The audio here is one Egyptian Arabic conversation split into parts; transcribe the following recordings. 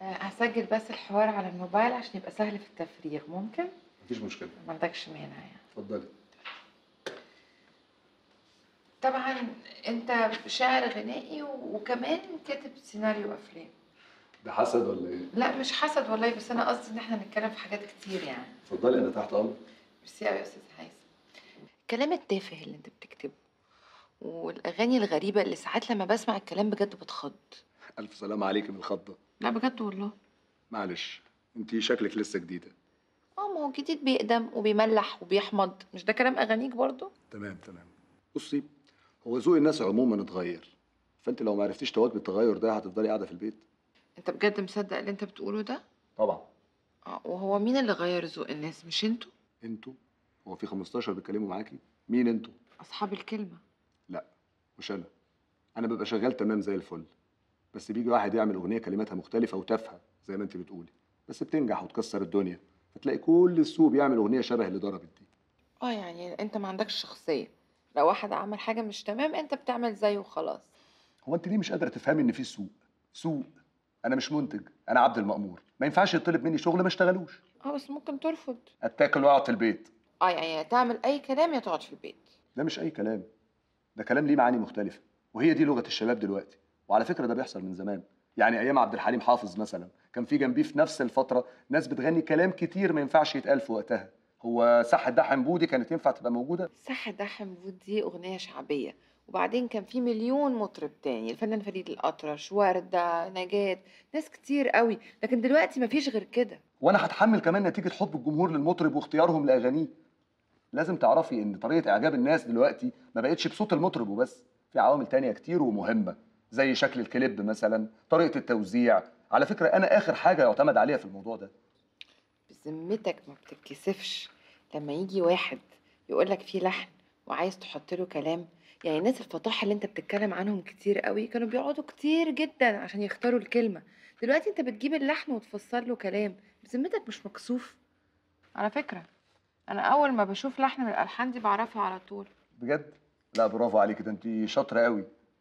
آه، هسجل بس الحوار على الموبايل عشان يبقى سهل في التفريغ ممكن مفيش مشكله ما عندكش مانع يعني اتفضلي طبعا انت شاعر غنائي وكمان كاتب سيناريو افلام ده حسد ولا ايه لا مش حسد والله بس انا قصدي ان احنا نتكلم في حاجات كتير يعني اتفضلي انا تحت امر ميرسي قوي يا استاذ هيثم الكلام التافه اللي انت بتكتبه والاغاني الغريبه اللي ساعات لما بسمع الكلام بجد بتخض الف سلام عليك من الخضه لا بجد والله معلش انت شكلك لسه جديده اه ما هو جديد بيقدم وبيملح وبيحمض مش ده كلام اغانيك برضو تمام تمام بصي هو ذوق الناس عموما اتغير فانت لو ما عرفتيش تواكبي التغير ده هتفضلي قاعده في البيت انت بجد مصدق اللي انت بتقوله ده طبعا اه وهو مين اللي غير ذوق الناس مش انتوا انتوا هو في 15 بيتكلموا معاكي مين انتوا اصحاب الكلمه مش انا انا ببقى شغال تمام زي الفل بس بيجي واحد يعمل اغنيه كلماتها مختلفه وتافهه زي ما انت بتقولي بس بتنجح وتكسر الدنيا فتلاقي كل السوق بيعمل اغنيه شبه اللي ضربت دي اه يعني انت ما عندكش شخصيه لو واحد عمل حاجه مش تمام انت بتعمل زيه وخلاص هو انت ليه مش قادره تفهمي ان في سوق سوق انا مش منتج انا عبد المأمور ما ينفعش يطلب مني شغل ما اشتغلوش اه بس ممكن ترفض اتاكل واقعد في البيت اه يعني يا تعمل اي كلام يا تقعد في البيت ده مش اي كلام ده كلام ليه معاني مختلفه وهي دي لغه الشباب دلوقتي وعلى فكره ده بيحصل من زمان يعني ايام عبد الحليم حافظ مثلا كان في جنبيه في نفس الفتره ناس بتغني كلام كتير ما ينفعش يتقال في وقتها هو صح ده حنبودي كانت ينفع تبقى موجوده صح ده حمود دي اغنيه شعبيه وبعدين كان في مليون مطرب تاني الفنان فريد الأطرش وردة نجاة ناس كتير قوي لكن دلوقتي مفيش غير كده وانا هتحمل كمان نتيجه حب الجمهور للمطرب واختيارهم لاغانيه لازم تعرفي ان طريقه اعجاب الناس دلوقتي ما بقتش بصوت المطرب وبس في عوامل تانية كتير ومهمه زي شكل الكليب مثلا طريقه التوزيع على فكره انا اخر حاجه يعتمد عليها في الموضوع ده بذمتك ما بتتكسفش لما يجي واحد يقول لك في لحن وعايز تحط له كلام يعني الناس الفطاحة اللي انت بتتكلم عنهم كتير قوي كانوا بيقعدوا كتير جدا عشان يختاروا الكلمة دلوقتي انت بتجيب اللحن وتفسر له كلام بذمتك مش مكسوف على فكرة انا اول ما بشوف لحن من الالحان دي بعرفها على طول بجد لا برافو عليك ده انت شاطره قوي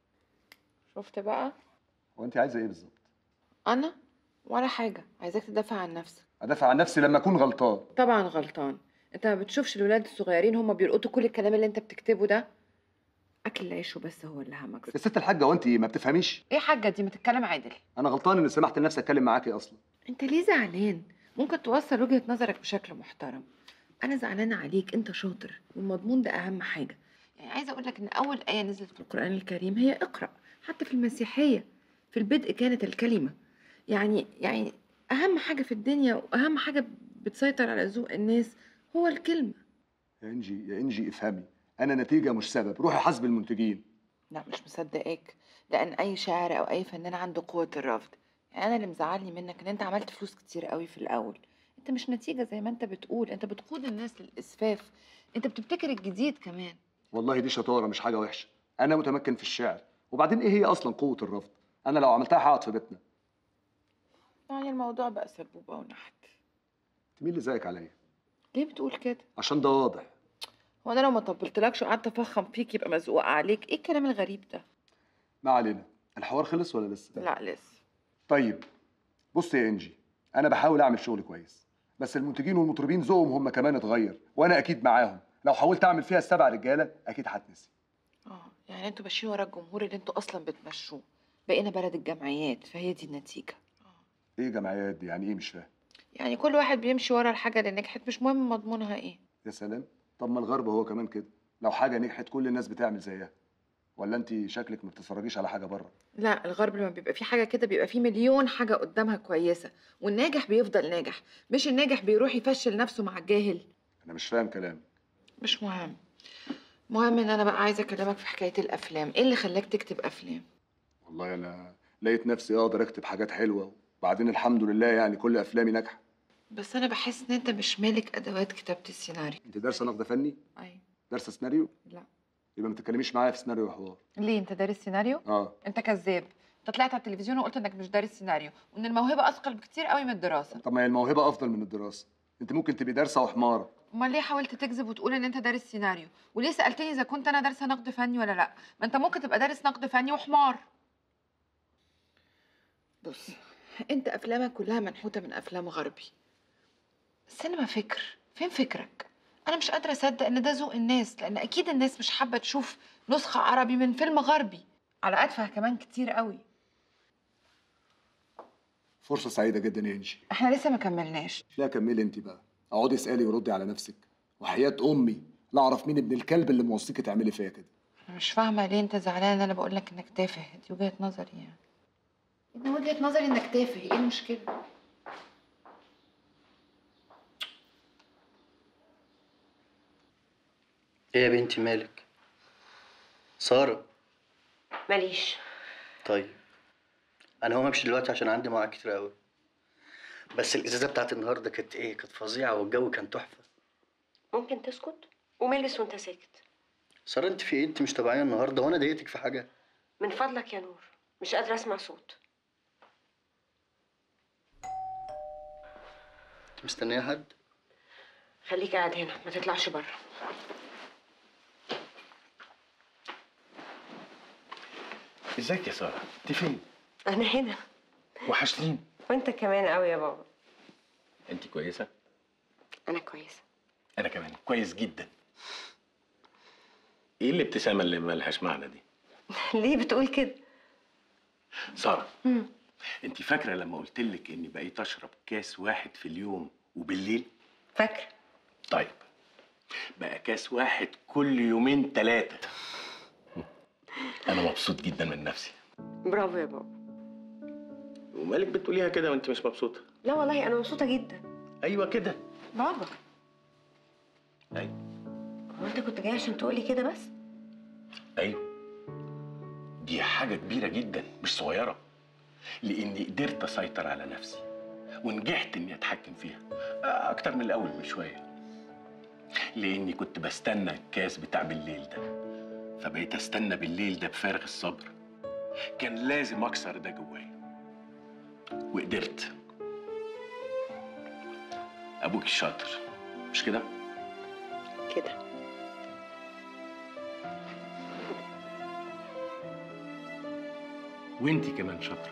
شفت بقى هو انت عايزه ايه بالظبط انا ولا حاجة عايزاك تدافع عن نفسك ادافع عن نفسي لما اكون غلطان طبعا غلطان انت ما بتشوفش الولاد الصغيرين هم بيلقطوا كل الكلام اللي انت بتكتبه ده اكل العيش وبس هو اللي همك يا ست الحاجه وانت ما بتفهميش ايه حاجه دي ما تتكلم عادل انا غلطان ان سمحت لنفسي اتكلم معاكي اصلا انت ليه زعلان ممكن توصل وجهه نظرك بشكل محترم انا زعلانه عليك انت شاطر والمضمون ده اهم حاجه يعني عايزه اقول لك ان اول ايه نزلت في القران الكريم هي اقرا حتى في المسيحيه في البدء كانت الكلمه يعني يعني اهم حاجه في الدنيا واهم حاجه بتسيطر على ذوق الناس هو الكلمه يا انجي يا انجي افهمي انا نتيجه مش سبب روحي حاسب المنتجين لا مش مصدقاك لان اي شاعر او اي فنان عنده قوه الرفض يعني انا اللي مزعلني منك ان انت عملت فلوس كتير قوي في الاول انت مش نتيجه زي ما انت بتقول انت بتقود الناس للاسفاف انت بتبتكر الجديد كمان والله دي شطاره مش حاجه وحشه انا متمكن في الشعر وبعدين ايه هي اصلا قوه الرفض انا لو عملتها هقعد في بيتنا يعني الموضوع بقى سبوبه ونحت انت مين اللي زيك عليا ليه بتقول كده عشان ده واضح هو انا لو ما طبلتلكش وقعدت افخم فيك يبقى مزقوق عليك ايه الكلام الغريب ده ما علينا الحوار خلص ولا لسه لا لسه طيب بص يا انجي انا بحاول اعمل شغل كويس بس المنتجين والمطربين ذوقهم هم كمان اتغير وانا اكيد معاهم لو حاولت اعمل فيها السبع رجاله اكيد هتنسي اه يعني انتوا ماشيين ورا الجمهور اللي انتوا اصلا بتمشوه بقينا بلد الجمعيات فهي دي النتيجه ايه جمعيات دي يعني ايه مش فاهم يعني كل واحد بيمشي ورا الحاجه اللي نجحت مش مهم مضمونها ايه يا سلام طب ما الغرب هو كمان كده لو حاجه نجحت كل الناس بتعمل زيها ولا انت شكلك ما بتتفرجيش على حاجه بره لا الغرب لما بيبقى في حاجه كده بيبقى في مليون حاجه قدامها كويسه والناجح بيفضل ناجح مش الناجح بيروح يفشل نفسه مع الجاهل انا مش فاهم كلام مش مهم مهم ان انا بقى عايزه اكلمك في حكايه الافلام ايه اللي خلاك تكتب افلام والله انا لقيت نفسي اقدر اكتب حاجات حلوه وبعدين الحمد لله يعني كل افلامي ناجحه بس انا بحس ان انت مش مالك ادوات كتابه السيناريو انت دارسه نقد فني ايوه دارسه سيناريو لا يبقى ما تتكلميش معايا في سيناريو وحوار ليه انت دارس سيناريو اه انت كذاب انت طلعت على التلفزيون وقلت انك مش دارس سيناريو وان الموهبه اثقل بكتير قوي من الدراسه طب ما هي الموهبه افضل من الدراسه انت ممكن تبقي دارسه وحماره امال ليه حاولت تكذب وتقول ان انت دارس سيناريو وليه سالتني اذا كنت انا دارسه نقد فني ولا لا ما انت ممكن تبقى دارس نقد فني وحمار بص انت افلامك كلها منحوته من افلام غربي السينما فكر فين فكرك انا مش قادره اصدق ان ده ذوق الناس لان اكيد الناس مش حابه تشوف نسخه عربي من فيلم غربي على ادفع كمان كتير قوي فرصه سعيده جدا يا انجي احنا لسه ما كملناش لا كملي انت بقى اقعدي اسالي وردي على نفسك وحياه امي لا اعرف مين ابن الكلب اللي موصيكي تعملي فيا كده انا مش فاهمه ليه انت زعلان انا بقول لك انك تافه دي وجهه نظري يعني ان وجهه نظري انك تافه ايه المشكله ايه يا بنتي مالك سارة ماليش طيب انا هقوم امشي دلوقتي عشان عندي مواعيد كتير قوي بس الازازه بتاعت النهارده كانت ايه كانت فظيعه والجو كان تحفه ممكن تسكت وملس وانت ساكت سارة انت في ايه انت مش طبيعيه النهارده وانا ضايقتك في حاجه من فضلك يا نور مش قادرة اسمع صوت انت مستنيه حد خليك قاعد هنا ما تطلعش بره ازيك يا ساره انت فين انا هنا وحشتيني وانت كمان قوي يا بابا انت كويسه انا كويسة انا كمان كويس جدا ايه الابتسامه اللي مالهاش معنى دي ليه بتقول كده ساره انت فاكره لما قلت لك اني بقيت اشرب كاس واحد في اليوم وبالليل فاكرة طيب بقى كاس واحد كل يومين ثلاثه انا مبسوط جدا من نفسي برافو يا بابا ومالك بتقوليها كده وانت مش مبسوطه لا والله انا مبسوطة جدا ايوه كده بابا ايوه هو انت كنت جاي عشان تقولي كده بس ايوه دي حاجة كبيرة جدا مش صغيرة لإني قدرت أسيطر على نفسي ونجحت إني أتحكم فيها أكتر من الأول بشوية لإني كنت بستنى الكاس بتاع بالليل ده فبقيت أستنى بالليل ده بفارغ الصبر كان لازم أكسر ده جوايا وقدرت أبوك الشاطر مش كده؟ كده وانتي كمان شاطرة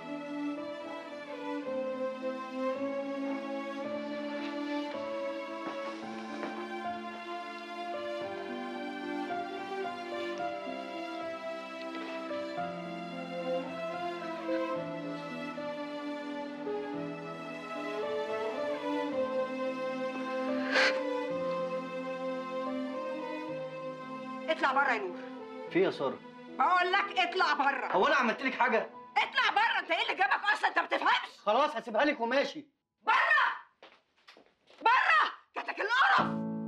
اطلع بره يا نور في إيه يا ساره بقول لك اطلع بره هو انا عملت لك حاجه اطلع بره انت ايه اللي جابك اصلا انت ما بتفهمش خلاص هسيبها لك وماشي بره بره جاتك القرف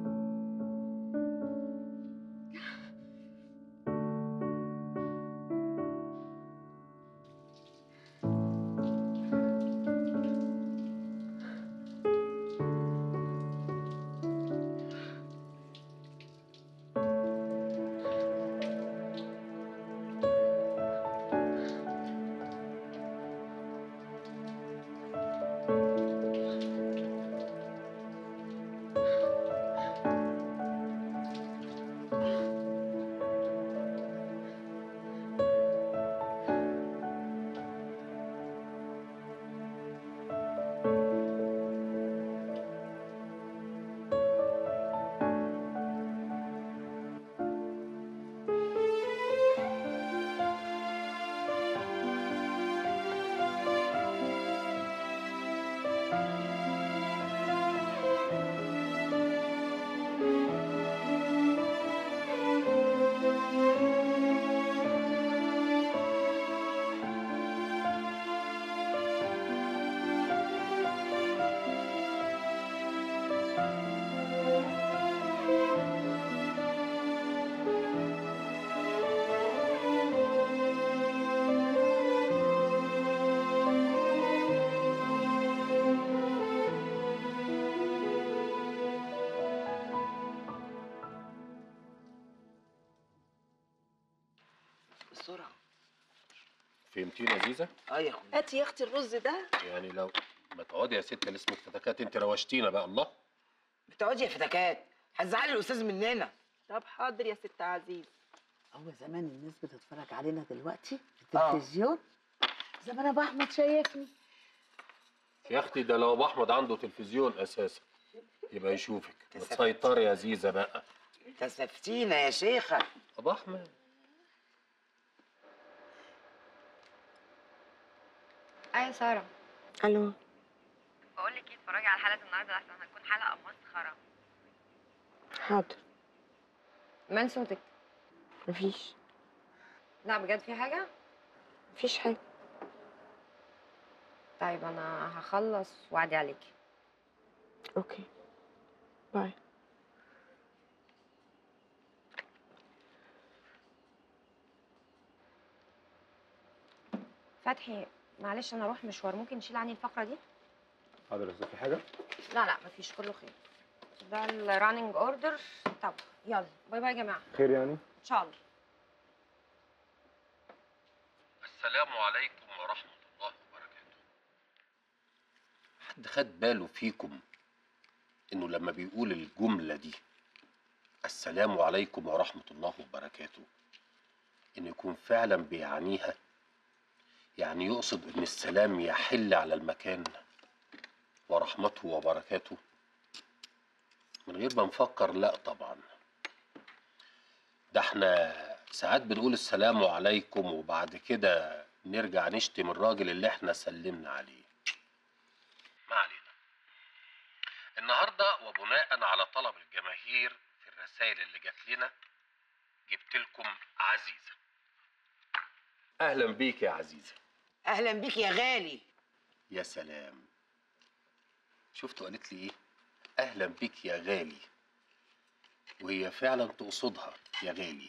بسرعة فهمتيني يا زيزة؟ اه يا اخويا هاتي يا اختي الرز ده يعني لو ما تقعدي يا ست اللي اسمك فتكات انت روشتينا بقى الله بتقعدي يا فتكات هتزعلي الاستاذ مننا طب حاضر يا ست عزيز هو زمان الناس بتتفرج علينا دلوقتي في آه. التلفزيون زمان ابو احمد شايفني يا اختي ده لو ابو احمد عنده تلفزيون اساسا يبقى يشوفك تسيطري يا زيزه بقى كسفتينا يا شيخة ابو احمد ايه ساره الو بقول لك ايه اتفرجي على حلقه النهارده احسن هتكون حلقه مسخره حاضر من صوتك مفيش لا بجد في حاجه مفيش حاجة طيب انا هخلص واعدي عليكي اوكي باي فتحي معلش انا اروح مشوار ممكن نشيل عني الفقره دي حاضر بس في حاجه لا لا مفيش كله خير ده الراننج اوردر طب يلا باي باي يا جماعه خير يعني ان شاء الله السلام عليكم ورحمه الله وبركاته حد خد باله فيكم انه لما بيقول الجمله دي السلام عليكم ورحمه الله وبركاته انه يكون فعلا بيعنيها يعني يقصد ان السلام يحل على المكان ورحمته وبركاته من غير ما نفكر لا طبعا ده احنا ساعات بنقول السلام عليكم وبعد كده نرجع نشتم الراجل اللي احنا سلمنا عليه ما علينا النهارده وبناء على طلب الجماهير في الرسائل اللي جات لنا جبت لكم عزيزه اهلا بيك يا عزيزه اهلا بيك يا غالي يا سلام شفتوا قالت لي ايه اهلا بيك يا غالي وهي فعلا تقصدها يا غالي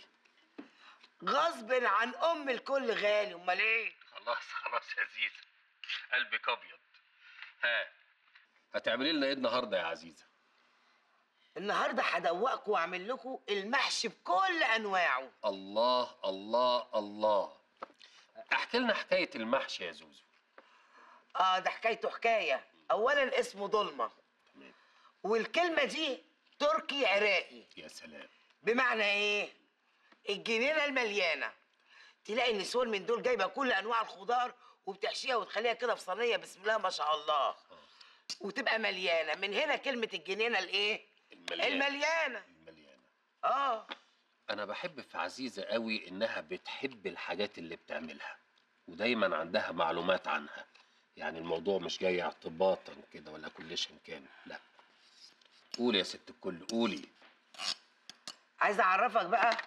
غصب عن ام الكل غالي امال ايه خلاص خلاص يا زيزة قلبك ابيض ها هتعملي لنا ايه النهارده يا عزيزه النهارده هدوقكم واعمل لكم المحشي بكل انواعه الله الله الله احكي لنا حكايه المحشي يا زوزو اه ده حكايته حكايه اولا اسمه ضلمه تمام والكلمه دي تركي عراقي يا سلام بمعنى ايه الجنينه المليانه تلاقي النسوان من دول جايبه كل انواع الخضار وبتحشيها وتخليها كده في صينيه بسم الله ما شاء الله وتبقى مليانه من هنا كلمه الجنينه الايه المليانه المليانه المليانه اه انا بحب في عزيزه قوي انها بتحب الحاجات اللي بتعملها ودايما عندها معلومات عنها يعني الموضوع مش جاي اعتباطا كده ولا كل شيء كان لا قولي يا ست الكل قولي عايز اعرفك بقى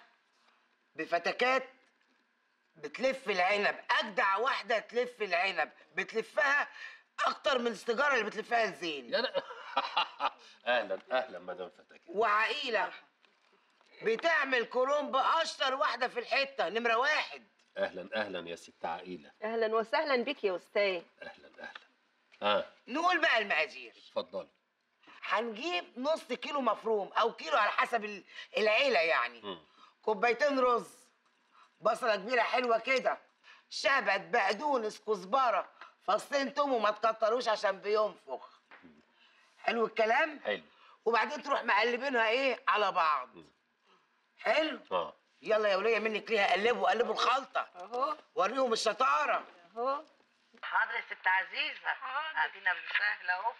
بفتكات بتلف العنب اجدع واحده تلف العنب بتلفها اكتر من السيجاره اللي بتلفها الزين يا أنا اهلا اهلا مدام فتاكي وعقيله بتعمل كرومب اشطر واحده في الحته نمره واحد اهلا اهلا يا ست عقيله اهلا وسهلا بك يا استاذ اهلا اهلا اه نقول بقى المقادير اتفضلي هنجيب نص كيلو مفروم او كيلو على حسب ال- العيله يعني مم. كوبايتين رز بصله كبيره حلوه كده شبت بقدونس كزبره فصين توم وما تكتروش عشان بينفخ حلو الكلام حلو وبعدين تروح مقلبينها ايه على بعض حلو اه يلا يا وليه منك ليها قلبوا قلبوا الخلطه اهو وريهم الشطاره اهو حاضر يا ست عزيزه ادينا بسهله اهو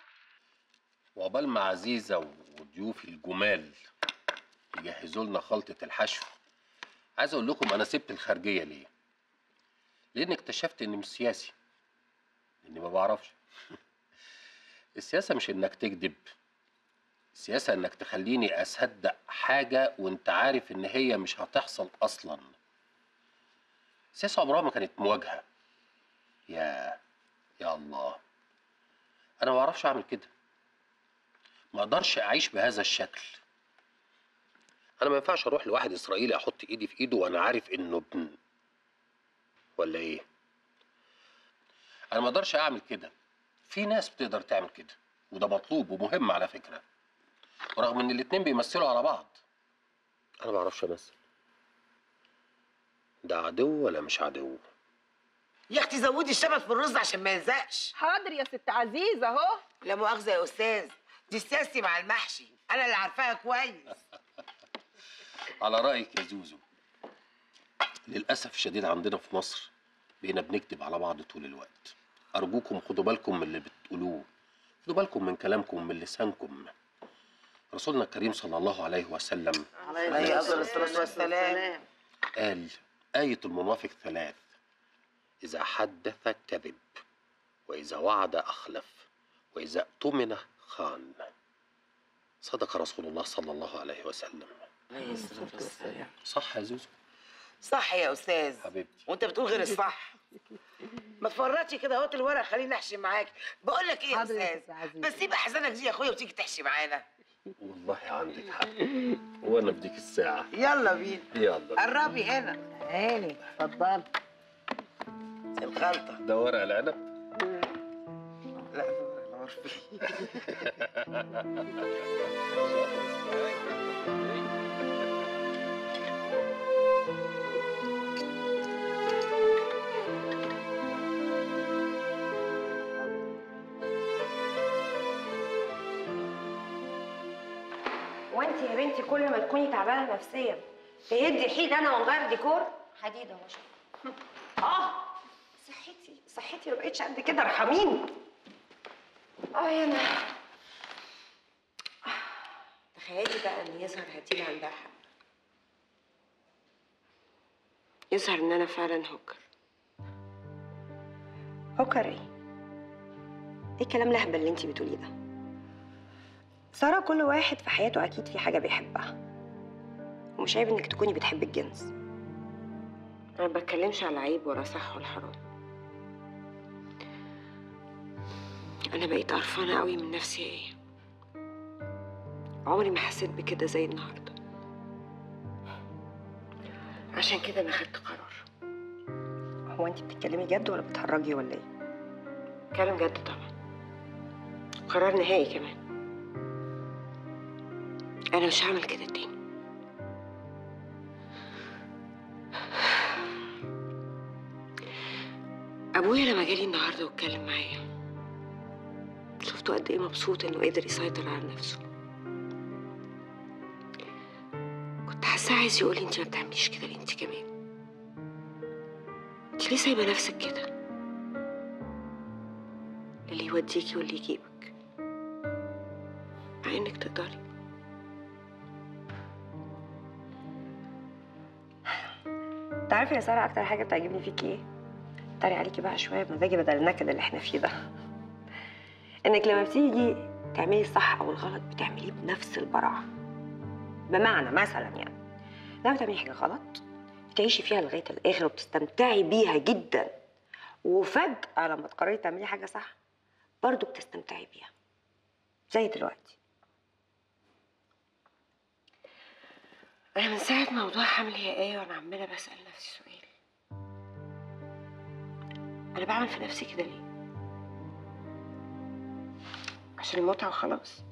وعقبال ما عزيزه وضيوفي الجمال يجهزوا لنا خلطه الحشو عايز اقول لكم انا سبت الخارجيه ليه لان اكتشفت اني مش سياسي اني ما بعرفش السياسه مش انك تكذب السياسه انك تخليني اصدق حاجه وانت عارف ان هي مش هتحصل اصلا السياسه عمرها ما كانت مواجهه يا يا الله انا ما بعرفش اعمل كده ما اقدرش اعيش بهذا الشكل انا ما ينفعش اروح لواحد اسرائيلي احط ايدي في ايده وانا عارف انه ابن ولا ايه انا ما اقدرش اعمل كده في ناس بتقدر تعمل كده وده مطلوب ومهم على فكره رغم ان الاتنين بيمثلوا على بعض انا ما بعرفش امثل ده عدو ولا مش عدو يا اختي زودي الشبت في الرز عشان ما يلزقش حاضر يا ست عزيزه اهو لا مؤاخذه يا استاذ دي سياستي مع المحشي انا اللي عارفاها كويس على رأيك يا زوزو للأسف الشديد عندنا في مصر بقينا بنكذب على بعض طول الوقت ارجوكم خدوا بالكم من اللي بتقولوه خدوا بالكم من كلامكم من لسانكم رسولنا الكريم صلى الله عليه وسلم عليه افضل الصلاه والسلام قال آية المنافق ثلاث إذا حدث كذب وإذا وعد أخلف وإذا اؤتمن خان صدق رسول الله صلى الله عليه وسلم عليه الصلاه والسلام صح يا زوزو صح يا استاذ حبيبتي وانت بتقول غير الصح ما تفرطش كده اهوت الورق خليني احشي معاك بقول لك ايه يا حاضر يا استاذ ست عزيزة. بس سيب احزانك دي يا اخويا وتيجي تحشي معانا والله عندك حق وأنا بديك الساعة يلا بينا يلا قربي هنا عيني اتفضل الخلطه ده ورق العنب لا ده ورق العرفي وانت يا بنتي كل ما تكوني تعبانه نفسيا تهدي حيل انا ونغير ديكور حديد اهو شوف. اه صحتي صحتي ما بقتش قد كده ارحميني اه يا انا تخيلي بقى ان يظهر هتيجي عندها حق يظهر ان انا فعلا هوكر هوكر ايه ايه الكلام الاهبل اللي انت بتقوليه ده سارة كل واحد في حياته أكيد في حاجة بيحبها ومش عيب إنك تكوني بتحبي الجنس أنا ما بتكلمش على عيب ولا صح ولا حرام أنا بقيت قرفانة قوي من نفسي إيه عمري ما حسيت بكده زي النهاردة عشان كده أنا خدت قرار هو أنت بتتكلمي جد ولا بتهرجي ولا إيه؟ بتكلم جد طبعا قرار نهائي كمان أنا مش هعمل كده تاني أبويا لما جالي النهاردة واتكلم معايا شفته قد إيه مبسوط إنه قدر يسيطر على نفسه كنت حاسة عايز يقولي أنت ما بتعمليش كده ليه أنت كمان أنت ليه سايبة نفسك كده اللي يوديكي واللي يجيبك مع إنك تقدري تعرفي يا سارة أكتر حاجة بتعجبني فيكي إيه؟ اتريق عليكي بقى شوية بمزاجي بدل النكد اللي إحنا فيه ده إنك لما بتيجي تعملي الصح أو الغلط بتعمليه بنفس البراعة بمعنى مثلا يعني لما تعملي حاجة غلط بتعيشي فيها لغاية الآخر وبتستمتعي بيها جدا وفجأة لما تقرري تعملي حاجة صح برضه بتستمتعي بيها زي دلوقتي أنا من ساعة موضوع حمل هي إيه وأنا عمالة بسأل نفسي سؤال أنا بعمل في نفسي كده ليه؟ عشان المتعة وخلاص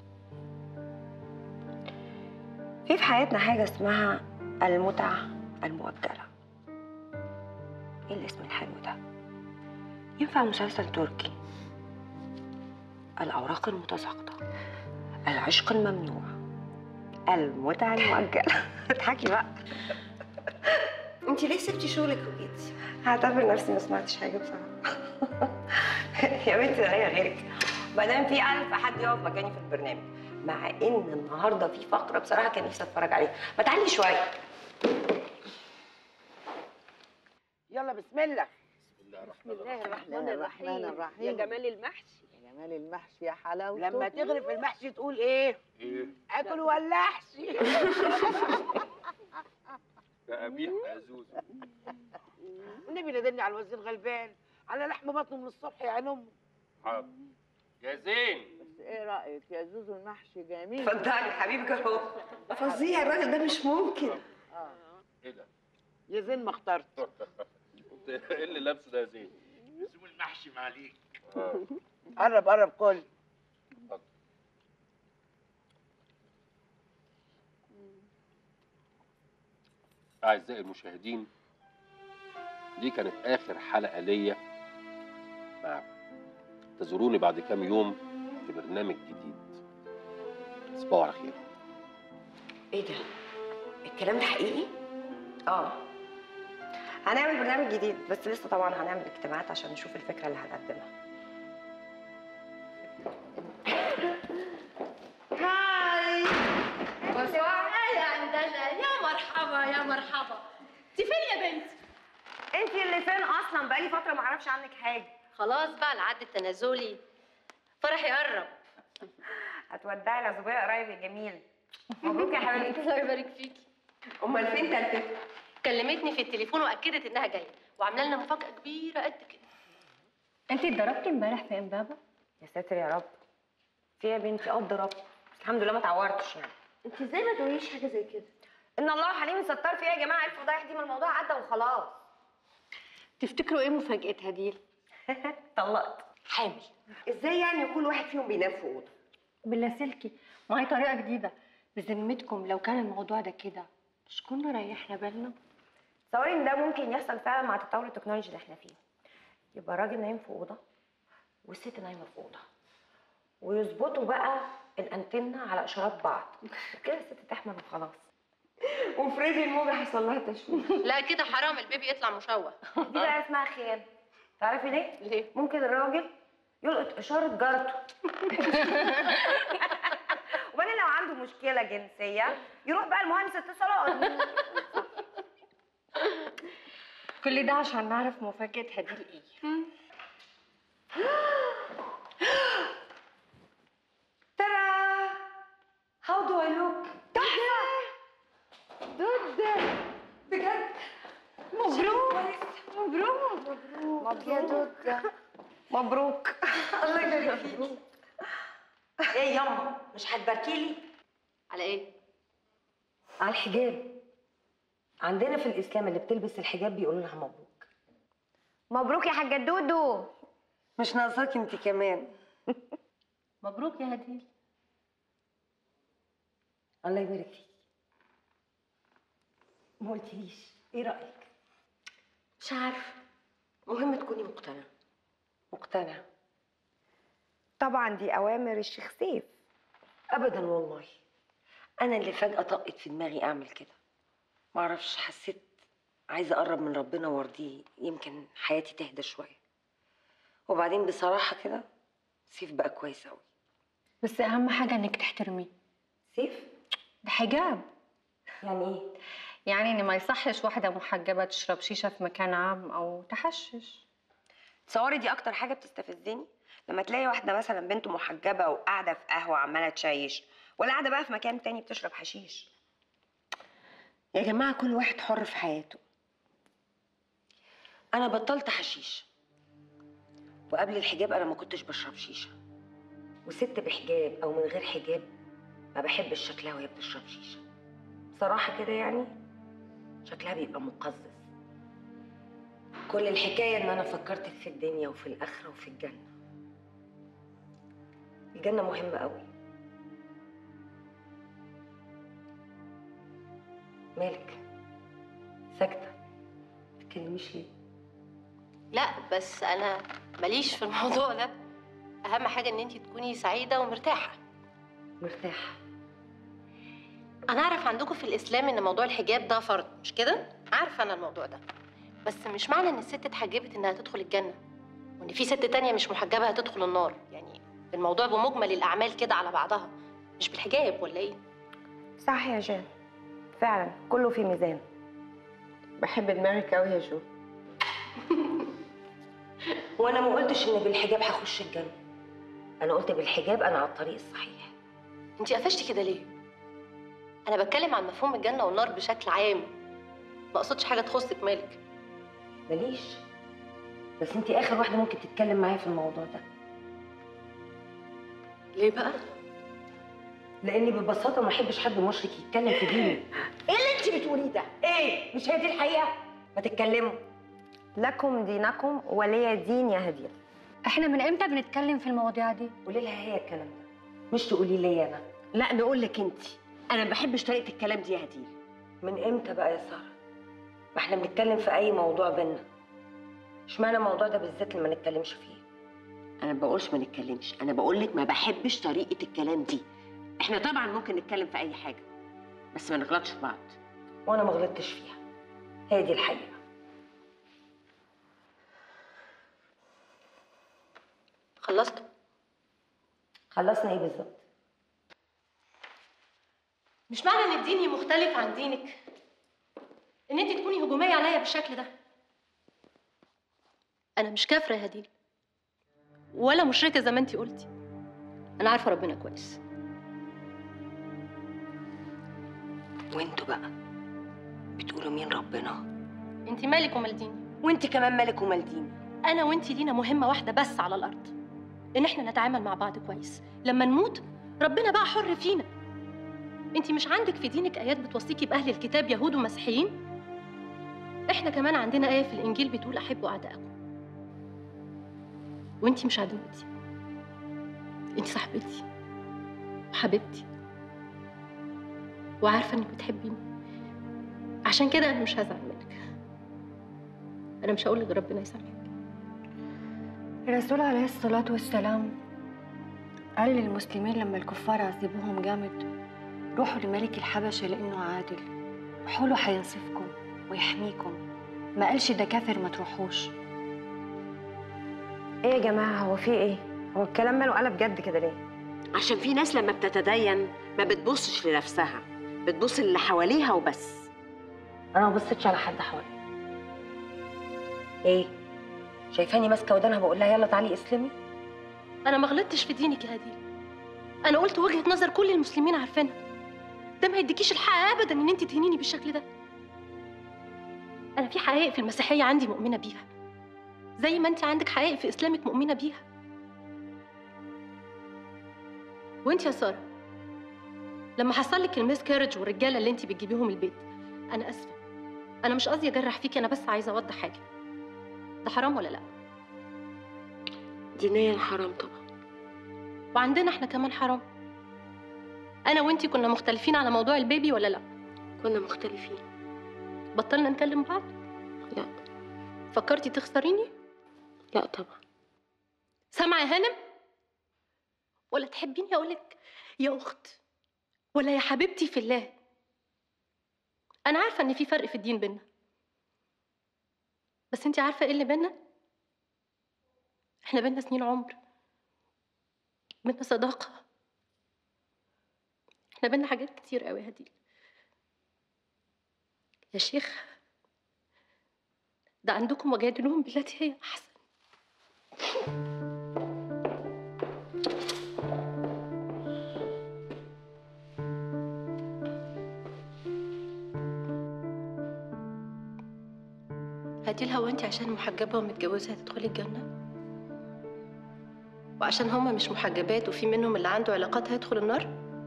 في في حياتنا حاجة اسمها المتعة المؤجلة ايه الاسم الحلو ده؟ ينفع مسلسل تركي الأوراق المتساقطة العشق الممنوع المتعة المؤجلة اضحكي بقى انت ليه سبتي شغلك وجيتي؟ هعتبر نفسي ما سمعتش حاجة بصراحة يا بنتي ده هي غيرك ما دام في ألف حد يقف مكاني في البرنامج مع إن النهاردة في فقرة بصراحة كان نفسي أتفرج عليها ما تعلي شوية يلا بسم الله بسم الله الرحمن الله الرحيم الرحمن الرحيم. يا جمال المحشي يا جمال المحشي يا حلاوته لما تغرف المحشي تقول ايه ايه اكل ولا احشي ده قبيح يا زوزو النبي نادلني على الوزير غلبان على لحم بطنه من الصبح يا عين امه حاضر يا زين بس ايه رايك يا زوزو المحشي جميل اتفضلي حبيب جرو فظيع الراجل ده مش ممكن اه ايه ده؟ يا زين ما اخترت ايه اللي لابسه ده يا زين؟ لزوم المحشي معليك آه. قرب قرب كل أعزائي المشاهدين دي كانت آخر حلقة ليا معكم تزوروني بعد كام يوم في برنامج جديد تصبحوا على خير ايه ده؟ الكلام ده حقيقي؟ اه هنعمل برنامج جديد بس لسه طبعا هنعمل اجتماعات عشان نشوف الفكرة اللي هنقدمها انت اللي فين اصلا بقالي فتره ما اعرفش عنك حاجه خلاص بقى العد التنازلي فرح يقرب هتودعي العزوبيه قريب يا جميل مبروك يا حبيبتي الله يبارك فيكي امال فين تالتة كلمتني في التليفون واكدت انها جايه وعامله لنا مفاجاه كبيره قد كده انت اتضربتي امبارح في امبابه يا ساتر يا رب في يا بنتي اه اتضربت بس الحمد لله ما اتعورتش يعني انت ازاي ما تقوليش حاجه زي كده ان الله حليم ستار فيها يا جماعه الفضايح دي ما الموضوع عدى وخلاص تفتكروا ايه مفاجاتها دي طلقت حامل ازاي يعني كل واحد فيهم بينام في اوضه باللاسلكي ما هي طريقه جديده بذمتكم لو كان الموضوع ده كده مش كنا ريحنا بالنا تصوري ان ده ممكن يحصل فعلا مع تطور التكنولوجيا اللي احنا فيه يبقى الراجل نايم في اوضه والست نايمه في اوضه ويظبطوا بقى الانتنه على اشارات بعض وكده الست تحمل وخلاص وفريدي الموجة حصل لها تشويه لا كده حرام البيبي يطلع مشوه دي بقى اسمها خيانه تعرفي ليه؟ ليه؟ ممكن الراجل يلقط اشاره جارته وبعدين لو عنده مشكله جنسيه يروح بقى المهندس اتصالات كل ده عشان نعرف مفاجاتها دي ايه ترى هاو دو اي لوك تحفه دودة بجد مبروك مبروك مبروك يا دودة مبروك الله يبارك فيكي ايه ياما مش هتباركي لي على ايه على الحجاب عندنا في الاسلام اللي بتلبس الحجاب بيقولوا لها مبروك مبروك يا حاجه دودو مش ناقصاك انت كمان مبروك يا هديل الله يبارك فيكي ما قلتليش ايه رايك مش عارفه مهم تكوني مقتنعه مقتنعه طبعا دي اوامر الشيخ سيف ابدا والله انا اللي فجاه طقت في دماغي اعمل كده معرفش حسيت عايزه اقرب من ربنا وارضيه يمكن حياتي تهدى شويه وبعدين بصراحه كده سيف بقى كويس قوي بس اهم حاجه انك تحترميه سيف ده حجاب يعني ايه يعني ان ما يصحش واحده محجبه تشرب شيشه في مكان عام او تحشش تصوري دي اكتر حاجه بتستفزني لما تلاقي واحده مثلا بنت محجبه وقاعده في قهوه عماله تشيش ولا قاعده بقى في مكان تاني بتشرب حشيش يا جماعه كل واحد حر في حياته انا بطلت حشيش وقبل الحجاب انا ما كنتش بشرب شيشه وست بحجاب او من غير حجاب ما بحبش شكلها وهي بتشرب شيشه صراحه كده يعني شكلها بيبقى مقزز كل الحكايه ان انا فكرت في الدنيا وفي الاخره وفي الجنه الجنه مهمه قوي مالك ساكته تتكلميش ليه لا بس انا ماليش في الموضوع ده اهم حاجه ان انت تكوني سعيده ومرتاحه مرتاحه انا اعرف عندكم في الاسلام ان موضوع الحجاب ده فرض مش كده عارفه انا الموضوع ده بس مش معنى ان الست اتحجبت انها تدخل الجنه وان في ست تانية مش محجبه هتدخل النار يعني الموضوع بمجمل الاعمال كده على بعضها مش بالحجاب ولا ايه صح يا جان فعلا كله في ميزان بحب دماغك قوي يا جو وانا ما قلتش ان بالحجاب هخش الجنه انا قلت بالحجاب انا على الطريق الصحيح انت قفشتي كده ليه انا بتكلم عن مفهوم الجنه والنار بشكل عام ما اقصدش حاجه تخصك مالك ماليش بس انت اخر واحده ممكن تتكلم معايا في الموضوع ده ليه بقى لاني ببساطه ما احبش حد مشرك يتكلم في ديني ايه اللي انت بتقوليه ده ايه مش هي دي الحقيقه ما تتكلموا لكم دينكم ولي دين يا هديه احنا من امتى بنتكلم في المواضيع دي قولي لها هي الكلام ده مش تقولي لي انا لا نقول لك انت انا ما بحبش طريقه الكلام دي يا هديه من امتى بقى يا ساره ما احنا بنتكلم في اي موضوع بينا اشمعنى الموضوع ده بالذات اللي ما نتكلمش فيه انا ما بقولش ما نتكلمش انا بقول لك ما بحبش طريقه الكلام دي احنا طبعا ممكن نتكلم في اي حاجه بس ما نغلطش في بعض وانا ما غلطتش فيها هي دي الحقيقه خلصت خلصنا ايه بالظبط مش معنى ان ديني مختلف عن دينك ان انت تكوني هجوميه عليا بالشكل ده انا مش كافره يا هديل ولا مشركه زي ما انتي قلتي انا عارفه ربنا كويس وانتوا بقى بتقولوا مين ربنا انتي مالك ومال ديني وانت كمان مالك ومال ديني انا وانتي لينا مهمه واحده بس على الارض ان احنا نتعامل مع بعض كويس لما نموت ربنا بقى حر فينا انتي مش عندك في دينك ايات بتوصيكي باهل الكتاب يهود ومسيحيين احنا كمان عندنا ايه في الانجيل بتقول احبوا اعدائكم وانتي مش عدوتي انتي صاحبتي وحبيبتي وعارفه انك بتحبيني عشان كده انا مش هزعل منك انا مش هقول لك ربنا يسامحك الرسول عليه الصلاة والسلام قال للمسلمين لما الكفار عذبوهم جامد روحوا لملك الحبشة لأنه عادل روحوا له حينصفكم ويحميكم ما قالش ده كافر ما تروحوش ايه يا جماعه هو في ايه هو الكلام ماله قلب جد كده ليه عشان في ناس لما بتتدين ما بتبصش لنفسها بتبص اللي حواليها وبس انا ما بصيتش على حد حواليا ايه شايفاني ماسكه ودانها بقول لها يلا تعالي اسلمي انا ما غلطتش في دينك يا هديل انا قلت وجهه نظر كل المسلمين عارفينها ده ما يديكيش الحق ابدا ان انت تهينيني بالشكل ده انا في حقائق في المسيحيه عندي مؤمنه بيها زي ما انت عندك حقائق في اسلامك مؤمنه بيها وانت يا ساره لما حصل لك الميس كارج والرجاله اللي انت بتجيبيهم البيت انا اسفه انا مش قصدي اجرح فيكي انا بس عايزه اوضح حاجه ده حرام ولا لا دينيا حرام طبعا وعندنا احنا كمان حرام انا وانتي كنا مختلفين على موضوع البيبي ولا لا كنا مختلفين بطلنا نكلم بعض لا فكرتي تخسريني لا طبعا سامعه يا هانم ولا تحبيني اقولك يا اخت ولا يا حبيبتي في الله انا عارفه ان في فرق في الدين بينا بس انتي عارفه ايه اللي بينا احنا بينا سنين عمر بينا صداقه احنا بينا حاجات كتير قوي يا هديل يا شيخ ده عندكم وجادلوهم بالتي هي احسن هديل هو انت عشان محجبه ومتجوزه هتدخلي الجنه وعشان هما مش محجبات وفي منهم اللي عنده علاقات هيدخل النار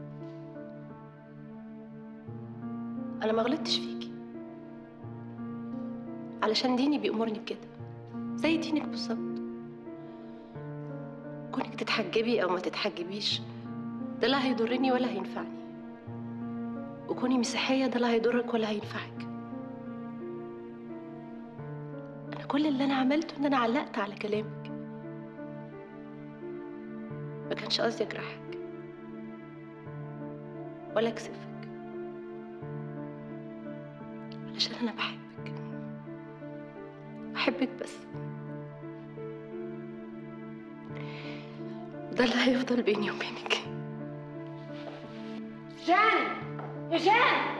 انا ما غلطتش فيكي علشان ديني بيأمرني بكده زي دينك بالظبط كونك تتحجبي او ما تتحجبيش ده لا هيضرني ولا هينفعني وكوني مسيحيه ده لا هيضرك ولا هينفعك انا كل اللي انا عملته ان انا علقت على كلامك ما كانش قصدي اجرحك ولا اكسفك علشان انا بحبك بحبك بس ده اللي هيفضل بيني وبينك جان يا جان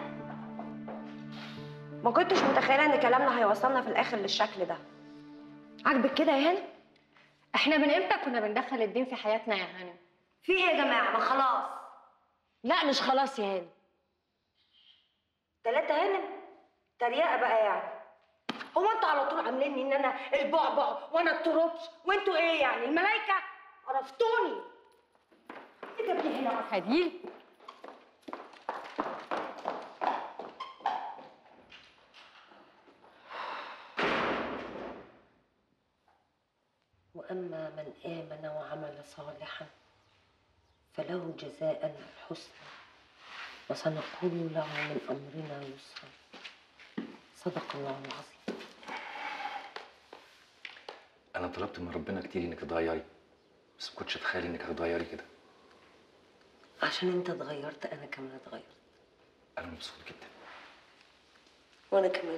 ما كنتش متخيله ان كلامنا هيوصلنا في الاخر للشكل ده عاجبك كده يا هانم احنا من امتى كنا بندخل الدين في حياتنا يا هانم في ايه يا جماعه ما خلاص لا مش خلاص يا هانم تلاتة هانم تريقه بقى يعني هو انتوا على طول عامليني ان انا البعبع وانا التروبش وانتوا ايه يعني الملايكه عرفتوني ايه جابني هنا اصلا هديل واما من امن وعمل صالحا فله جزاء الحسنى وسنقول له من امرنا يسرا صدق الله العظيم انا طلبت من ربنا كتير انك تتغيري بس ما كنتش اتخيل انك هتتغيري كده عشان انت اتغيرت انا كمان اتغيرت انا مبسوط جدا وانا كمان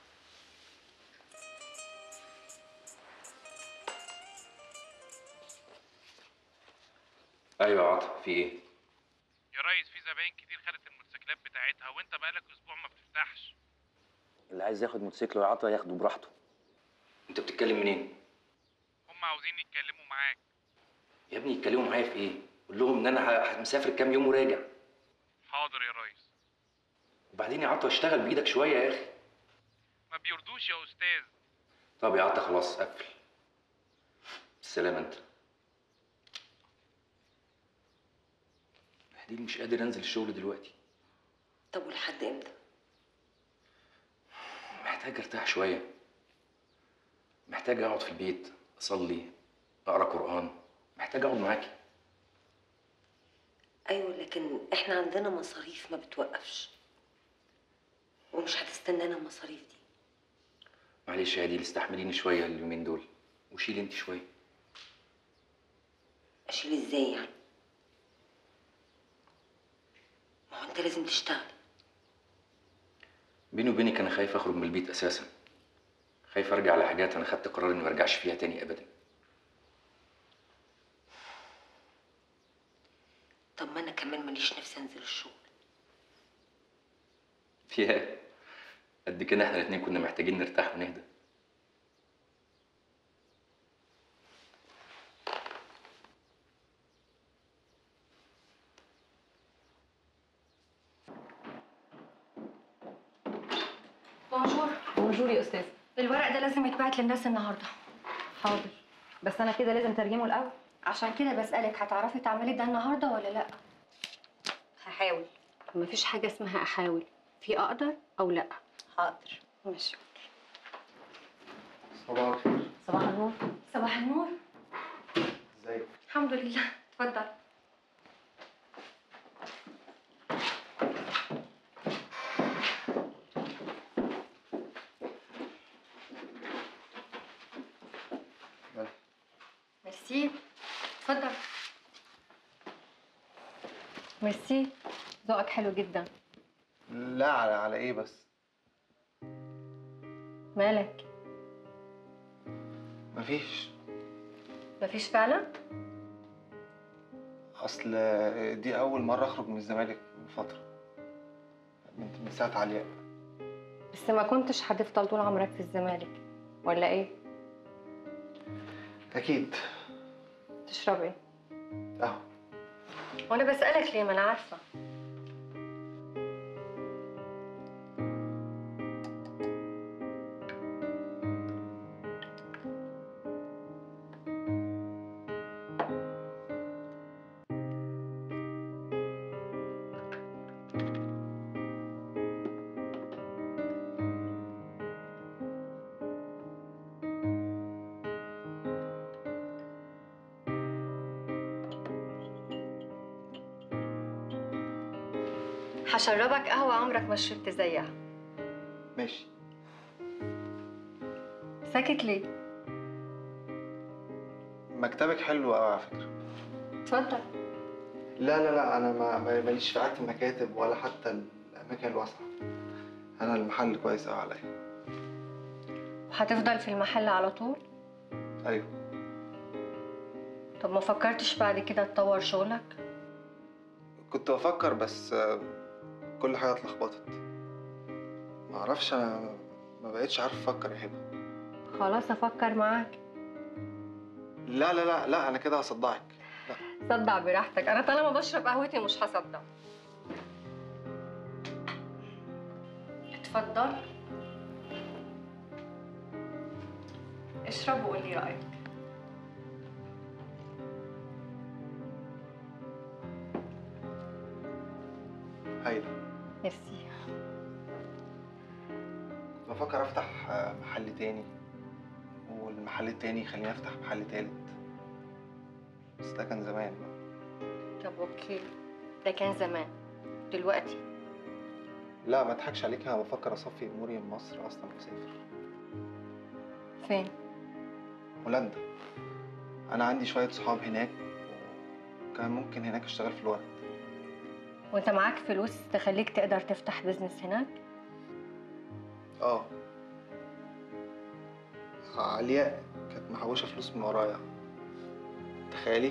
ايوه يا عاطف في ايه يا ريس في زباين كتير خدت الموتوسيكلات بتاعتها وانت بقالك اسبوع ما بتفتحش اللي عايز ياخد موتوسيكل ويعطى ياخده براحته انت بتتكلم منين هم عاوزين يتكلموا معاك يا ابني يتكلموا معايا في ايه قول لهم ان انا ه- مسافر كام يوم وراجع حاضر يا ريس وبعدين يا عطا اشتغل بايدك شويه يا اخي ما بيرضوش يا استاذ طب يا عطا خلاص قفل السلام انت هديل مش قادر انزل الشغل دلوقتي طب ولحد امتى محتاج ارتاح شويه محتاج اقعد في البيت اصلي اقرا قران محتاج اقعد معاكي ايوه لكن احنا عندنا مصاريف ما بتوقفش ومش هتستنانا المصاريف دي معلش يا هديل استحمليني شويه اليومين دول وشيلي انت شويه اشيل ازاي يعني ما هو انت لازم تشتغل بيني وبينك انا خايف اخرج من البيت اساسا خايف ارجع لحاجات انا خدت قرار اني ما ارجعش فيها تاني ابدا طب ما انا كمان ماليش نفسي انزل الشغل ياه قد كده احنا الاتنين كنا محتاجين نرتاح ونهدى بونجور بونجور يا استاذ الورق ده لازم يتبعت للناس النهارده حاضر بس انا كده لازم ترجمه الاول عشان كده بسألك هتعرفي تعملي ده النهارده ولا لا هحاول مفيش حاجة اسمها أحاول في أقدر أو لا حاضر ماشي صباح الخير صباح النور صباح النور ازيك الحمد لله اتفضل ميرسي اتفضل ميرسي ذوقك حلو جدا لا على على ايه بس مالك مفيش مفيش فعلا اصل دي اول مره اخرج من الزمالك من فتره من من ساعه علياء بس ما كنتش هتفضل طول عمرك في الزمالك ولا ايه اكيد تشرب ايه اهو وانا بسألك ليه ما انا عارفة هشربك قهوة عمرك ما شربت زيها ماشي ساكت ليه؟ مكتبك حلو قوي على فكره اتفضل لا لا لا انا ما ما- ماليش في قعده المكاتب ولا حتى الاماكن الواسعه انا المحل كويس قوي عليا وهتفضل في المحل على طول؟ ايوه طب ما فكرتش بعد كده تطور شغلك؟ كنت بفكر بس آه، كل حاجه اتلخبطت ما اعرفش انا ما بقتش عارف افكر يا هبه خلاص افكر معاك لا لا لا لا انا كده هصدعك صدع براحتك انا طالما بشرب قهوتي مش هصدع اتفضل اشرب وقول لي رايك هايله ميرسي بفكر افتح آه، محل تاني والمحل التاني يخليني افتح محل تالت بس ده كان زمان بقى طب اوكي ده كان زمان دلوقتي لا ما اضحكش عليك انا بفكر اصفي اموري من مصر اصلا واسافر فين هولندا انا عندي شويه صحاب هناك وكان ممكن هناك اشتغل في الورد وانت معاك فلوس تخليك تقدر تفتح بيزنس هناك اه علياء كانت محوشه فلوس من ورايا تخيلي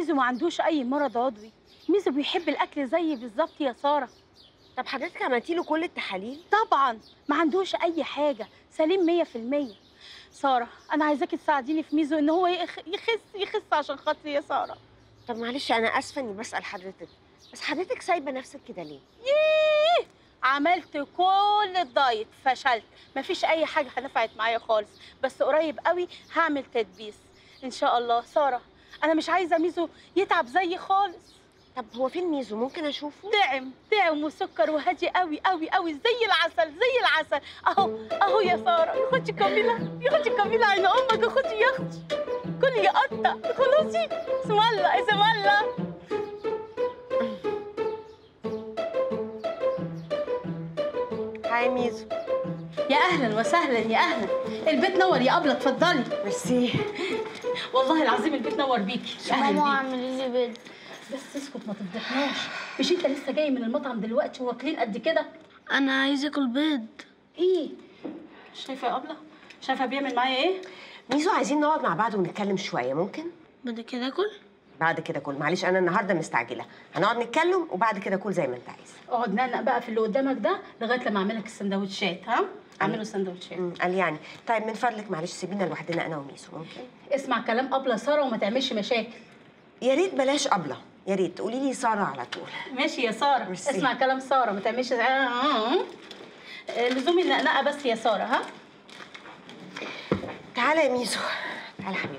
ميزو ما عندوش اي مرض عضوي ميزو بيحب الاكل زي بالظبط يا ساره طب حضرتك عملتي له كل التحاليل طبعا ما عندوش اي حاجه سليم 100% ساره انا عايزاكي تساعديني في ميزو ان هو يخ- يخس يخس عشان خاطري يا ساره طب معلش انا اسفه اني بسال حضرتك بس حضرتك سايبه نفسك كده ليه ييه عملت كل الدايت فشلت مفيش اي حاجه نفعت معايا خالص بس قريب قوي هعمل تدبيس ان شاء الله ساره انا مش عايزه ميزو يتعب زيي خالص طب هو فين ميزو ممكن اشوفه دعم دعم وسكر وهادي قوي قوي قوي زي العسل زي العسل اهو اهو يا ساره يا اختي كامله يا اختي كامله عين امك يا اختي يا اختي كلي يا قطه خلاصي اسم الله اسم الله هاي ميزو يا اهلا وسهلا يا اهلا البيت نور يا ابله اتفضلي ميرسي والله العظيم البيت نور بيكي اهلا ماما بيكي اعمل لي بيض بس اسكت ما تفضحناش مش انت لسه جاي من المطعم دلوقتي واكلين قد كده انا عايز اكل بيض ايه شايفه يا ابله شايفه بيعمل معايا ايه ميزو عايزين نقعد مع بعض ونتكلم شويه ممكن بعد كده اكل بعد كده كل معلش انا النهارده مستعجله هنقعد نتكلم وبعد كده كل زي ما انت عايز اقعد نقنق بقى في اللي قدامك ده لغايه لما اعمل لك السندوتشات ها اعمله سندوتشات قال يعني طيب من فضلك معلش سيبينا لوحدنا انا وميسو ممكن اسمع كلام ابله ساره وما تعملش مشاكل يا ريت بلاش ابله يا ريت تقولي لي ساره على طول ماشي يا ساره ميرسي. اسمع كلام ساره ما تعملش آه، آه، آه. لزوم النقنقه بس يا ساره ها تعالى يا ميسو تعالى حبيبي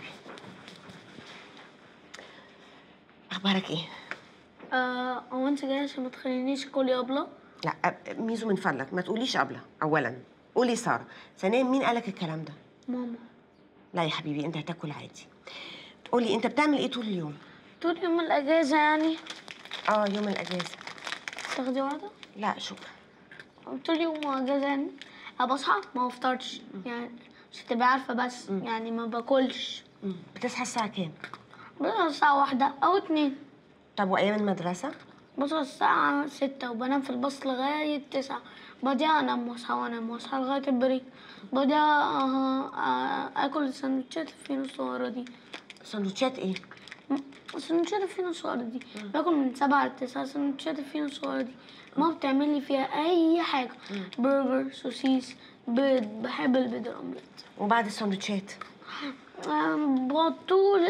اخبارك ايه آه هو انت جاي عشان ما تخلينيش اكل يا ابله لا أب- ميزو من فضلك ما تقوليش ابله اولا قولي ساره ثانيا مين قالك الكلام ده ماما لا يا حبيبي انت هتاكل عادي قولي انت بتعمل ايه طول اليوم طول يوم الاجازه يعني اه يوم الاجازه تاخدي واحده لا شكرا طول يوم اجازه يعني أنا بصحى ما بفطرش يعني مش تبقى عارفه بس يعني ما باكلش بتصحى الساعه كام بصحى الساعه واحدة او اتنين طب وايام المدرسه بصحى الساعة ستة وبنام في الباص لغاية تسعة بعدها أنام وأصحى وأنام وأصحى لغاية البريك بعدها آه، آه، آكل السندوتشات الفينو الصغيرة دي سندوتشات ايه؟ السندوتشات الفينو الصغيرة دي باكل من سبعة لتسعة سندوتشات الفينو الصغيرة دي ما بتعمل لي فيها أي حاجة برجر سوسيس بيض بحب البيض الأومليت وبعد السندوتشات آم، بقعد طول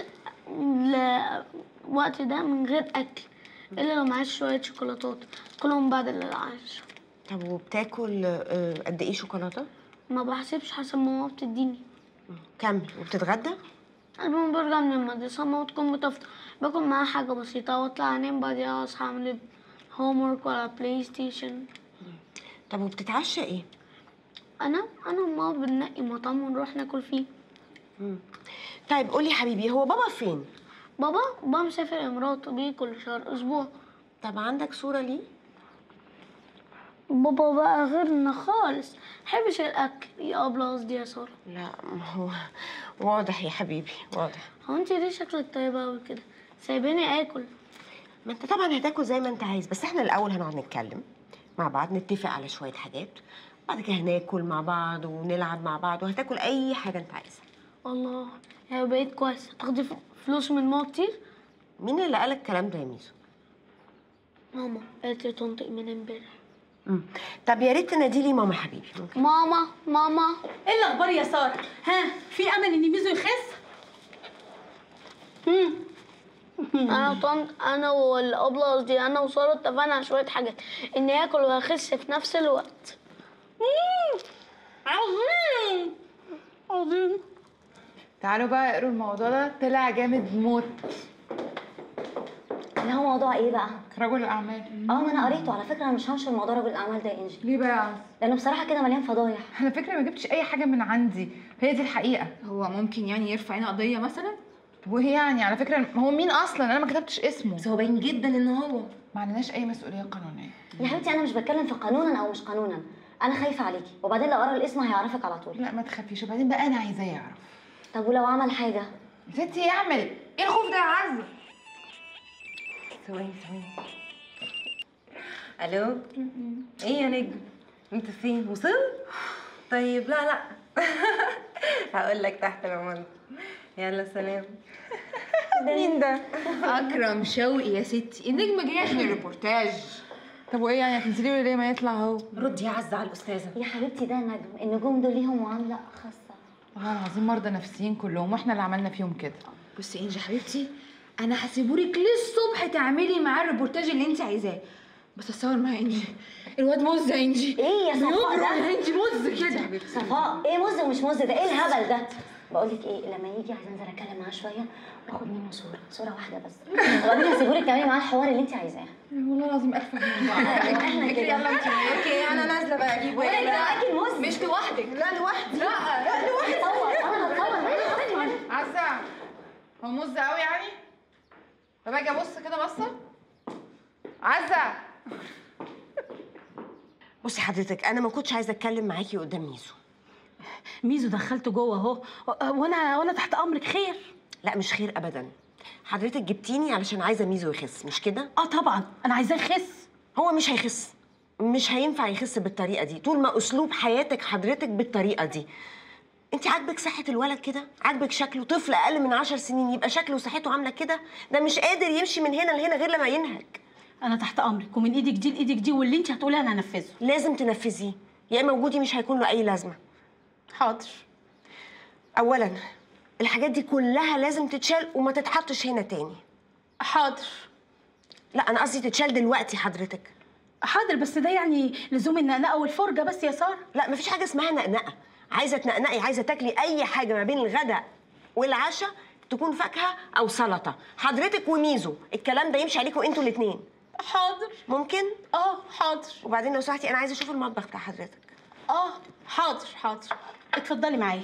الوقت ده من غير أكل إلا لو معايا شوية شوكولاتات كلهم بعد العشاء طب وبتاكل آه، قد ايه شوكولاته ما بحسبش حسب ما ماما بتديني كمل وبتتغدى قبل ما برجع من المدرسة ماما تكون بتفطر باكل معاها حاجة بسيطة واطلع انام بعدها اصحى اعمل هوم ورك ولا بلاي ستيشن طب وبتتعشى ايه؟ انا انا وماما بننقي مطعم ونروح ناكل فيه طيب قولي حبيبي هو بابا فين؟ بابا بابا مسافر الامارات وبيجي كل شهر اسبوع طب عندك صورة ليه؟ بابا بقى غيرنا خالص محبش الاكل يا ابله قصدي يا ساره لا ما هو واضح يا حبيبي واضح هو انت ليه شكلك طيبه قوي كده سايباني اكل ما انت طبعا هتاكل زي ما انت عايز بس احنا الاول هنقعد نتكلم مع بعض نتفق على شويه حاجات بعد كده هناكل مع بعض ونلعب مع بعض وهتاكل اي حاجه انت عايزها الله يا بقيت كويس هتاخدي ف- فلوس من ماما كتير مين اللي قالك الكلام ده يا ميزو ماما قالت لي تنطق من امبارح مم. طب يا ريت تناديلي ماما حبيبي ممكن ماما ماما ايه الاخبار يا ساره ها في امل ان ميزو يخس انا وطنط انا والابله قصدي انا وساره اتفقنا على شويه حاجات اني اكل واخس في نفس الوقت عظيم عظيم تعالوا بقى اقروا الموضوع ده طلع جامد موت اللي هو موضوع ايه بقى؟ رجل الاعمال اه ما انا قريته على فكره انا مش هنشر موضوع رجل الاعمال ده يا انجي ليه بقى يا عز؟ لانه بصراحه كده مليان فضايح على فكره ما جبتش اي حاجه من عندي هي دي الحقيقه هو ممكن يعني يرفع هنا قضيه مثلا وهي يعني على فكره هو مين اصلا انا ما كتبتش اسمه بس هو باين جدا ان هو ما عندناش اي مسؤوليه قانونيه يا حبيبتي انا مش بتكلم في قانونا او مش قانونا انا خايفه عليكي وبعدين لو قرا الاسم هيعرفك على طول لا ما تخافيش وبعدين بقى انا عايزاه يعرف طب ولو عمل حاجه يا ستي يعمل ايه الخوف ده يا عزه ثواني ثواني الو ايه يا نجم انت فين وصل طيب لا لا هقول لك تحت العمود يلا سلام مين ده؟ اكرم شوقي يا ستي النجم جاي عشان الريبورتاج طب وايه يعني هتنزلي له ليه ما يطلع اهو ردي يا عزة على الأستاذة يا حبيبتي ده نجم النجوم دول ليهم معاملة خاصة والله العظيم مرضى نفسيين كلهم واحنا اللي عملنا فيهم كده بصي انجي حبيبتي انا هسيبهولك للصبح تعملي معاه الريبورتاج اللي انت عايزاه بس اتصور معايا انجي الواد مز يا انجي ايه يا صفاء بيبرق ده؟ يا انجي مز كده صفاء ايه مز ومش مز ده ايه الهبل ده بقول لك ايه لما يجي عايزه انزل اتكلم معاه شويه واخد منه صوره صوره واحده بس وبعدين هسيبهولك تعملي معاه الحوار اللي انت عايزاه والله العظيم الف من بعض احنا كده يلا انت اوكي انا نازله بقى اجيب وين لا بقى اجيب مز مش لوحدك لا لوحدي لا لا لوحدي هتصور انا هتصور معايا عزة هو مز قوي يعني طب اجي ابص كده بصه عزة بصي حضرتك انا ما كنتش عايزه اتكلم معاكي قدام ميزو ميزو دخلته جوه اهو وانا وانا تحت امرك خير لا مش خير ابدا حضرتك جبتيني علشان عايزه ميزو يخس مش كده اه طبعا انا عايزاه يخس هو مش هيخس مش هينفع يخس بالطريقه دي طول ما اسلوب حياتك حضرتك بالطريقه دي انت عاجبك صحه الولد كده عاجبك شكله طفل اقل من عشر سنين يبقى شكله وصحته عامله كده ده مش قادر يمشي من هنا لهنا غير لما ينهج انا تحت امرك ومن ايدك دي لايدك دي واللي انت هتقوليه انا هنفذه لازم تنفذيه يا اما وجودي مش هيكون له اي لازمه حاضر اولا الحاجات دي كلها لازم تتشال وما تتحطش هنا تاني حاضر لا انا قصدي تتشال دلوقتي حضرتك حاضر بس ده يعني لزوم النقنقه والفرجه بس يا ساره لا مفيش حاجه اسمها نقنقه عايزه تنقنقي عايزه تاكلي اي حاجه ما بين الغداء والعشاء تكون فاكهه او سلطه حضرتك وميزو الكلام ده يمشي عليكم انتوا الاثنين حاضر ممكن اه حاضر وبعدين لو سمحتي انا عايزه اشوف المطبخ بتاع حضرتك اه حاضر حاضر اتفضلي معايا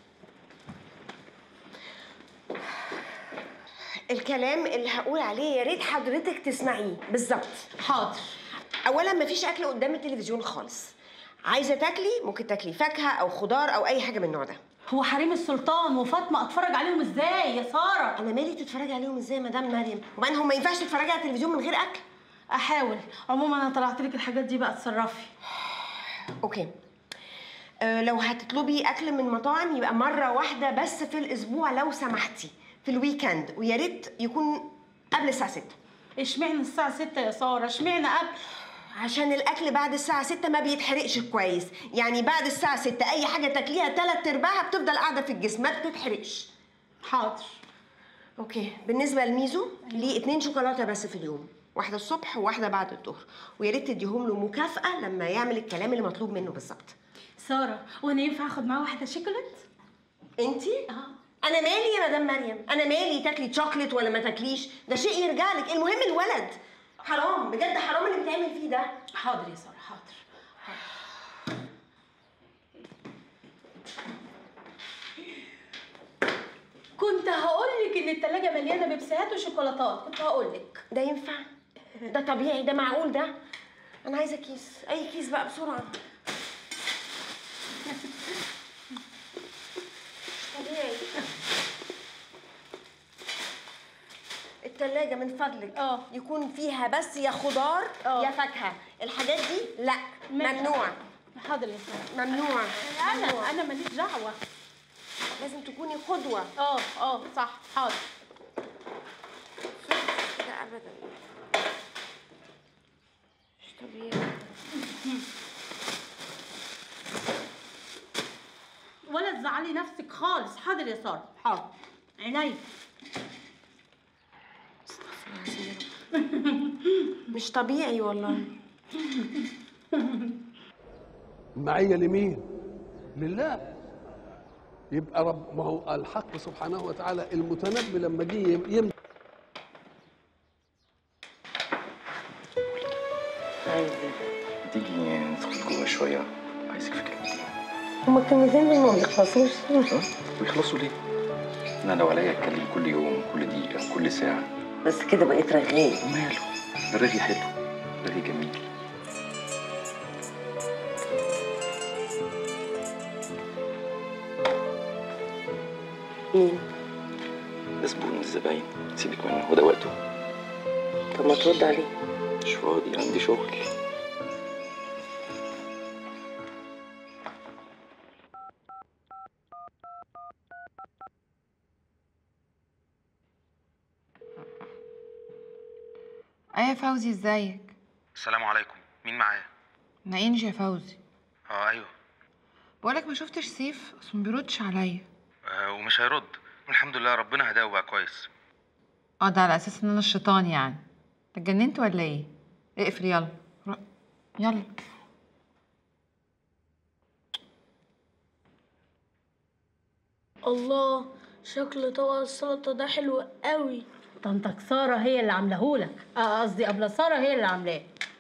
الكلام اللي هقول عليه يا ريت حضرتك تسمعيه بالظبط حاضر اولا مفيش اكل قدام التلفزيون خالص عايزه تاكلي ممكن تاكلي فاكهه او خضار او اي حاجه من النوع ده هو حريم السلطان وفاطمه اتفرج عليهم ازاي يا ساره انا مالي تتفرجي عليهم ازاي يا مدام مريم وبعدين هم ما ينفعش تتفرجي على التلفزيون من غير اكل احاول عموما انا طلعت لك الحاجات دي بقى اتصرفي اوكي أه لو هتطلبي اكل من مطاعم يبقى مره واحده بس في الاسبوع لو سمحتي في الويكند ويا ريت يكون قبل الساعه 6 اشمعنى الساعه 6 يا ساره اشمعنى قبل عشان الاكل بعد الساعه 6 ما بيتحرقش كويس يعني بعد الساعه 6 اي حاجه تاكليها تلات ارباعها بتفضل قاعده في الجسم ما بتتحرقش حاضر اوكي بالنسبه لميزو ليه اتنين شوكولاته بس في اليوم واحده الصبح وواحده بعد الظهر ويا ريت تديهم له مكافاه لما يعمل الكلام اللي مطلوب منه بالظبط ساره وانا ينفع اخد معاه واحده شوكولات انتي انا مالي يا مدام مريم انا مالي تاكلي شوكليت ولا ما تاكليش ده شيء يرجع لك المهم الولد حرام بجد حرام اللي بتعمل فيه ده حاضر يا ساره حاضر كنت هقول لك ان التلاجة مليانه بيبسيهات وشوكولاتات كنت هقول لك ده ينفع ده طبيعي ده معقول ده انا عايزه كيس اي كيس بقى بسرعه طبيعي التلاجة من فضلك اه يكون فيها بس يا خضار يا فاكهة الحاجات دي لا ممنوع حاضر يا ساره ممنوع انا ممنوع. انا ماليش دعوه لازم تكوني قدوة اه اه صح حاضر لا ابدا مش طبيعي ولا تزعلي نفسك خالص حاضر يا ساره حاضر عينيا مش طبيعي والله المعية لمين؟ لله يبقى رب ما هو الحق سبحانه وتعالى المتنبي لما جه يم تيجي ندخل جوه شويه عايزك في كلمتين هما الكلمتين دول ما بيخلصوش ويخلصوا ليه؟ انا لو عليا اتكلم كل يوم كل دقيقه كل ساعه بس كده بقيت رغاي ماله الرغي حلو الرغي جميل مين؟ ده زبون من الزباين سيبك منه هو ده وقته طب ما ترد عليه مش فاضي عندي شغل يا فوزي ازيك السلام عليكم مين معايا انا انجي يا فوزي اه ايوه بقولك ما شفتش سيف اصلا ما بيردش عليا آه ومش هيرد الحمد لله ربنا هداه وبقى كويس اه ده على اساس ان انا الشيطان يعني اتجننت ولا ايه اقفل يلا ر- يلا الله شكل طبق السلطة ده حلو قوي طنطك ساره هي اللي عاملahulك اه قصدي ابله ساره هي اللي عاملاه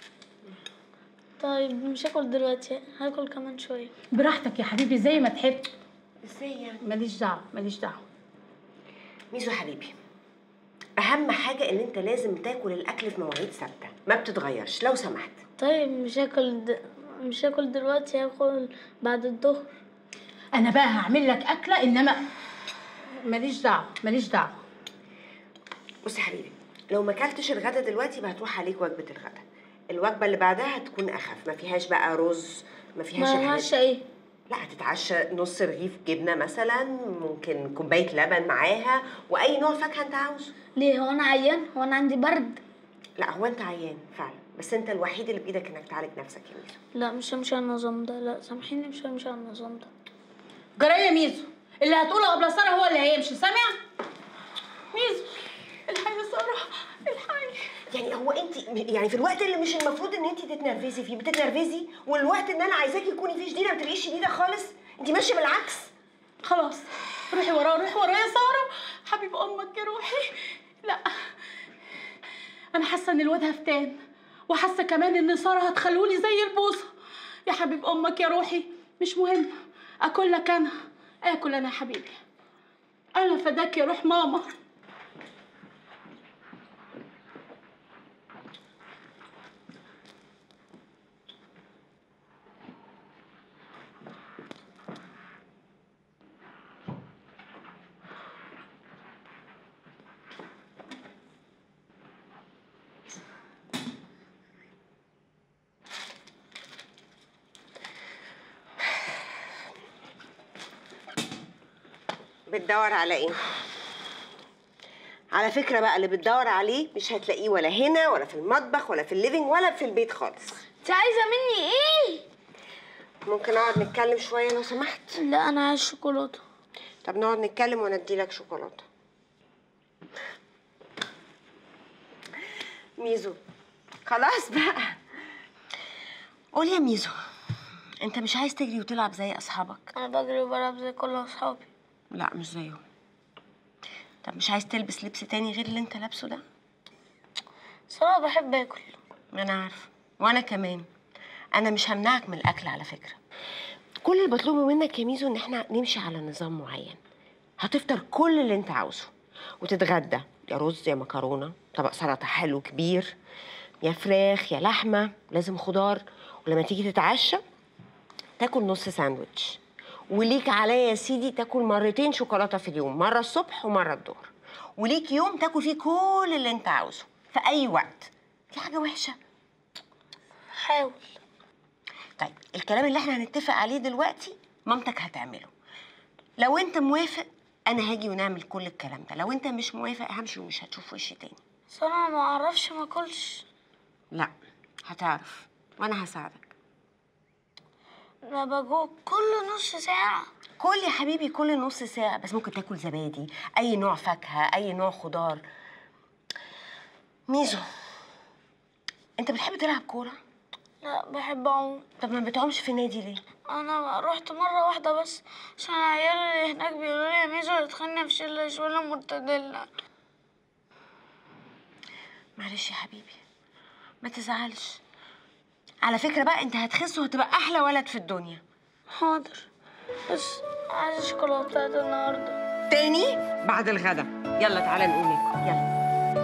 طيب مش هاكل دلوقتي هاكل كمان شوية براحتك يا حبيبي زي ما تحب ازاي يعني ماليش دعوه ماليش دعوه ميزو حبيبي اهم حاجه ان انت لازم تاكل الاكل في مواعيد ثابته ما بتتغيرش لو سمحت طيب مش هاكل د... مش هاكل دلوقتي هاكل بعد الظهر انا بقى هعمل لك اكله انما ماليش دعوه ماليش دعوه بص يا حبيبي لو ما اكلتش الغدا دلوقتي يبقى هتروح عليك وجبه الغدا الوجبه اللي بعدها هتكون اخف ما فيهاش بقى رز ما فيهاش ما الحاجات هعشى ايه لا هتتعشى نص رغيف جبنه مثلا ممكن كوبايه لبن معاها واي نوع فاكهه انت عاوزه ليه هو انا عيان هو انا عندي برد لا هو انت عيان فعلا بس انت الوحيد اللي بايدك انك تعالج نفسك يا ميزو لا مش همشي على النظام ده لا سامحيني مش همشي على النظام ده جرايه ميزو اللي هتقوله ابله ساره هو اللي هيمشي سامع ميزو الحي يا ساره الحي يعني هو انت يعني في الوقت اللي مش المفروض ان انت تتنرفزي فيه بتتنرفزي والوقت ان انا عايزاكي تكوني فيه شديده ما تبقيش شديده خالص انت ماشيه بالعكس خلاص روحي وراه روحي وراه يا ساره حبيب امك يا روحي لا انا حاسه ان الواد هفتان وحاسه كمان ان ساره هتخلوني زي البوصه يا حبيب امك يا روحي مش مهم اكل لك انا اكل انا يا حبيبي انا فداك يا روح ماما بتدور على ايه على فكره بقى اللي بتدور عليه مش هتلاقيه ولا هنا ولا في المطبخ ولا في الليفينج ولا في البيت خالص انت عايزه مني ايه ممكن نقعد نتكلم شويه لو سمحت لا انا عايز شوكولاته طب نقعد نتكلم وانا اديلك شوكولاته ميزو خلاص بقى قول يا ميزو انت مش عايز تجري وتلعب زي اصحابك انا بجري وبلعب زي كل اصحابي لا مش زيهم طب مش عايز تلبس لبس تاني غير اللي انت لابسه ده صراحه بحب اكل انا عارفه وانا كمان انا مش همنعك من الاكل على فكره كل اللي بطلبه منك يا ميزو ان احنا نمشي على نظام معين هتفطر كل اللي انت عاوزه وتتغدى يا رز يا مكرونه طبق سلطه حلو كبير يا فراخ يا لحمه لازم خضار ولما تيجي تتعشى تاكل نص ساندوتش وليك عليا يا سيدي تاكل مرتين شوكولاته في اليوم مره الصبح ومره الظهر وليك يوم تاكل فيه كل اللي انت عاوزه في اي وقت دي حاجه وحشه حاول طيب الكلام اللي احنا هنتفق عليه دلوقتي مامتك هتعمله لو انت موافق انا هاجي ونعمل كل الكلام ده لو انت مش موافق همشي ومش هتشوف وشي تاني بس انا ما اعرفش ما اكلش لا هتعرف وانا هساعدك انا بجوع كل نص ساعه كل يا حبيبي كل نص ساعة بس ممكن تاكل زبادي أي نوع فاكهة أي نوع خضار ميزو أنت بتحب تلعب كورة؟ لا بحب اعوم طب ما بتعومش في النادي ليه؟ انا رحت مره واحده بس عشان العيال اللي هناك بيقولوا لي يا ميزو ادخلنا في شله شويه مرتدله معلش يا حبيبي ما تزعلش على فكرة بقى أنت هتخس وهتبقى أحلى ولد في الدنيا حاضر بس عايز شوكولاتات النهارده تاني بعد الغدا يلا تعالى نقوم ناكل يلا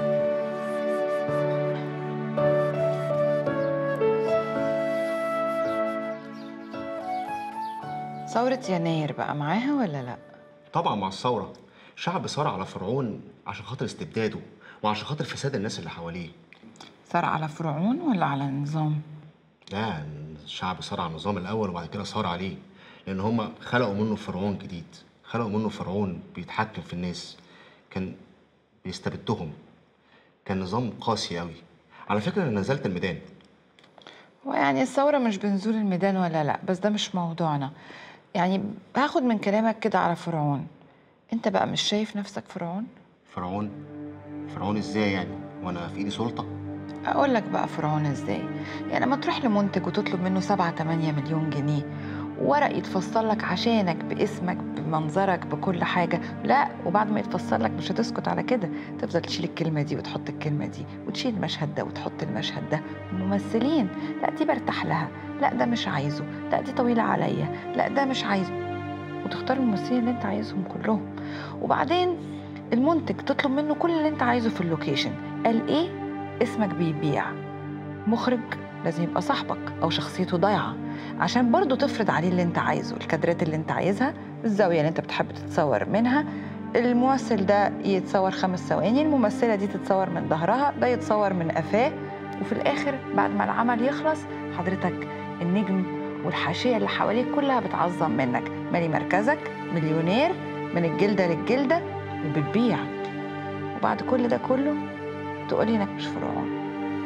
ثورة يناير بقى معاها ولا لا؟ طبعا مع الثورة شعب صار على فرعون عشان خاطر استبداده وعشان خاطر فساد الناس اللي حواليه صار على فرعون ولا على النظام؟ لا الشعب صار على النظام الأول وبعد كده صار عليه لأن هما خلقوا منه فرعون جديد خلقوا منه فرعون بيتحكم في الناس كان بيستبدهم كان نظام قاسي قوي على فكره انا نزلت الميدان ويعني الثورة مش بنزول الميدان ولا لا بس ده مش موضوعنا يعني هاخد من كلامك كده على فرعون انت بقى مش شايف نفسك فرعون فرعون فرعون ازاي يعني وانا في ايدي سلطه اقول لك بقى فرعون ازاي يعني لما تروح لمنتج وتطلب منه 7 8 مليون جنيه ورق يتفصل لك عشانك باسمك بمنظرك بكل حاجه لا وبعد ما يتفصل لك مش هتسكت على كده تفضل تشيل الكلمه دي وتحط الكلمه دي وتشيل المشهد ده وتحط المشهد ده ممثلين لا دي برتاح لها لا ده مش عايزه لا دي طويله عليا لا ده مش عايزه وتختار الممثلين اللي انت عايزهم كلهم وبعدين المنتج تطلب منه كل اللي انت عايزه في اللوكيشن قال ايه اسمك بيبيع مخرج لازم يبقى صاحبك او شخصيته ضايعه عشان برضه تفرض عليه اللي انت عايزه الكادرات اللي انت عايزها الزاويه اللي انت بتحب تتصور منها الممثل ده يتصور خمس ثواني الممثله دي تتصور من ظهرها ده يتصور من قفاه وفي الاخر بعد ما العمل يخلص حضرتك النجم والحاشيه اللي حواليك كلها بتعظم منك مالي مركزك مليونير من الجلده للجلده وبتبيع وبعد كل ده كله تقولي انك مش فرعون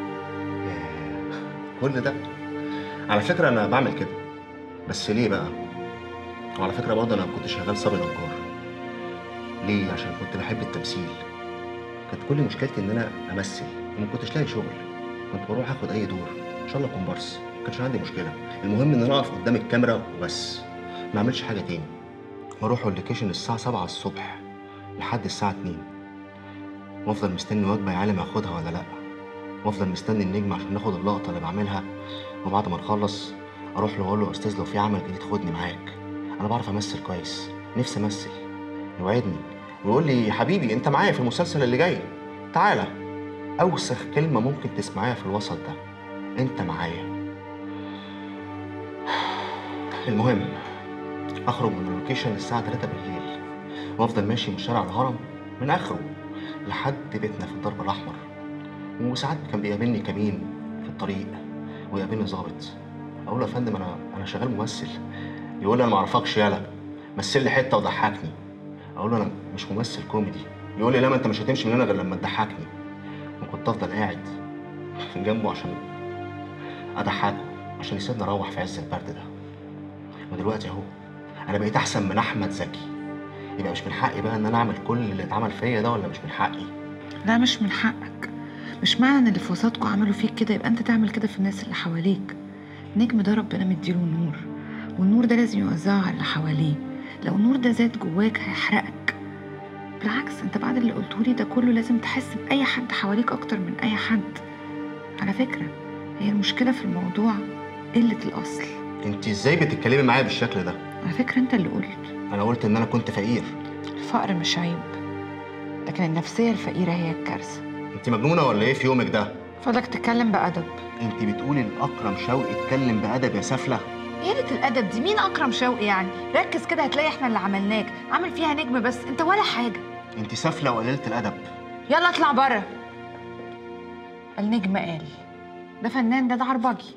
كل ده على فكره انا بعمل كده بس ليه بقى وعلى فكره برضه انا كنت شغال صبي نجار ليه عشان كنت بحب التمثيل كانت كل مشكلتي ان انا امثل وما كنتش لاقي شغل كنت بروح اخد اي دور ان شاء الله كومبارس ما كانش عندي مشكله المهم ان انا اقف قدام الكاميرا وبس ما اعملش حاجه تاني واروح اللوكيشن الساعه 7 الصبح لحد الساعه 2 وافضل مستني وجبه يا عالم اخدها ولا لا وافضل مستني النجم عشان ناخد اللقطه اللي بعملها وبعد ما نخلص اروح له اقول له يا استاذ لو في عمل جديد خدني معاك انا بعرف امثل كويس نفسي امثل يوعدني ويقول لي يا حبيبي انت معايا في المسلسل اللي جاي تعالى اوسخ كلمه ممكن تسمعيها في الوسط ده انت معايا المهم اخرج من اللوكيشن الساعه 3 بالليل وافضل ماشي من شارع الهرم من اخره لحد بيتنا في الدرب الاحمر وساعات كان بيقابلني كمين في الطريق ويقابلني ظابط اقول له يا فندم انا انا شغال ممثل يقول لي انا ما اعرفكش يالا مثل لي حته وضحكني اقول له انا مش ممثل كوميدي يقول لي لا ما انت مش هتمشي من هنا غير لما تضحكني وكنت افضل قاعد في جنبه عشان اضحكه عشان يسيبني اروح في عز البرد ده ودلوقتي اهو انا بقيت احسن من احمد زكي يبقى مش من حقي بقى ان انا اعمل كل اللي اتعمل فيا ده ولا مش من حقي لا مش من حقك مش معنى ان اللي في وسطكوا عملوا فيك كده يبقى انت تعمل كده في الناس اللي حواليك النجم ده ربنا مديله نور والنور ده لازم يوزعه على اللي حواليه لو النور ده زاد جواك هيحرقك بالعكس انت بعد اللي قلتهولي ده كله لازم تحس بأي حد حواليك أكتر من أي حد على فكرة هي المشكلة في الموضوع قلة الأصل انت ازاي بتتكلمي معايا بالشكل ده على فكرة انت اللي قلت انا قلت ان انا كنت فقير الفقر مش عيب لكن النفسية الفقيرة هي الكارثة انت مجنونه ولا ايه في يومك ده فضلك تتكلم بأدب انت بتقولي لاكرم شوقي اتكلم بادب يا سفله ايه قلة الأدب دي مين أكرم شوقي يعني ركز كده هتلاقي احنا اللي عملناك عامل فيها نجم بس انت ولا حاجة انت سافله وقليله الادب يلا اطلع بره النجم قال ده فنان ده ده عربجي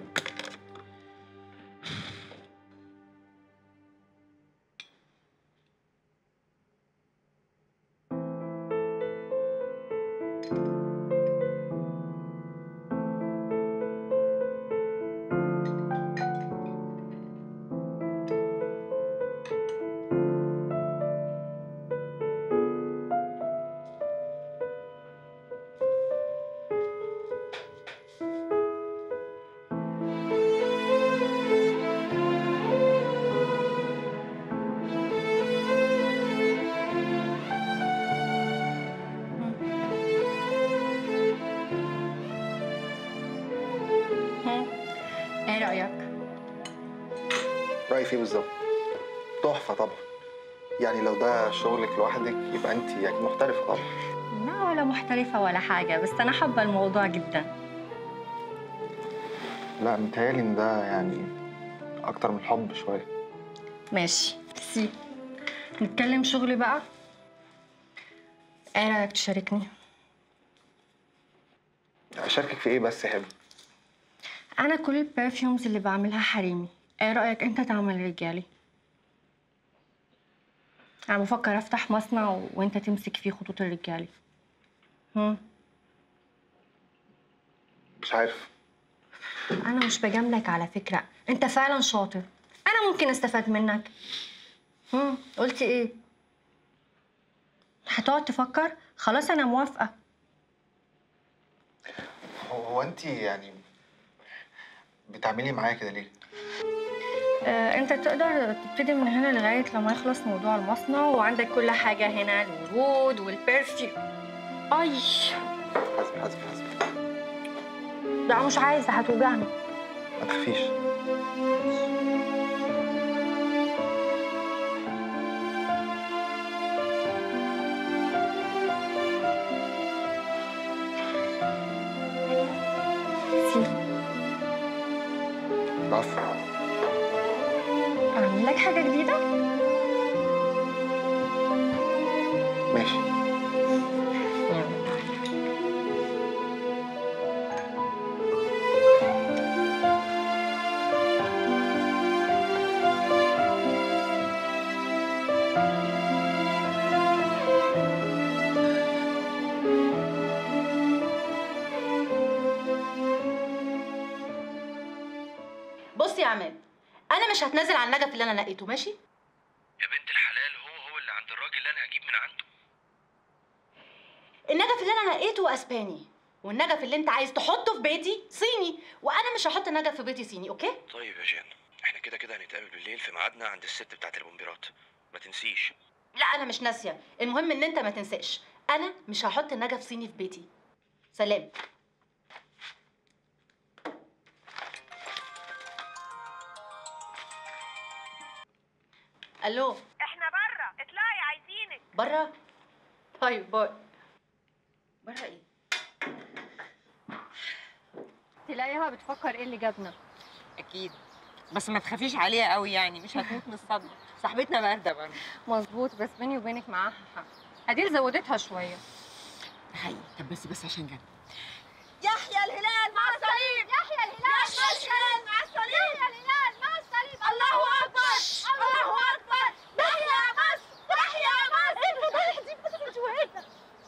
ايه رأيك؟ رأيي فيه بالظبط تحفة طبعا يعني لو ده شغلك لوحدك يبقى انت يعني محترفة طبعا لا ولا محترفة ولا حاجة بس أنا حابة الموضوع جدا لا متهيألي ان ده يعني اكتر من الحب شوية ماشي سي نتكلم شغل بقى ايه رأيك تشاركني؟ اشاركك في ايه بس يا هبه أنا كل البرفيومز اللي بعملها حريمي ايه رأيك أنت تعمل رجالي؟ أنا بفكر أفتح مصنع و... وأنت تمسك فيه خطوط الرجالي هم؟ مش عارف انا مش بجاملك على فكره انت فعلا شاطر انا ممكن استفاد منك هم قلتي ايه هتقعد تفكر خلاص انا موافقه هو هو انت يعني بتعملي معايا كده ليه؟ آه، انت تقدر تبتدي من هنا لغايه لما يخلص موضوع المصنع وعندك كل حاجه هنا الورود والبرفيوم اي حسبي حسبي حسبي لا مش عايزه هتوجعني ما تخافيش العفو اعمل لك حاجه جديده ماشي بص يا عماد انا مش هتنازل عن النجف اللي انا لقيته ماشي يا بنت الحلال هو هو اللي عند الراجل اللي انا هجيب من عنده النجف اللي انا لقيته اسباني والنجف اللي انت عايز تحطه في بيتي صيني وانا مش هحط نجف في بيتي صيني اوكي طيب يا جان احنا كده كده هنتقابل بالليل في ميعادنا عند الست بتاعت البومبيرات ما تنسيش لا انا مش ناسيه المهم ان انت ما تنساش انا مش هحط نجف صيني في بيتي سلام الو احنا بره اطلعي عايزينك بره طيب باي بره ايه تلاقيها بتفكر ايه اللي جابنا اكيد بس ما تخافيش عليها قوي يعني مش هتموت من الصدمه صاحبتنا بارده برضه مظبوط بس بيني وبينك معاها حق هديل زودتها شويه حقيقي طب بس بس عشان جنب يحيى الهلال مع الصليب يحيى الهلال مع الصليب مع الصليب يحيى الهلال مع الصليب الله اكبر الله اكبر تحيا مصر تحيا مصر ايه الفضايح دي بس شويه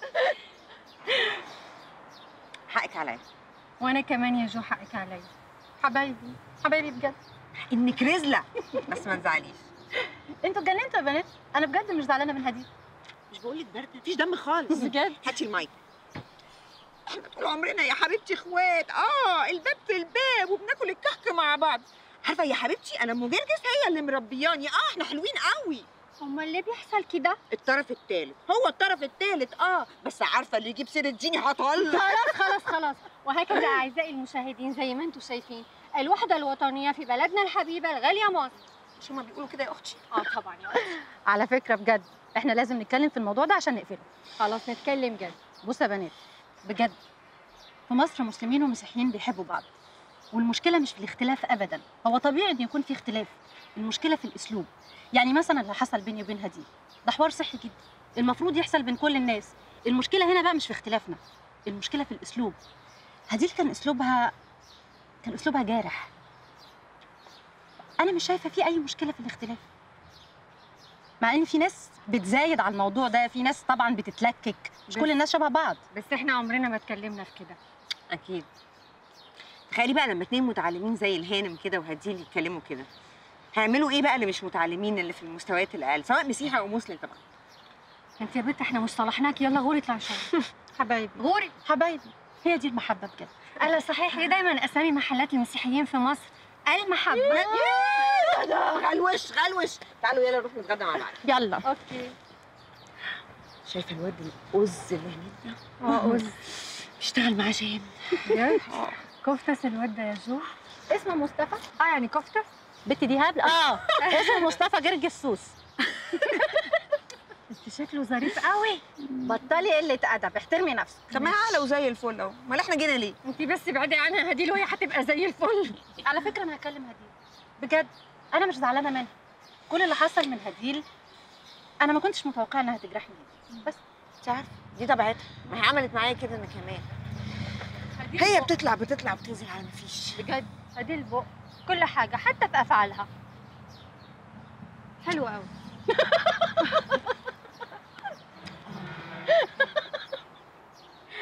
حقك عليا وانا كمان يا جو حقك عليا حبايبي حبايبي بجد انك رزله بس ما تزعليش انتوا اتجننتوا يا بنات انا بجد مش زعلانه من هديل مش بقول لك بارده مفيش دم خالص بجد هاتي المايك احنا طول عمرنا يا حبيبتي اخوات اه الباب في الباب وبناكل الكحك مع بعض عارفه يا حبيبتي انا ام جرجس هي اللي مربياني اه احنا حلوين قوي امال ليه بيحصل كده الطرف الثالث هو الطرف الثالث اه بس عارفه اللي يجيب سيره جيني هطلع خلاص خلاص خلاص وهكذا اعزائي المشاهدين زي ما انتم شايفين الوحده الوطنيه في بلدنا الحبيبه الغاليه مصر مش هما بيقولوا كده يا اختي اه طبعا يا اختي على فكره بجد احنا لازم نتكلم في الموضوع ده عشان نقفله خلاص نتكلم جد بصوا يا بنات بجد في مصر مسلمين ومسيحيين بيحبوا بعض والمشكله مش في الاختلاف ابدا هو طبيعي ان يكون في اختلاف المشكله في الاسلوب يعني مثلا اللي حصل بيني وبين هديل ده حوار صحي جدا المفروض يحصل بين كل الناس المشكله هنا بقى مش في اختلافنا المشكله في الاسلوب هديل كان اسلوبها كان اسلوبها جارح انا مش شايفه في اي مشكله في الاختلاف مع ان في ناس بتزايد على الموضوع ده في ناس طبعا بتتلكك مش كل الناس شبه بعض بس احنا عمرنا ما اتكلمنا في كده اكيد تخيلي بقى لما اتنين متعلمين زي الهانم كده وهديل يتكلموا كده هيعملوا ايه بقى اللي مش متعلمين اللي في المستويات الاقل سواء مسيحي او مسلم طبعا انت يا بنت احنا مصطلحناك يلا غوري اطلعي شويه حبايبي غوري حبايبي هي دي المحبه بجد الا صحيح ليه دايما اسامي محلات المسيحيين في مصر المحبه غلوش غلوش تعالوا يلا نروح نتغدى مع بعض يلا اوكي شايفه الواد القز اللي هناك ده اه قز اشتغل معاه جامد بجد كفتة الواد ده يا جو اسمه مصطفى اه يعني كفتة بنتي دي هبل اه اسمه مصطفى جرج السوس انت شكله ظريف قوي بطلي قلة أدب احترمي نفسك طب ما هي اعلى وزي الفل اهو امال احنا جينا ليه انت بس ابعدي عنها هديل وهي هتبقى زي الفل على فكرة أنا هكلم هديل بجد أنا مش زعلانة منها كل اللي حصل من هديل أنا ما كنتش متوقعة إنها تجرحني بس انت عارفه دي طبيعتها ما هي عملت معايا كده انا كمان هي بتطلع بتطلع بتنزل على مفيش بجد هديل بق كل حاجة حتى في أفعالها حلوة قوي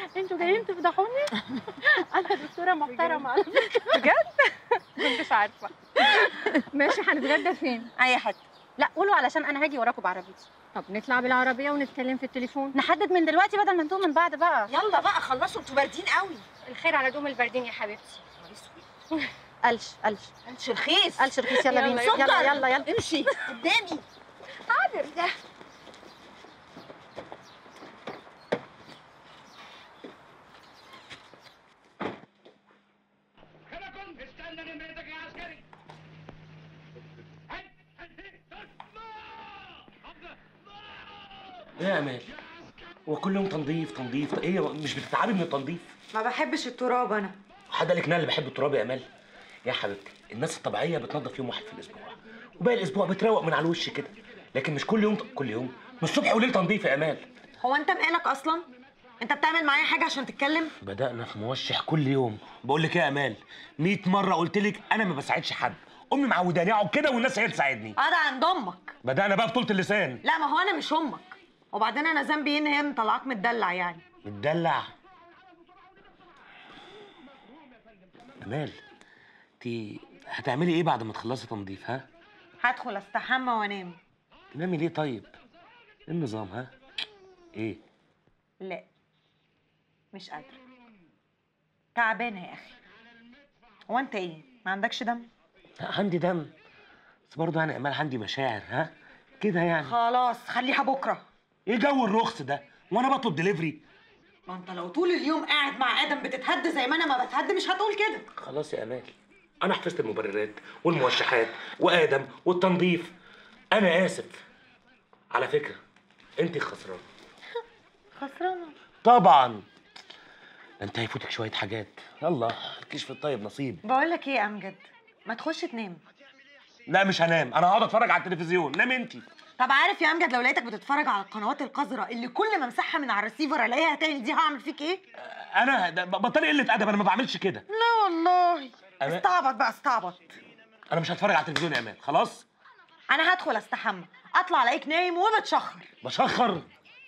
انتوا جايين تفضحوني انا دكتوره محترمه على فكره بجد كنتش عارفه ماشي هنتغدى فين؟ اي حته لا قولوا علشان انا هاجي وراكم بعربيتي طب نطلع بالعربيه ونتكلم في التليفون نحدد من دلوقتي بدل ما نتوه من بعض بقى يلا بقى خلصوا انتوا باردين قوي الخير على دوم البردين يا حبيبتي قلش قلش قلش رخيص قلش رخيص يلا بينا سكر. يلا يلا يلا امشي قدامي حاضر ده استنى نمرتك يا عسكري ايه يا امال هو كل يوم تنظيف تنظيف ايه مش بتتعبي من التنظيف ما بحبش التراب انا حد قال لك ان انا اللي بحب التراب يا امال يا حبيبتي الناس الطبيعيه بتنظف يوم واحد في الاسبوع وباقي الاسبوع بتروق من على الوش كده لكن مش كل يوم كل يوم مش صبح وليل تنظيف يا امال هو انت مالك اصلا انت بتعمل معايا حاجه عشان تتكلم بدأنا في موشح كل يوم بقول لك ايه يا امال 100 مره قلت لك انا ما بساعدش حد امي معوداني اقعد كده والناس هي تساعدني اه ده عند امك بدأنا بقى بطولة اللسان لا ما هو انا مش امك وبعدين انا ذنبي ايه ان هي مطلعاك متدلع يعني متدلع امال انت هتعملي ايه بعد ما تخلصي تنظيف ها هدخل استحمى وانام تنامي ليه طيب ايه النظام ها ايه لا مش قادره تعبانه يا اخي هو انت ايه ما عندكش دم لا عندي دم بس برضه يعني امال عندي مشاعر ها كده يعني خلاص خليها بكره ايه جو الرخص ده وانا بطلب دليفري ما انت لو طول اليوم قاعد مع ادم بتتهد زي ما انا ما بتهد مش هتقول كده خلاص يا امال انا حفظت المبررات والموشحات وادم والتنظيف انا اسف على فكره انت خسرانه خسرانه طبعا انت هيفوتك شويه حاجات يلا الكشف الطيب نصيب بقول لك ايه يا امجد ما تخش تنام لا مش هنام انا هقعد اتفرج على التلفزيون نام انت طب عارف يا امجد لو لقيتك بتتفرج على القنوات القذره اللي كل ما امسحها من على الريسيفر الاقيها تاني دي هعمل فيك ايه انا ده بطلي قله ادب انا ما بعملش كده لا والله أنا- استعبط بقى استعبط انا مش هتفرج على التلفزيون يا امان خلاص انا هدخل استحمى اطلع الاقيك نايم وبتشخر بشخر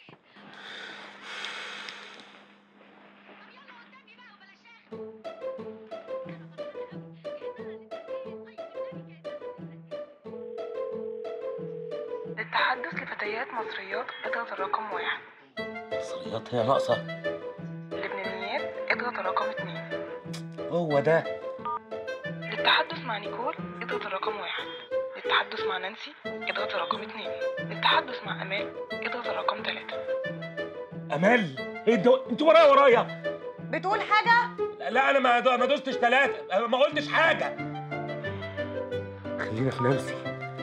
التحدث لفتيات مصريات اضغط الرقم واحد مصريات هي ناقصه لبنانيات اضغط الرقم اتنين هو ده للتحدث مع نيكول اضغط الرقم واحد للتحدث مع نانسي اضغط الرقم اتنين للتحدث مع امال اضغط الرقم تلاتة امال ايه ده انت ورايا ورايا بتقول حاجه لا انا ما دو- ما دوستش ثلاثه ما قلتش حاجه خلينا في نانسي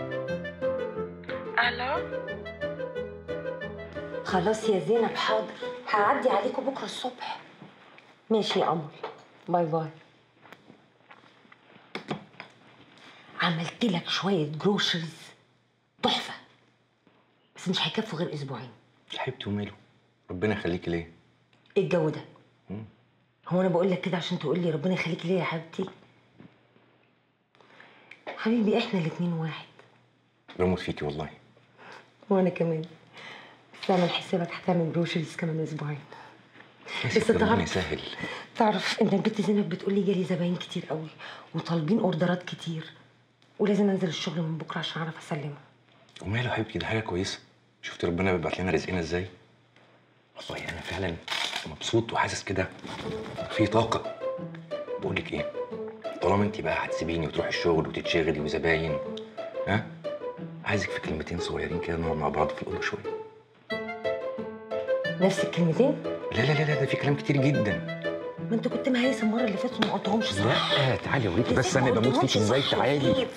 الو خلاص يا زينب حاضر هعدي عليكم بكره الصبح ماشي يا قمر باي باي عملت لك شويه جروشرز تحفه بس مش هيكفوا غير اسبوعين حبيبتي وماله ربنا يخليكي ليه ايه الجو ده مم. هو انا بقول لك كده عشان تقول لي ربنا يخليك ليه يا حبيبتي حبيبي احنا الاتنين واحد بموت فيكي والله وانا كمان بس اعمل حسابك هتعمل جروشرز كمان اسبوعين يا بس ستي ربنا تعرف يسهل تعرف ان البنت زينب بتقول لي جالي زباين كتير قوي وطالبين اوردرات كتير ولازم انزل الشغل من بكره عشان اعرف اسلمها وماله حبيبتي ده حاجه كويسه شفت ربنا بيبعت لنا رزقنا ازاي والله انا فعلا مبسوط وحاسس كده في طاقه بقول لك ايه طالما انت بقى هتسيبيني وتروحي الشغل وتتشغلي وزباين ها عايزك في كلمتين صغيرين كده نقعد مع بعض في الاوضه شويه نفس الكلمتين لا لا لا لا ده في كلام كتير جدا ما انت كنت مهيس المره اللي فاتت وما قلتهمش صح لا تعالي اوريكي بس إزاي انا ما بموت قلتهمش فيكي ازاي صح تعالي كيف؟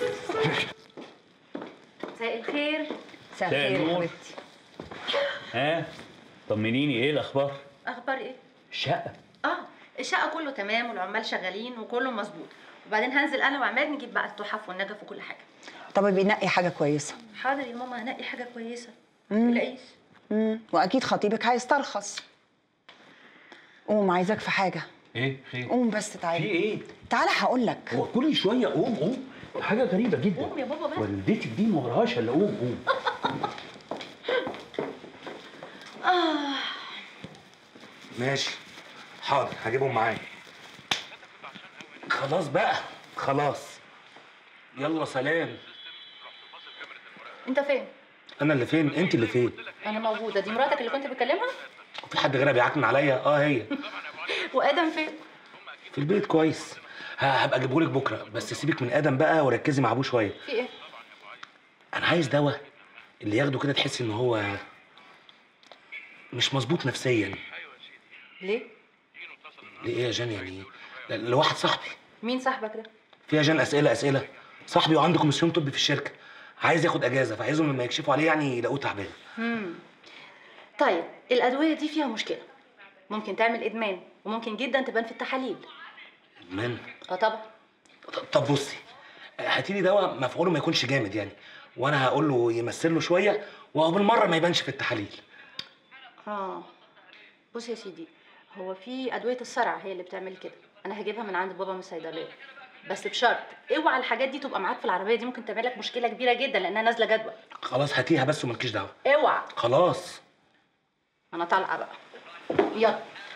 مساء الخير مساء الخير يا النور. حبيبتي ها طمنيني ايه الاخبار اخبار ايه الشقه اه الشقه كله تمام والعمال شغالين وكله مظبوط وبعدين هنزل انا وعماد نجيب بقى التحف والنجف وكل حاجه طب بينقي حاجه كويسه حاضر يا ماما هنقي حاجه كويسه مم. تلاقيش امم واكيد خطيبك هيسترخص قوم عايزك في حاجه ايه خير قوم بس تعالى في ايه تعالى هقول لك هو كل شويه قوم قوم حاجه غريبه جدا قوم يا بابا بقى والدتك دي ما وراهاش الا قوم قوم اه ماشي حاضر هجيبهم معايا خلاص بقى خلاص يلا سلام انت فين؟ انا اللي فين انت اللي فين انا موجوده دي مراتك اللي كنت بتكلمها في حد غيرها بيعكن عليا اه هي وادم فين؟ في البيت كويس ه- هبقى اجيبهولك بكره بس سيبك من ادم بقى وركزي مع ابوه شويه في ايه؟ انا عايز دواء اللي ياخده كده تحس ان هو مش مظبوط نفسيا ليه؟ ليه يا جان يعني ل- لواحد صاحبي مين صاحبك ده؟ فيها جان اسئله اسئله صاحبي وعنده كوميسيون طبي في الشركه عايز ياخد اجازه فعايزهم لما يكشفوا عليه يعني يلاقوه تعبان مم. طيب الادويه دي فيها مشكله ممكن تعمل ادمان وممكن جدا تبان في التحاليل ادمان اه طبعا طب بصي هاتي لي دواء مفعوله ما يكونش جامد يعني وانا هقول له يمثل له شويه وهو بالمره ما يبانش في التحاليل اه بص يا سيدي هو في ادويه الصرع هي اللي بتعمل كده انا هجيبها من عند بابا من الصيدليه بس بشرط اوعى الحاجات دي تبقى معاك في العربيه دي ممكن تعمل لك مشكله كبيره جدا لانها نازله جدول خلاص هاتيها بس ومالكيش دعوه اوعى خلاص انا طالعه بقى يلا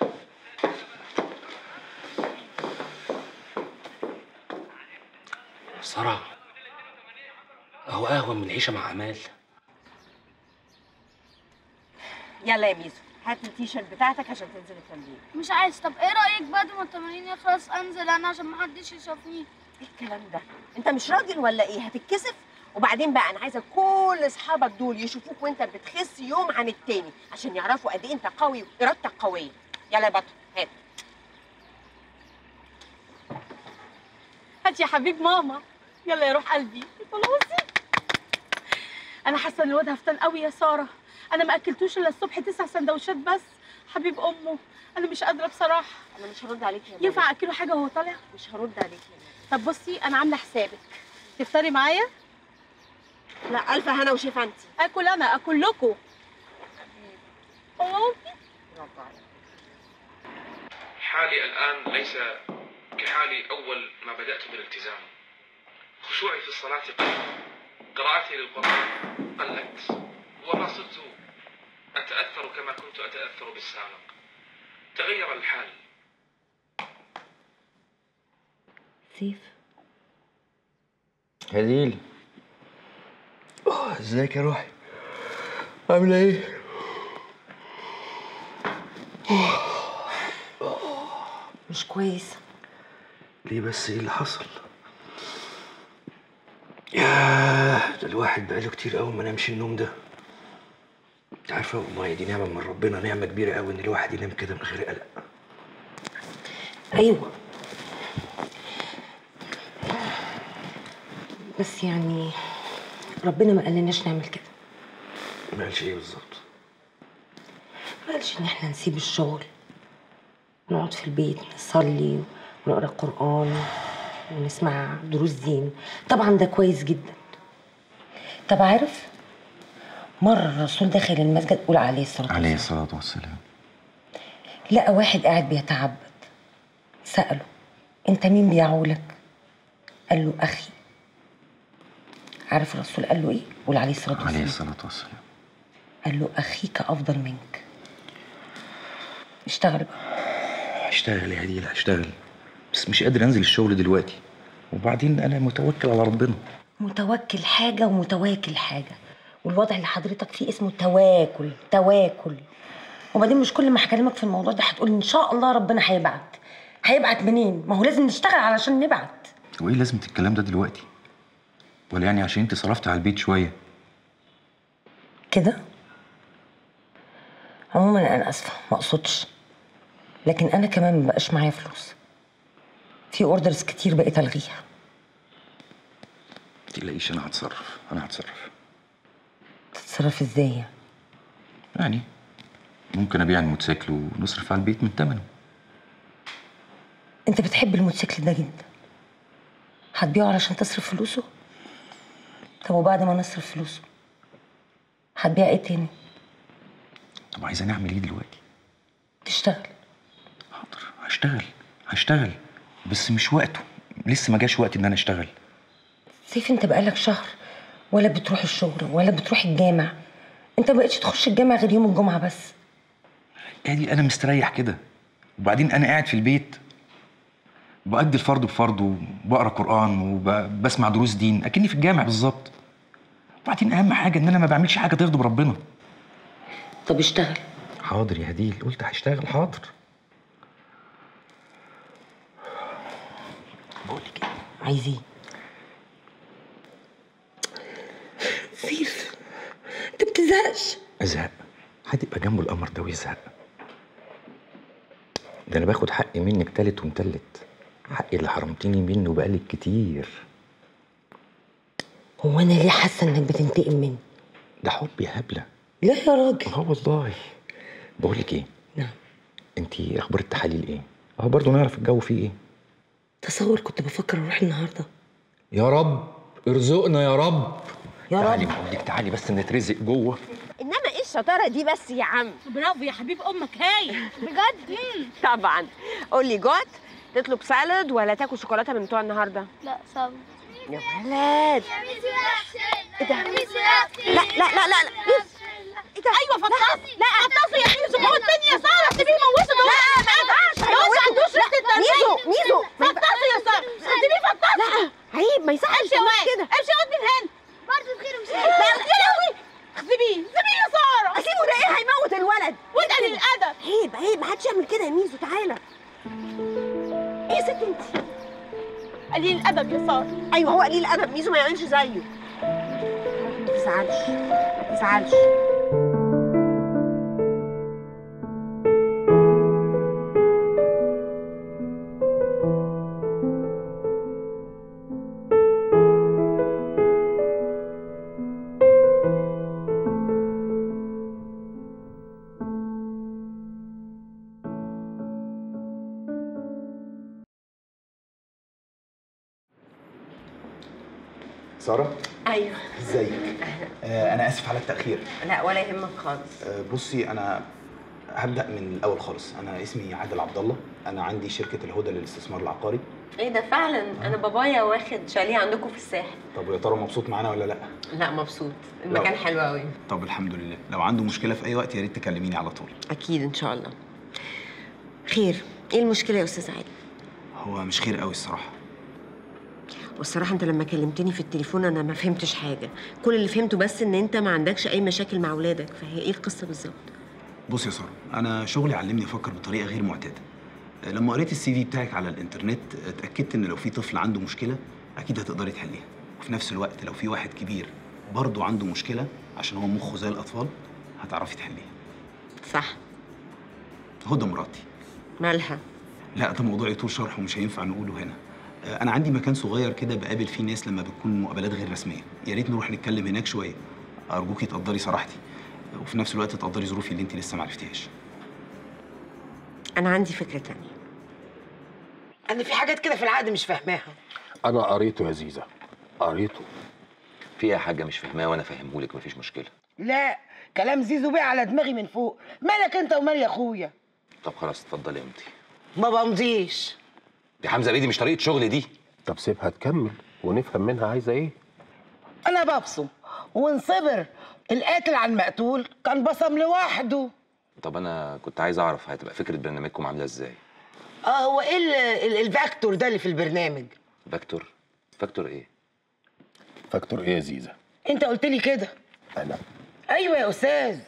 صرع اهو اهون من العيشه مع امال يلا يا ميزو هات التيشيرت بتاعتك عشان تنزل التمرين مش عايز طب ايه رايك بعد ما التمرين يخلص انزل انا عشان محدش يشوفني ايه الكلام ده انت مش راجل ولا ايه هتتكسف وبعدين بقى انا عايزه كل اصحابك دول يشوفوك وانت بتخس يوم عن التاني عشان يعرفوا قد ايه انت قوي وارادتك قويه يلا يا بطل هات هات يا حبيب ماما يلا يا روح قلبي خلاص انا حاسه ان الواد هفتان قوي يا ساره انا ما اكلتوش الا الصبح تسع سندوتشات بس حبيب امه انا مش قادره بصراحه انا مش هرد عليك يا ينفع ماما. اكله حاجه وهو طالع مش هرد عليك يا طب بصي انا عامله حسابك تفطري معايا لا الف هنا وشفا انت اكل انا اكل لكم أوه. حالي الآن ليس كحالي أول ما بدأت بالالتزام خشوعي في الصلاة قل قراءتي للقرآن قلت وما صرت أتأثر كما كنت أتأثر بالسابق تغير الحال سيف هديل ازيك يا روحي عاملة ايه؟ مش كويس ليه بس ايه اللي حصل؟ ياه ده الواحد بقاله كتير قوي ما نامش النوم ده انت عارفه والله دي نعمه من ربنا نعمه كبيره قوي ان الواحد ينام كده من غير قلق ايوه بس يعني ربنا ما قالناش نعمل كده ما قالش ايه بالظبط ما قالش ان احنا نسيب الشغل نقعد في البيت نصلي ونقرا قران ونسمع دروس دين طبعا ده كويس جدا طب عارف مرة الرسول دخل المسجد قول عليه الصلاة عليه الصلاه والسلام لقى واحد قاعد بيتعبد سأله انت مين بيعولك قال له اخي عارف الرسول قال له ايه قول عليه الصلاة عليه والسلام الصلاه والسلام قال له اخيك افضل منك اشتغل بقى هشتغل يا هديل هشتغل بس مش قادر انزل الشغل دلوقتي وبعدين انا متوكل على ربنا متوكل حاجة ومتواكل حاجة والوضع اللي حضرتك فيه اسمه تواكل تواكل وبعدين مش كل ما هكلمك في الموضوع ده هتقول ان شاء الله ربنا هيبعت هيبعت منين ما هو لازم نشتغل علشان نبعت وايه لازمه الكلام ده دلوقتي ولا يعني عشان انت صرفت على البيت شويه كده عموما انا اسفه ما اقصدش لكن انا كمان ما بقاش معايا فلوس في اوردرز كتير بقيت الغيها تقلقيش انا هتصرف انا هتصرف تتصرف ازاي يعني؟ يعني ممكن ابيع الموتوسيكل ونصرف على البيت من ثمنه انت بتحب الموتوسيكل ده جدا هتبيعه علشان تصرف فلوسه طب وبعد ما نصرف فلوسه هتبيع ايه تاني طب عايزاني اعمل ايه دلوقتي تشتغل هشتغل هشتغل بس مش وقته لسه ما جاش وقت ان انا اشتغل سيف انت بقالك شهر ولا بتروح الشغل ولا بتروح الجامع انت ما بقتش تخش الجامع غير يوم الجمعه بس ادي انا مستريح كده وبعدين انا قاعد في البيت بأدي الفرض بفرضه وبقرا قرآن وبسمع دروس دين اكني في الجامع بالظبط وبعدين اهم حاجه ان انا ما بعملش حاجه تغضب ربنا طب اشتغل حاضر يا هديل قلت هشتغل حاضر عايز ايه؟ سيف انت بتزهقش ازهق حد يبقى جنبه القمر ده ويزهق ده انا باخد حقي منك تالت ومتلت حقي اللي حرمتني منه بقالك كتير هو انا ليه حاسه انك بتنتقم مني؟ ده حب يا هبله لا يا راجل اه والله بقول لك ايه نعم انت اخبار التحاليل ايه اهو برضه نعرف الجو فيه ايه تصور كنت بفكر اروح النهارده يا رب ارزقنا يا رب يا تعالي رب بقول لك تعالي بس نترزق جوه انما ايه الشطاره دي بس يا عم برافو يا حبيب امك هاي بجد طبعا قول لي جوت تطلب سالاد ولا تاكل شوكولاته من بتوع النهارده لا صعب يا ولاد ايه ده لا لا لا لا لا ايه ده ايوه فطاس لا فطاسي يا ميزو ما هو التاني يا ساره سيبيه يموته ده لا ما ينفعش هو ما عندوش ريحه التربيه ميزو ميزو فطاسي يا ساره سيبيه فطاسي لا عيب ما يصحش امشي يا تعمل واد كده امشي اقعد من هنا برضه بخير ومش لا يا لهوي سيبيه سيبيه يا ساره اسيبه ده ايه هيموت الولد وانت للادب عيب عيب ما حدش يعمل كده يا ميزو تعالى ايه يا ست انت قليل الادب يا ساره ايوه هو قليل الادب ميزو ما يعملش زيه ما تزعلش ما تزعلش سارة ايوه ازيك؟ آه انا اسف على التأخير لا ولا يهمك خالص آه بصي انا هبدأ من الأول خالص أنا اسمي عادل عبد الله أنا عندي شركة الهدى للاستثمار العقاري ايه ده فعلا انا بابايا واخد شاليه عندكم في الساحل طب ويا ترى مبسوط معانا ولا لا؟ لا مبسوط المكان لا. حلو قوي طب الحمد لله لو عنده مشكلة في أي وقت يا ريت تكلميني على طول اكيد ان شاء الله خير ايه المشكله يا استاذ عادل هو مش خير قوي الصراحة والصراحه انت لما كلمتني في التليفون انا ما فهمتش حاجه كل اللي فهمته بس ان انت ما عندكش اي مشاكل مع اولادك فهي ايه القصه بالظبط بص يا سارة أنا شغلي علمني أفكر بطريقة غير معتادة آه، لما قريت السي في بتاعك على الإنترنت اتأكدت إن لو في طفل عنده مشكلة أكيد هتقدري تحليها وفي نفس الوقت لو في واحد كبير برضه عنده مشكلة عشان هو مخه زي الأطفال هتعرفي تحليها صح هدى مراتي مالها لا ده موضوع يطول شرحه ومش هينفع نقوله هنا آه، انا عندي مكان صغير كده بقابل فيه ناس لما بتكون مقابلات غير رسميه يا ريت نروح نتكلم هناك شويه ارجوكي تقدري صراحتي آه، وفي نفس الوقت تقدري ظروفي اللي انت لسه ما عرفتيهاش انا عندي فكره تانية انا في حاجات كده في العقد مش فاهماها انا قريته يا زيزه قريته فيها حاجه مش فاهماها وانا فاهمهولك مفيش مشكله لا كلام زيزو بقى على دماغي من فوق مالك انت ومال يا اخويا طب خلاص اتفضلي امضي ما بمضيش دي حمزه بيه دي مش طريقه شغل دي طب سيبها تكمل ونفهم منها عايزه ايه انا ببصم ونصبر القاتل على المقتول كان بصم لوحده طب انا كنت عايز اعرف هتبقى فكره برنامجكم عامله ازاي اه هو ايه ال- ال- الفاكتور ده اللي في البرنامج فاكتور فاكتور ايه فاكتور ايه يا زيزه انت قلت لي كده انا ايوه يا استاذ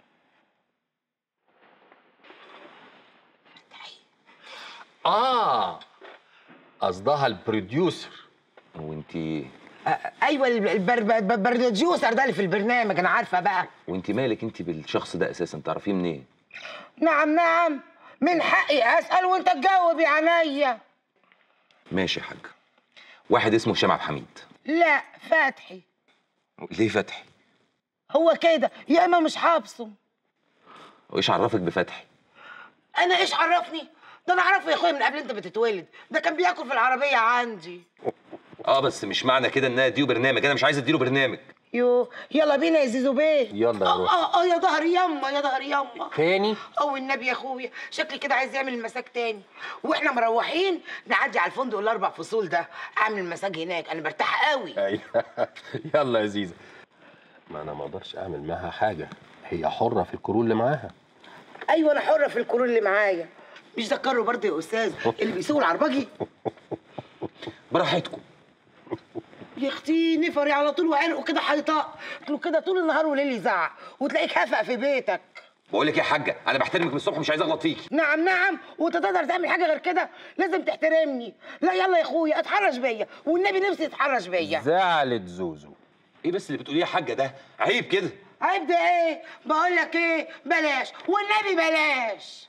اه قصدها البروديوسر وانت آه، ايوه البروديوسر ده اللي في البرنامج انا عارفه بقى وانت مالك انت بالشخص ده اساسا تعرفيه منين نعم نعم من حقي اسال وانت تجاوب يا عينيا ماشي يا حاج واحد اسمه هشام عبد الحميد لا فتحي ليه فتحي هو كده يا اما مش حابسه وايش عرفك بفتحي انا ايش عرفني ده انا اعرفه يا اخويا من قبل انت ما تتولد ده كان بياكل في العربيه عندي اه بس مش معنى كده انها اديله برنامج انا مش عايز اديله برنامج يو يلا بينا يا زيزو بيه يلا يا روح اه اه يا ظهر يما يا ظهر يما تاني او النبي يا اخويا شكلي كده عايز يعمل المساج تاني واحنا مروحين نعدي على الفندق الاربع فصول ده اعمل المساج هناك انا برتاح قوي ايوه يلا يا زيزه ما انا ما اقدرش اعمل معاها حاجه هي حره في الكرول اللي معاها ايوه انا حره في الكرول اللي معايا مش ده الكرو برضه يا استاذ اللي بيسوق العربجي براحتكم يا اختي نفري على طول وعرقه كده هيطق له كده طول النهار وليل يزعق وتلاقيك هفق في بيتك بقول لك إيه يا حاجه انا بحترمك من الصبح مش عايز اغلط فيكي نعم نعم وانت تقدر تعمل حاجه غير كده لازم تحترمني لا يلا يا اخويا اتحرش بيا والنبي نفسي يتحرش بيا زعلت زوزو ايه بس اللي بتقوليه يا حاجه ده عيب كده عيب ده ايه بقول لك ايه بلاش والنبي بلاش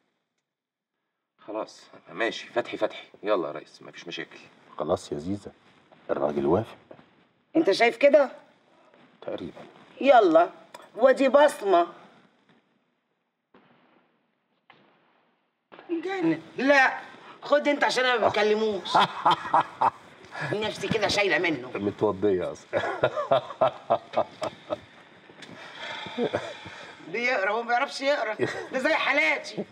خلاص ماشي فتحي فتحي يلا يا ريس مفيش مشاكل خلاص يا زيزة الراجل وافق انت شايف كده تقريبا يلا ودي بصمه جنن لا خد انت عشان انا ما بكلموش نفسي كده شايله منه متوضية اصلا بيقرا وما بيعرفش يقرا ده زي حالاتي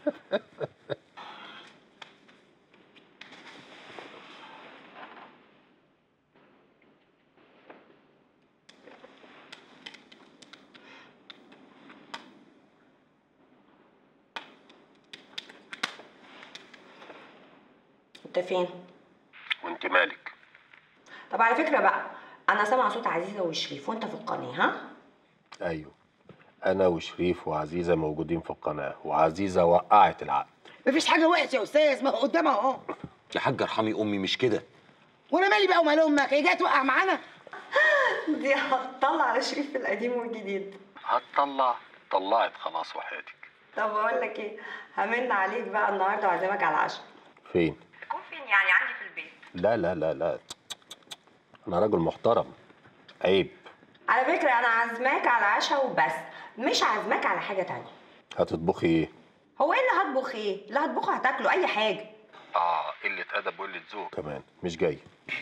انت فين؟ وانت مالك طب على فكره بقى انا سامعه صوت عزيزه وشريف وانت في القناه ها؟ ايوه انا وشريف وعزيزة موجودين في القناة وعزيزة وقعت العقد مفيش حاجه وحشه يا استاذ ما هو قدامها اهو يا حاجه ارحمي امي مش كده وانا مالي بقى ومال امك هي جايه توقع معانا دي هتطلع على شريف القديم والجديد هتطلع طلعت خلاص وحياتك طب اقول لك ايه همن عليك بقى النهارده وعزمك على العشاء فين تكون فين يعني عندي في البيت لا لا لا لا انا راجل محترم عيب على فكره انا عازماك على العشاء وبس مش عازماك على حاجه تانية هتطبخي ايه هو ايه اللي هطبخ ايه اللي هطبخه هتاكله اي حاجه اه قلة ادب وقلة ذوق كمان مش جاي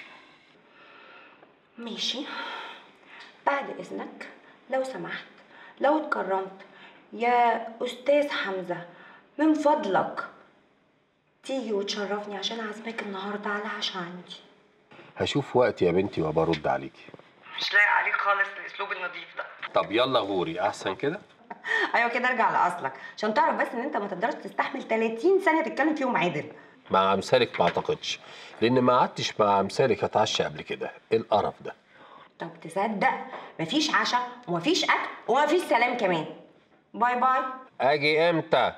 ماشي بعد اذنك لو سمحت لو اتكرمت يا استاذ حمزه من فضلك تيجي وتشرفني عشان عازماك النهارده على العشاء عندي هشوف وقت يا بنتي وبرد عليكي مش لايق عليك خالص الاسلوب النظيف ده طب يلا غوري احسن كده ايوه كده ارجع لاصلك عشان تعرف بس ان انت ما تقدرش تستحمل 30 ثانيه تتكلم فيهم عادل مع امثالك ما اعتقدش لان ما قعدتش مع امثالك اتعشى قبل كده ايه القرف ده طب تصدق مفيش عشاء ومفيش اكل ومفيش سلام كمان باي باي اجي امتى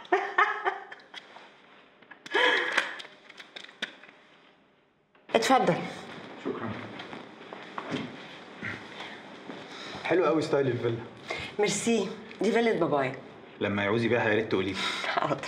اتفضل شكرا حلو قوي ستايل الفيلا ميرسي دي فيلة بابايا لما يعوزي بيها يا ريت تقولي لي حاضر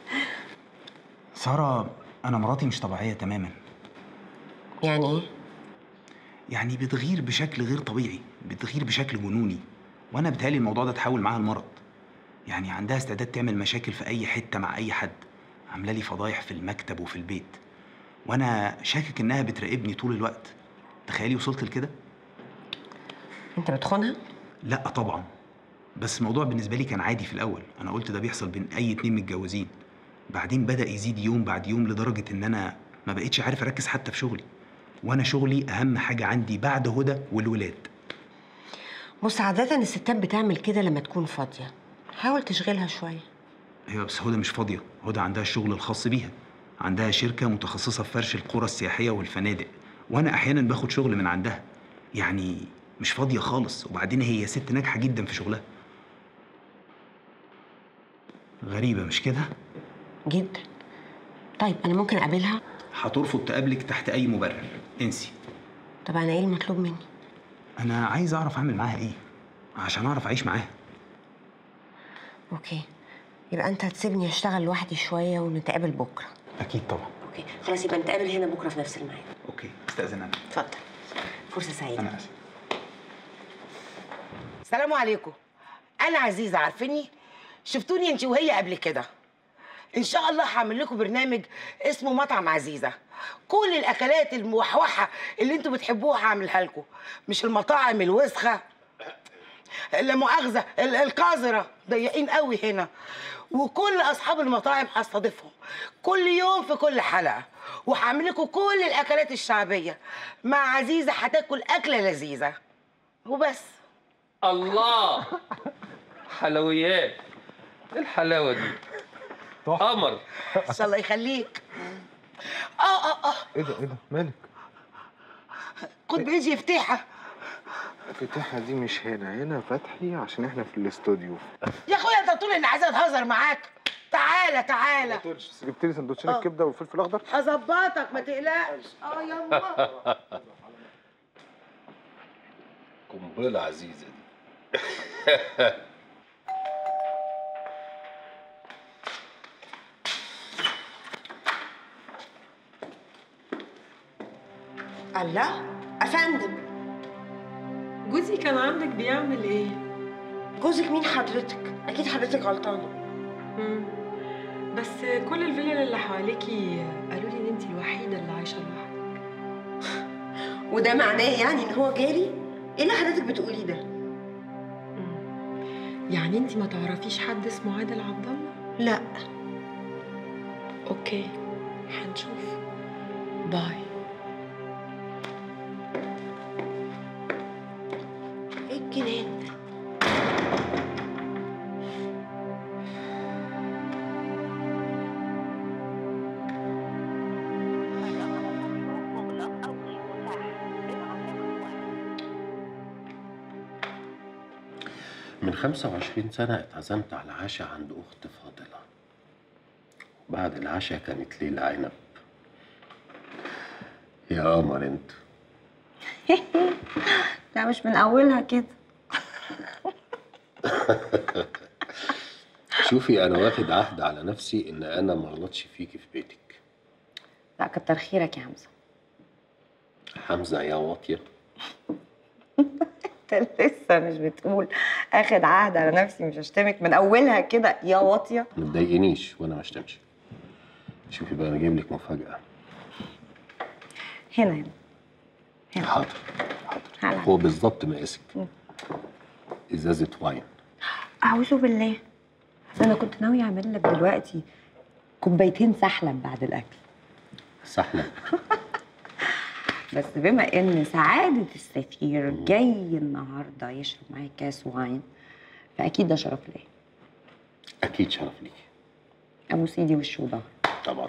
ساره انا مراتي مش طبيعيه تماما يعني ايه يعني بتغير بشكل غير طبيعي بتغير بشكل جنوني وانا بتهيألي الموضوع ده تحول معاها المرض يعني عندها استعداد تعمل مشاكل في اي حته مع اي حد عامله لي فضايح في المكتب وفي البيت وانا شاكك انها بتراقبني طول الوقت تخيلي وصلت لكده انت بتخونها لا طبعا بس الموضوع بالنسبه لي كان عادي في الاول انا قلت ده بيحصل بين اي اتنين متجوزين بعدين بدا يزيد يوم بعد يوم لدرجه ان انا ما بقتش عارف اركز حتى في شغلي وانا شغلي اهم حاجه عندي بعد هدى والولاد بص عادة الستات بتعمل كده لما تكون فاضية حاول تشغلها شوية هي بس هدى مش فاضيه هدى عندها الشغل الخاص بيها عندها شركه متخصصه في فرش القرى السياحيه والفنادق وانا احيانا باخد شغل من عندها يعني مش فاضيه خالص وبعدين هي ست ناجحه جدا في شغلها غريبه مش كده جدا طيب انا ممكن اقابلها هترفض تقابلك تحت اي مبرر انسي طب انا ايه المطلوب مني انا عايز اعرف اعمل معاها ايه عشان اعرف اعيش معاها اوكي يبقى انت هتسيبني اشتغل لوحدي شوية ونتقابل بكرة اكيد طبعا اوكي خلاص يبقى نتقابل هنا بكرة في نفس الميعاد اوكي استاذن انا اتفضل فرصة سعيدة انا اسف السلام عليكم انا عزيزه عارفيني شفتوني انت وهي قبل كده ان شاء الله هعمل لكم برنامج اسمه مطعم عزيزه كل الاكلات الموحوحه اللي انتوا بتحبوها هعملها لكم مش المطاعم الوسخه لا مؤاخذه ال- القذره ضيقين قوي هنا وكل اصحاب المطاعم هستضيفهم كل يوم في كل حلقه وهعمل لكم كل الاكلات الشعبيه مع عزيزه هتاكل اكله لذيذه وبس الله حلويات ايه الحلاوه دي قمر ان شاء الله يخليك اه اه اه ايه ده ايه ده مالك خد بايدي افتحها فتحها دي مش هنا هنا فتحي عشان احنا في الاستوديو يا اخويا انت طول اني عايزه اتهزر معاك تعالى تعالى جبت لي سندوتشين الكبده والفلفل الاخضر هظبطك ما تقلقش اه يما قنبله عزيزه دي الله افندم جوزي كان عندك بيعمل ايه؟ جوزك مين حضرتك؟ اكيد حضرتك غلطانه مم. بس كل الفيلل اللي حواليكي قالوا لي ان انت الوحيده اللي عايشه لوحدك وده معناه يعني ان هو جاري؟ ايه اللي حضرتك بتقوليه ده؟ يعني انت ما تعرفيش حد اسمه عادل عبد الله؟ لا اوكي هنشوف باي ايه الجنان ده؟ من 25 سنة اتعزمت على عشاء عند أخت فاضلة بعد العشاء كانت ليلة عنب يا قمر انت لا مش من اولها كده شوفي أنا واخد عهد على نفسي إن أنا ما اغلطش فيكي في بيتك لا كتر خيرك يا حمزه حمزة يا واطية انت لسه مش بتقول اخد عهد على نفسي مش هشتمك من اولها كده يا واطيه ما تضايقنيش وأنا ما اشتمش شوفي بقى أنا جايب لك مفاجأة هنا هنا حاضر هلا. هو بالظبط مقاسك مم. إزازة واين اعوذ بالله ده انا كنت ناويه اعمل لك دلوقتي كوبايتين سحلب بعد الاكل سحلة بس بما ان سعاده السفير جاي النهارده يشرب معايا كاس واين فاكيد ده شرف ليا أكيد شرف ليكي ابو سيدي وش وضهر طبعا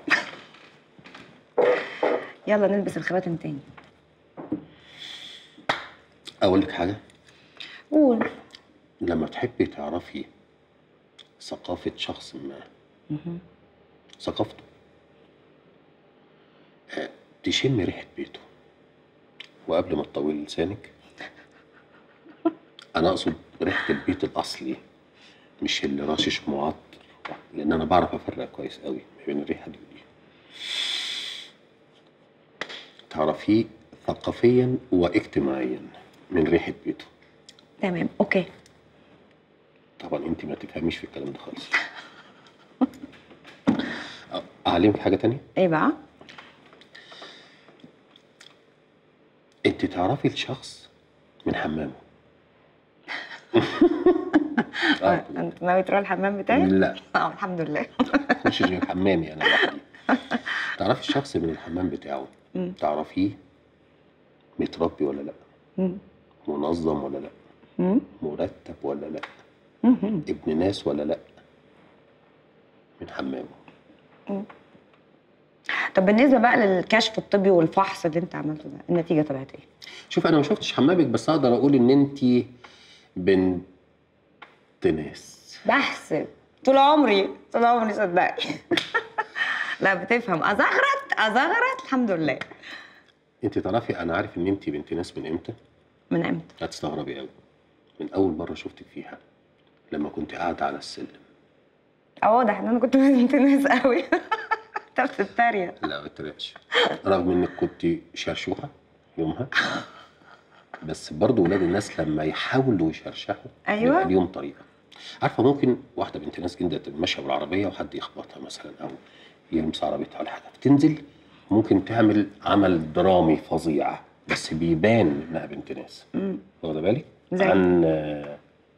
يلا نلبس الخواتم تاني أقول لك حاجة قول لما تحبي تعرفي ثقافة شخص ما مهم. ثقافته آه، تشم ريحة بيته وقبل ما تطولي لسانك أنا أقصد ريحة البيت الأصلي مش اللي رشش معطر لأن أنا بعرف أفرق كويس قوي ما بين الريحة دي ودي تعرفيه ثقافيا واجتماعيا من ريحة بيته تمام اوكي طبعا انت ما تفهميش في الكلام ده خالص أ- اعلمك حاجه تانية ايه بقى انت تعرفي الشخص من حمامه آه، انت ناوي تروح الحمام بتاعي لا اه الحمد لله مش غير حمامي انا لوحدي تعرفي الشخص من الحمام بتاعه مم. تعرفيه متربي ولا لا مم. منظم ولا لا مم. مرتب ولا لا مهم. ابن ناس ولا لا من حمامه مم. طب بالنسبه بقى للكشف الطبي والفحص اللي انت عملته ده النتيجه طلعت ايه شوف انا ما شفتش حمامك بس اقدر اقول ان انت بنت ناس بحسب طول عمري طول عمري صدقني لا بتفهم ازغرت ازغرت الحمد لله انت تعرفي انا عارف ان انت بنت ناس من امتى من امتى هتستغربي قوي من اول مره شفتك فيها لما كنت قاعده على السلم اه واضح ان انا كنت بنت ناس قوي انت بتتريق لا ما تتريقش رغم انك كنت شرشوحه يومها بس برضه ولاد الناس لما يحاولوا يشرشحوا أيوة. بيبقى ليهم طريقه عارفه ممكن واحده بنت ناس جدا تبقى ماشيه بالعربيه وحد يخبطها مثلا او يلمس عربيتها ولا حاجه بتنزل ممكن تعمل عمل درامي فظيع بس بيبان انها بنت ناس مم. واخده بالك زي؟ عن آه،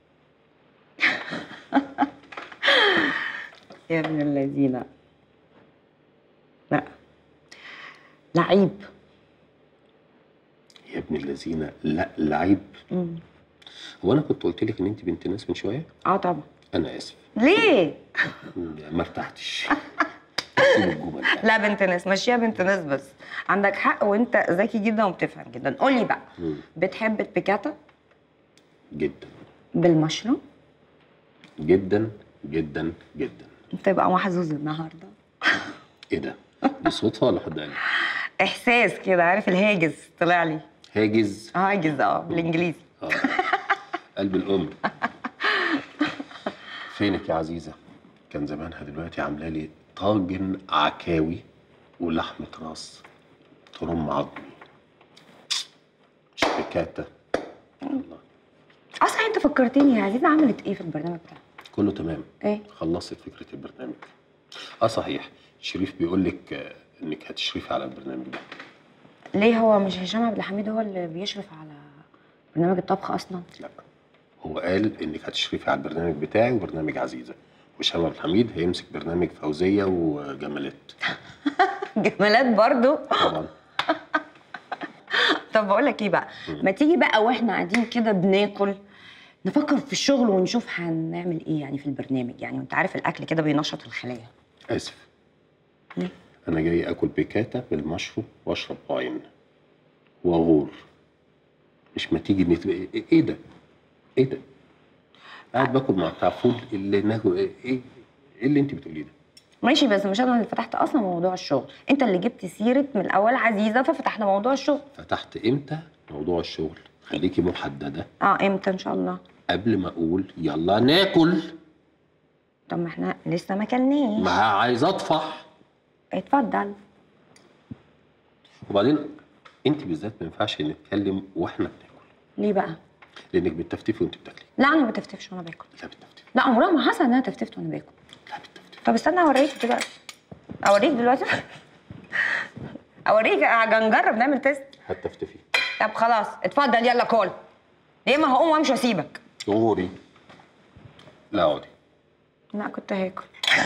يا ابن الذين لا لعيب يا ابن الذين لا لعيب مم. هو انا كنت قلت لك ان انت بنت ناس من شويه اه طبعا انا اسف ليه ما ارتحتش سيب الجمل لا بنت ناس مشيها بنت ناس بس عندك حق وانت ذكي جدا وبتفهم جدا قول لي بقى مم. بتحب البيكاتا جدا بالمشروم جدا جدا جدا تبقى محظوظ النهارده ايه ده؟ دي صدفه ولا حد قال لي؟ احساس كده عارف الهاجس طلع لي هاجز اه هاجس اه بالانجليزي آه. قلب الام فينك يا عزيزه كان زمانها دلوقتي عامله لي طاجن عكاوي ولحمه راس ترم عظمي شبكاته اصلا انت فكرتني يا عزيزه عملت ايه في البرنامج بتاعها كله تمام ايه خلصت فكره البرنامج اه صحيح شريف بيقول لك آه، انك هتشرفي على البرنامج ده ليه هو مش هشام عبد الحميد هو اللي بيشرف على برنامج الطبخ اصلا لا هو قال انك هتشرفي على البرنامج بتاعي وبرنامج عزيزه وهشام عبد الحميد هيمسك برنامج فوزيه وجمالات جمالات برضو طبعا طب بقول لك ايه بقى ما تيجي بقى واحنا قاعدين كده بناكل نفكر في الشغل ونشوف هنعمل ايه يعني في البرنامج يعني وانت عارف الاكل كده بينشط الخلايا اسف ليه؟ انا جاي اكل بيكاتا بالمشروب واشرب واين واغور مش ما تيجي نت... ايه إيه ده ايه ده قاعد باكل مع بتاع فول اللي ناكل ايه ايه إيه اللي انت بتقوليه ده ماشي بس مش انا اللي فتحت اصلا موضوع الشغل انت اللي جبت سيره من الاول عزيزه ففتحنا موضوع الشغل فتحت امتى موضوع الشغل خليكي محدده اه امتى ان شاء الله قبل ما اقول يلا ناكل طب ما احنا لسه ما كلناش ما عايز اطفح اتفضل وبعدين انت بالذات ما ينفعش نتكلم واحنا بناكل ليه بقى لانك بتفتفي وانت بتاكلي لا انا ما بتفتفش وانا باكل لا بتفتفي لا عمرها ما حصل ان انا تفتفت وانا باكل لا بتفتفي طب استنى اوريك دلوقتي اوريك دلوقتي اوريك هنجرب نعمل تيست هتفتفي طب خلاص اتفضل يلا كل يا اما هقوم وامشي واسيبك غوري لا اقعدي لا كنت هاكل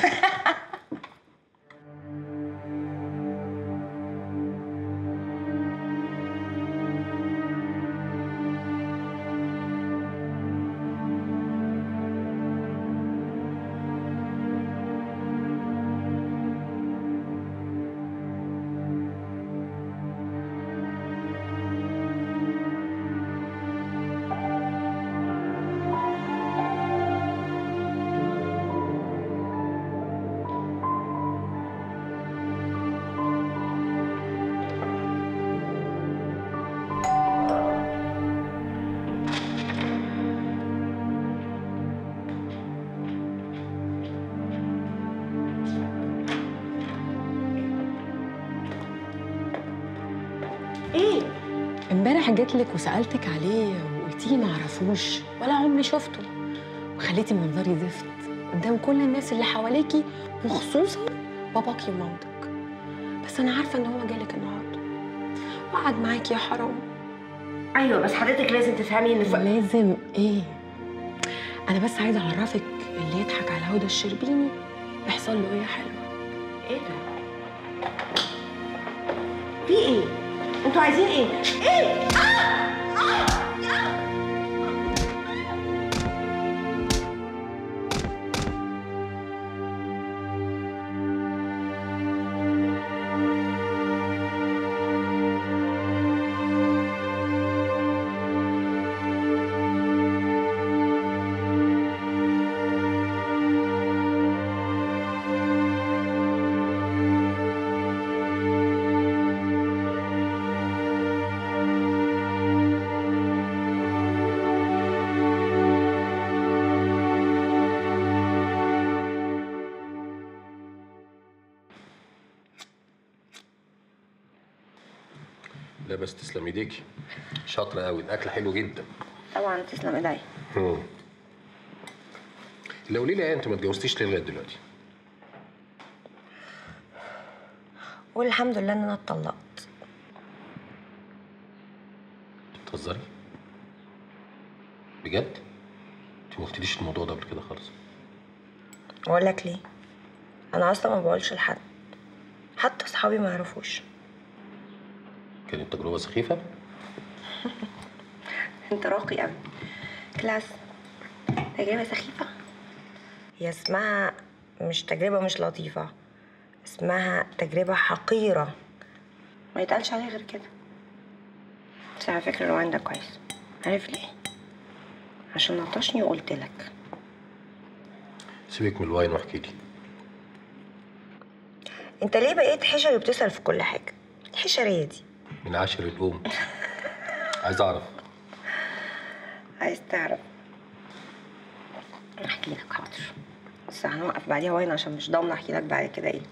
ايه امبارح جيت لك وسالتك عليه وقلتي لي ما اعرفوش ولا عمري شفته وخليتي منظري زفت قدام كل الناس اللي حواليكي وخصوصا باباكي ومامتك بس انا عارفه ان هو جالك النهارده وقعد معاكي يا حرام ايوه بس حضرتك لازم تفهمي ان ف... لازم ايه انا بس عايزه اعرفك اللي يضحك على هدى الشربيني يحصل له ايه يا حلوه ايه ده في ايه انتوا عايزين ايه ايه آه! آه! آه! لا بس تسلم ايديكي شاطره قوي الاكل حلو جدا طبعا تسلم ايديا مم. لو ليه لا انت ما اتجوزتيش ليه لغايه دلوقتي والحمد لله ان انا اتطلقت بتهزري بجد انت ما قلتليش الموضوع ده قبل كده خالص اقول لك ليه انا اصلا ما بقولش لحد حتى اصحابي ما يعرفوش كانت تجربه سخيفه انت راقي قوي كلاس تجربه سخيفه هي اسمها مش تجربة مش لطيفة اسمها تجربة حقيرة ما يتقالش عليها غير كده بس على فكرة الروان ده كويس عارف ليه؟ عشان نطشني وقلت لك سيبك من الواين واحكي لي انت ليه بقيت حشري وبتسأل في كل حاجة؟ الحشرية دي من عشر الأم عايز أعرف عايز تعرف احكي لك حاضر بس هنوقف بعديها واين عشان مش ضامنه احكي لك بعد كده ايه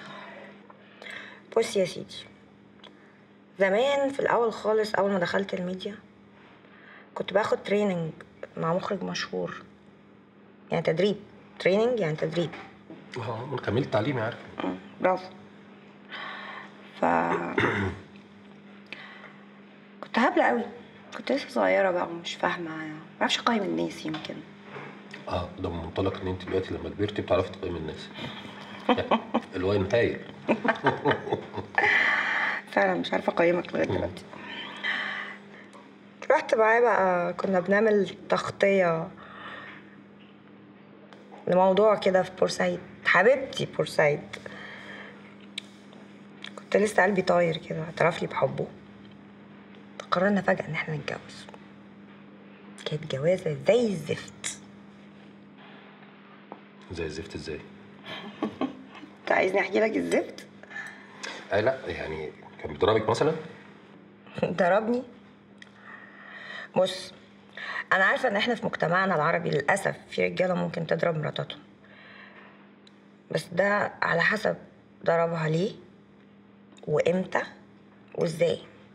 بص يا سيدي زمان في الاول خالص اول ما دخلت الميديا كنت باخد تريننج مع مخرج مشهور يعني تدريب تريننج يعني تدريب اه من كملت تعليمي عارف برافو ف كنت هبلة قوي كنت لسه صغيرة بقى ومش فاهمة معرفش أقيم الناس يمكن اه ده من منطلق ان انت دلوقتي لما كبرتي بتعرفي تقيمي الناس الواين هايل فعلا مش عارفة أقيمك لغاية دلوقتي رحت معاه بقى كنا بنعمل تغطية لموضوع كده في بورسعيد حبيبتي بورسعيد كنت لسه قلبي طاير كده اعترف لي بحبه قررنا فجأة إن احنا نتجوز كانت جوازة زي الزفت زي الزفت ازاي؟ انت عايزني احكي لك الزفت؟ آه لا يعني كان بيضربك مثلا؟ ضربني بص انا عارفه ان احنا في مجتمعنا العربي للاسف في رجاله ممكن تضرب مراتاتهم بس ده على حسب ضربها ليه وامتى وازاي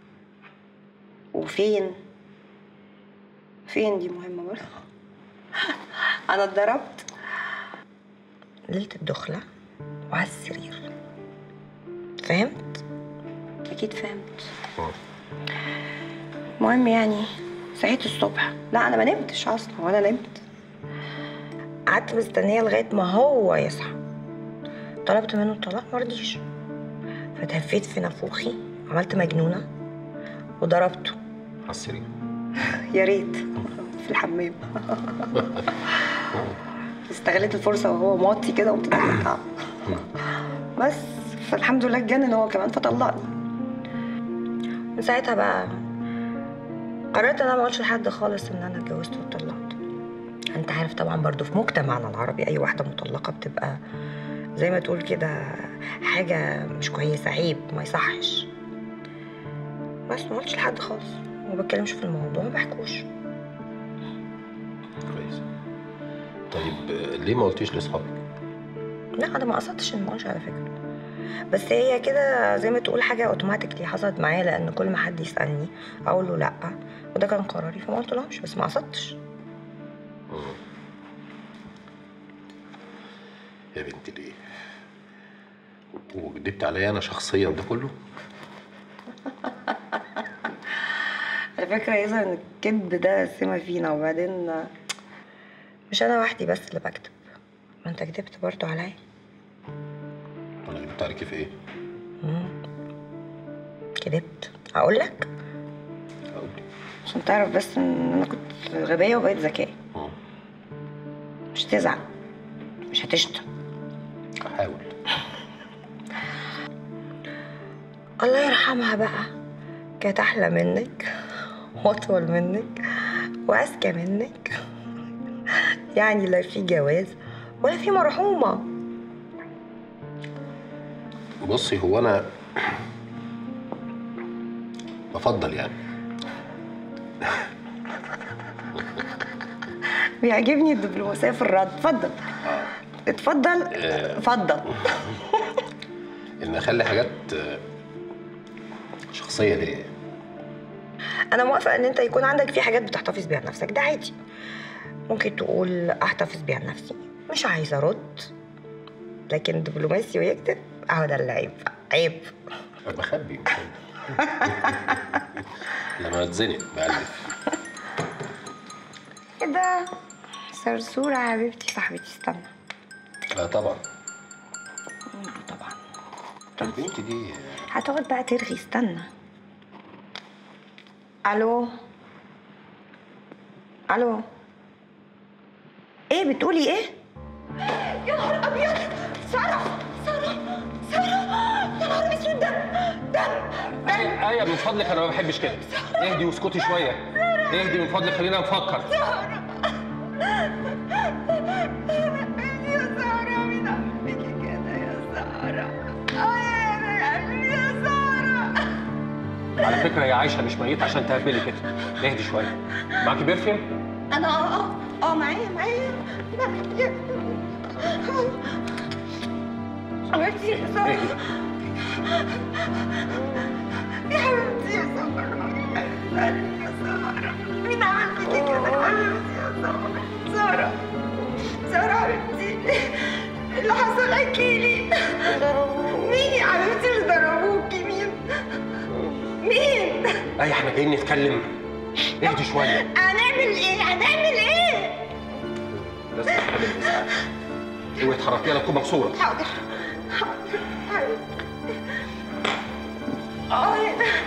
وفين فين دي مهمه برضه انا اتضربت ليله الدخله وعلى السرير فهمت اكيد فهمت المهم يعني صحيت الصبح لا انا ما نمتش اصلا ولا نمت قعدت مستنيه لغايه ما هو يصحى طلبت منه الطلاق مرضيش فتهفيت في نافوخي عملت مجنونه وضربته على السرير يا ريت في الحمام استغلت الفرصه وهو موطي كده وقمت دخلتها بس فالحمد لله اتجنن هو كمان فطلقني من ساعتها بقى قررت ان انا ما اقولش لحد خالص ان انا اتجوزت واتطلقت انت عارف طبعا برضو في مجتمعنا العربي اي واحده مطلقه بتبقى زي ما تقول كده حاجه مش كويسه عيب ما يصحش بس ما قلتش لحد خالص ما بتكلمش في الموضوع ما بحكوش كويس طيب آه، ليه ما قلتيش لاصحابك؟ لا انا ما قصدتش ان ما اقولش على فكره بس هي كده زي ما تقول حاجه اوتوماتيكلي حصلت معايا لان كل ما حد يسالني اقول له لا وده كان قراري فما قلتلهمش بس ما قصدتش يا بنتي ليه؟ وكدبت عليا انا شخصيا ده كله؟ على فكره يظهر ان الكذب ده سمه فينا وبعدين مش انا وحدي بس اللي بكذب ما انت كدبت برضو عليا انا كدبت عليكي في ايه؟ مم. كدبت اقول لك عشان تعرف بس ان انا كنت غبيه وبقيت ذكيه مش تزعل مش هتشتم هحاول الله يرحمها بقى كانت احلى منك واطول منك واذكى منك يعني لا في جواز ولا في مرحومه بصي هو انا بفضل يعني بيعجبني الدبلوماسيه في الرد اتفضل اتفضل آه، اتفضل ان اخلي حاجات آه، شخصيه ليا انا موافقه ان انت يكون عندك في حاجات بتحتفظ بيها لنفسك ده عادي ممكن تقول احتفظ بيها لنفسي مش عايزه ارد لكن دبلوماسي ويكتب اهو ده اللي عيب عيب بخبي لما اتزنق بألف كده صرصورة يا حبيبتي صاحبتي استنى لا طبعا طبعا البنت دي هتقعد بقى ترغي استنى الو الو ايه بتقولي ايه يا نهار ابيض ساره ساره ساره يا نهار اسود دم دم آية من فضلك أنا ما بحبش كده اهدي واسكتي شوية اهدي من فضلك خلينا نفكر يا ساره مين عملك كده يا ساره اه يا قلبي يا ساره على فكرة يا عايشة مش ميت عشان تهبلي كده اهدي شوية معاكي برفيوم؟ انا اه اه اه معايا معايا معايا حبيبتي يا ساره اهدي بقى يا حبيبتي يا ساره يا ساره مين عمل فيكي كده يا حبيبتي يا ساره ساره ساره حبيبتي اللي حصل احكيلي مين يا حبيبتي اللي ضربوكي مين مين آية احنا جايين نتكلم اهدي شوية هنعمل ايه هنعمل ايه لازم نتكلم بإسعاف اوعي تحركي لها تكون مكسورة حاضر حاضر حبيبتي اه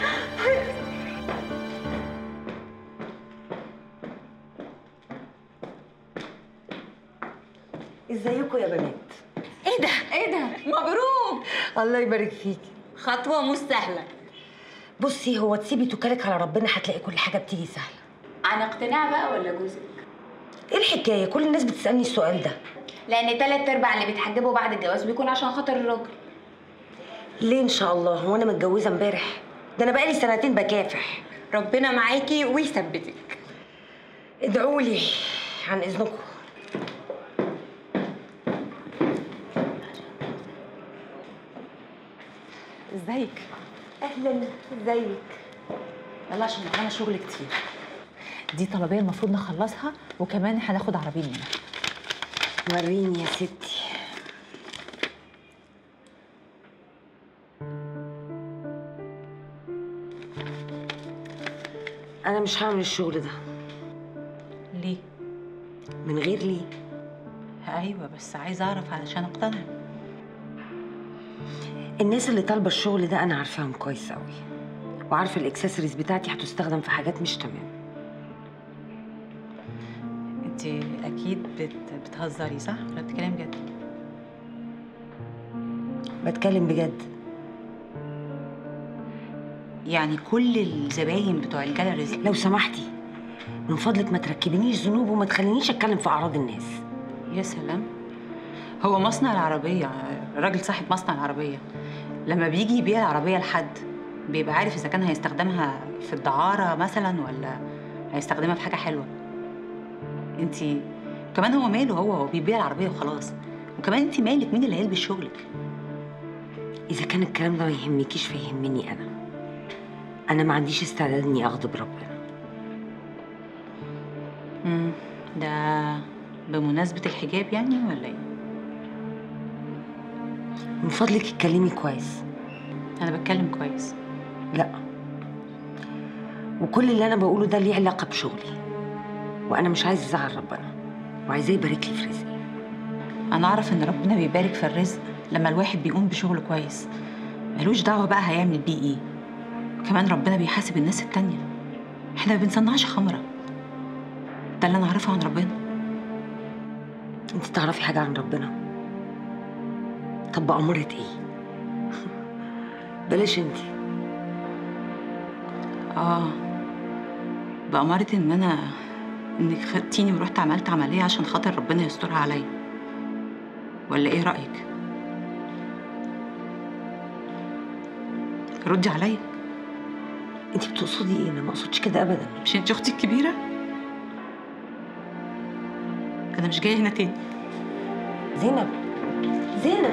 ازيكم يا بنات ايه ده ايه ده مبروك الله يبارك فيكي خطوه مش سهله بصي هو تسيبي توكلك على ربنا هتلاقي كل حاجه بتيجي سهله عن اقتناع بقى ولا جوزك ايه الحكايه كل الناس بتسالني السؤال ده لان تلات ارباع اللي بيتحجبوا بعد الجواز بيكون عشان خاطر الراجل ليه ان شاء الله هو انا متجوزه امبارح ده انا بقالي سنتين بكافح ربنا معاكي ويثبتك ادعوا لي عن اذنكم ازيك اهلا ازيك يلا عشان معانا شغل كتير دي طلبيه المفروض نخلصها وكمان هناخد عربيه منها وريني يا ستي انا مش هعمل الشغل ده ليه من غير ليه ايوه بس عايزه اعرف علشان اقتنع الناس اللي طالبه الشغل ده انا عارفاهم كويس قوي وعارفه الاكسسوارز بتاعتي هتستخدم في حاجات مش تمام انت اكيد بت... بتهزري صح ولا بتتكلمي بجد بتكلم بجد يعني كل الزباين بتوع الجاليريز لو سمحتي من فضلك ما تركبنيش ذنوب وما تخلينيش اتكلم في اعراض الناس يا سلام هو مصنع العربية الراجل صاحب مصنع العربية لما بيجي يبيع العربية لحد بيبقى عارف إذا كان هيستخدمها في الدعارة مثلا ولا هيستخدمها في حاجة حلوة انتي كمان هو ماله هو هو بيبيع العربية وخلاص وكمان انتي مالك مين اللي هيلبس شغلك اذا كان الكلام ده ما يهمكيش فيهمني انا انا ما عنديش استعداد اني اغضب ربنا امم ده بمناسبة الحجاب يعني ولا ايه؟ من فضلك اتكلمي كويس أنا بتكلم كويس لا وكل اللي انا بقوله ده ليه علاقه بشغلي وانا مش عايزه ازعل ربنا وعايزاه يبارك لي في رزقي أنا أعرف إن ربنا بيبارك في الرزق لما الواحد بيقوم بشغل كويس ملوش دعوة بقى هيعمل بيه إيه كمان ربنا بيحاسب الناس التانية إحنا ما بنصنعش خمرة ده اللي أنا أعرفه عن ربنا انت تعرفي حاجه عن ربنا طب بأمرة ايه بلاش انت آه بأمارة إن أنا إنك خدتيني ورحت عملت عملية عشان خاطر ربنا يسترها عليا ولا إيه رأيك؟ ردي عليا انت بتقصدي ايه انا ما اقصدش كده ابدا مش انت اختي الكبيره انا مش جايه هنا تاني زينب زينب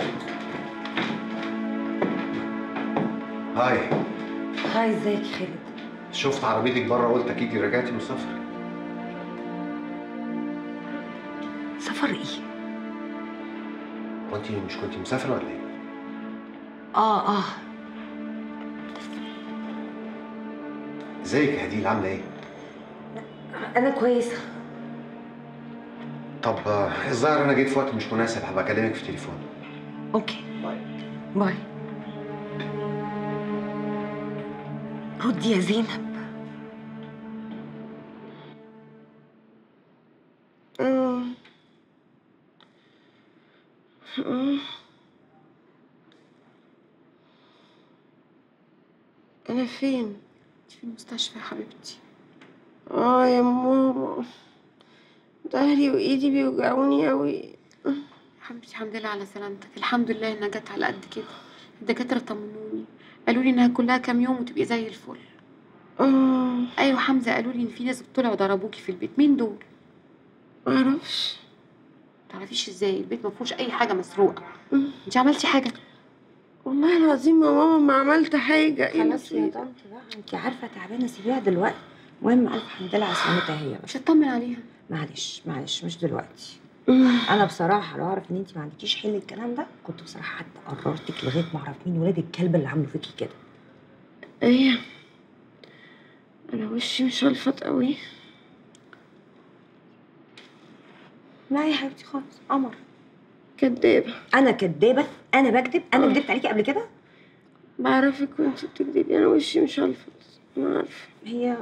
هاي هاي ازيك يا خالد شفت عربيتك بره قلت اكيد رجعتي من السفر سفر ايه وانت مش كنت مسافره ولا ايه اه اه ازيك يا هديل عامله ايه انا كويسه طب آه، الظاهر انا جيت في وقت مش مناسب هبقى اكلمك في التليفون اوكي باي ردي يا زينب أمم. آه. أنا فين؟ في المستشفى يا حبيبتي آه يا ماما ظهري وإيدي بيوجعوني أوي حبيبتي الحمد لله على سلامتك الحمد لله انها جت على قد كده الدكاتره طمنوني قالوا لي انها كلها كام يوم وتبقي زي الفل آه ايوه حمزه قالوا لي ان في ناس طلعوا ضربوكي في البيت مين دول معرفش تعرفيش ازاي البيت ما فيهوش اي حاجه مسروقه انت عملتي حاجه والله العظيم يا ماما ما عملت حاجة خلاص يا طنط بقى انت عارفه تعبانه سيبيها دلوقتي المهم الف حمد لله على سلامتها هي مش هطمن عليها معلش معلش مش دلوقتي انا بصراحه لو اعرف ان انت ما عندكيش حل الكلام ده كنت بصراحه حتى قررتك لغايه ما اعرف مين ولاد الكلب اللي عملوا فيكي كده ايه انا وشي مش هلفط قوي لا يا حبيبتي خالص قمر كدابة انا كدابه انا بكذب انا كدبت عليكي قبل كده بعرفك وانت بتكدبي انا وشي مش هلفط ما عارفة هي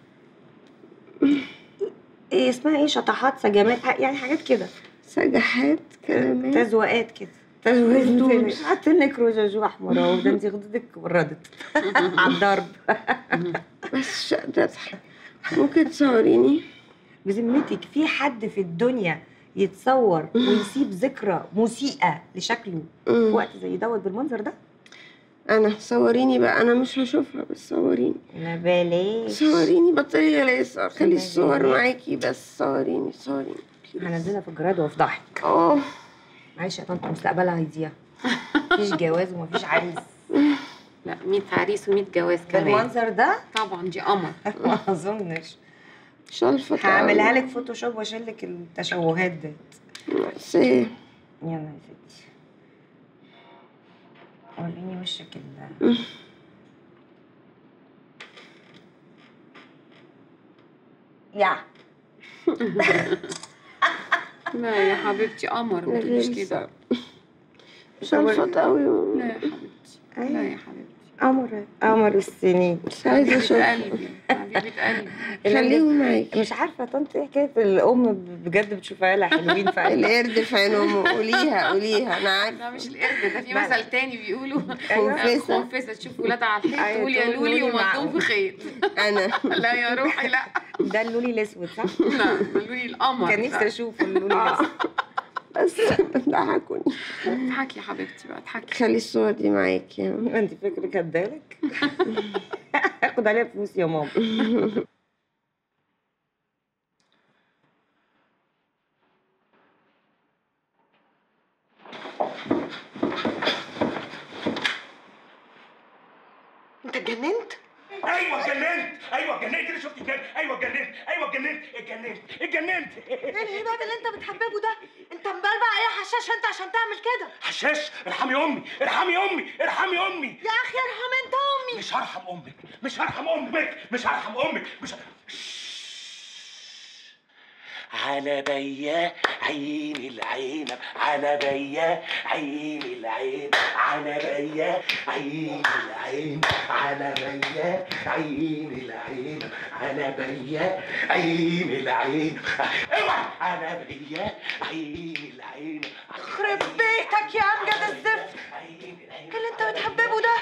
ايه اسمها ايه شطحات سجمات يعني حاجات كده سجحات كلمات تزوقات كده تزوقات حط لك رجاج احمر اهو ده انت خدودك بردت على الضرب بس مش قادرة اضحك ممكن تصوريني بذمتك في حد في الدنيا يتصور ويسيب ذكرى مسيئة لشكله في وقت زي دوت بالمنظر ده انا صوريني بقى انا مش هشوفها بس صوريني لا بلاش صوريني بطلي غلاسة خلي الصور معاكي بس صوريني صوريني هنزلها في الجراد وافضحك اه معلش يا طنط مستقبلها هيضيع مفيش جواز ومفيش عريس لا 100 عريس و100 جواز كمان بالمنظر ده طبعا دي قمر ما اظنش مش هلفط هعملها لك فوتوشوب واشيل لك التشوهات ديت بس ايه يلا يا ستي وريني وشك ال يا لا يا حبيبتي قمر ما تقوليش كده مش هلفط قوي لا يا حبيبتي لا يا حبيبتي قمر قمر السنين مش عايزة اشوفها قلبي حبيبه قلبي خليهم معاكي مش عارفه يا طنط ايه حكايه الام بجد بتشوف عيالها حلوين فعلا القرد في عين امه قوليها قوليها انا عارفه لا مش القرد ده في لا. مثل تاني بيقولوا خنفسة. خنفسه تشوف ولادها على الحيط أيوة، تقول يا تقول لولي لولي مع- ومضوم في خيط انا لا يا روحي لا ده اللولي الاسود صح؟ لا لولي القمر كان نفسي اشوفه اللولي آه. الاسود بس ضحكوني اضحكي يا حبيبتي بقى اضحكي خلي الصور دي معاكي انت فكرك هدالك هاخد عليها فلوس يا ماما انت اتجننت؟ ايوه اتجننت ايوه اتجننت كده شفت الجن ايوه اتجننت ايوه اتجننت اتجننت اتجننت ايه الهباب اللي انت بتحببه ده؟ انت مبلبع ايه حشاش انت عشان تعمل كده؟ حشاش ارحمي امي ارحمي امي ارحمي امي يا اخي ارحم انت امي مش هرحم امك مش هرحم امك مش هرحم امك مش على بيا عين العنب على بيا عين العين على بيا عين العين على بيا عين العين على بيا عين العين اوعى على بيا عين العين يخرب بيتك يا امجد الزفت ايه اللي انت بتحببه ده؟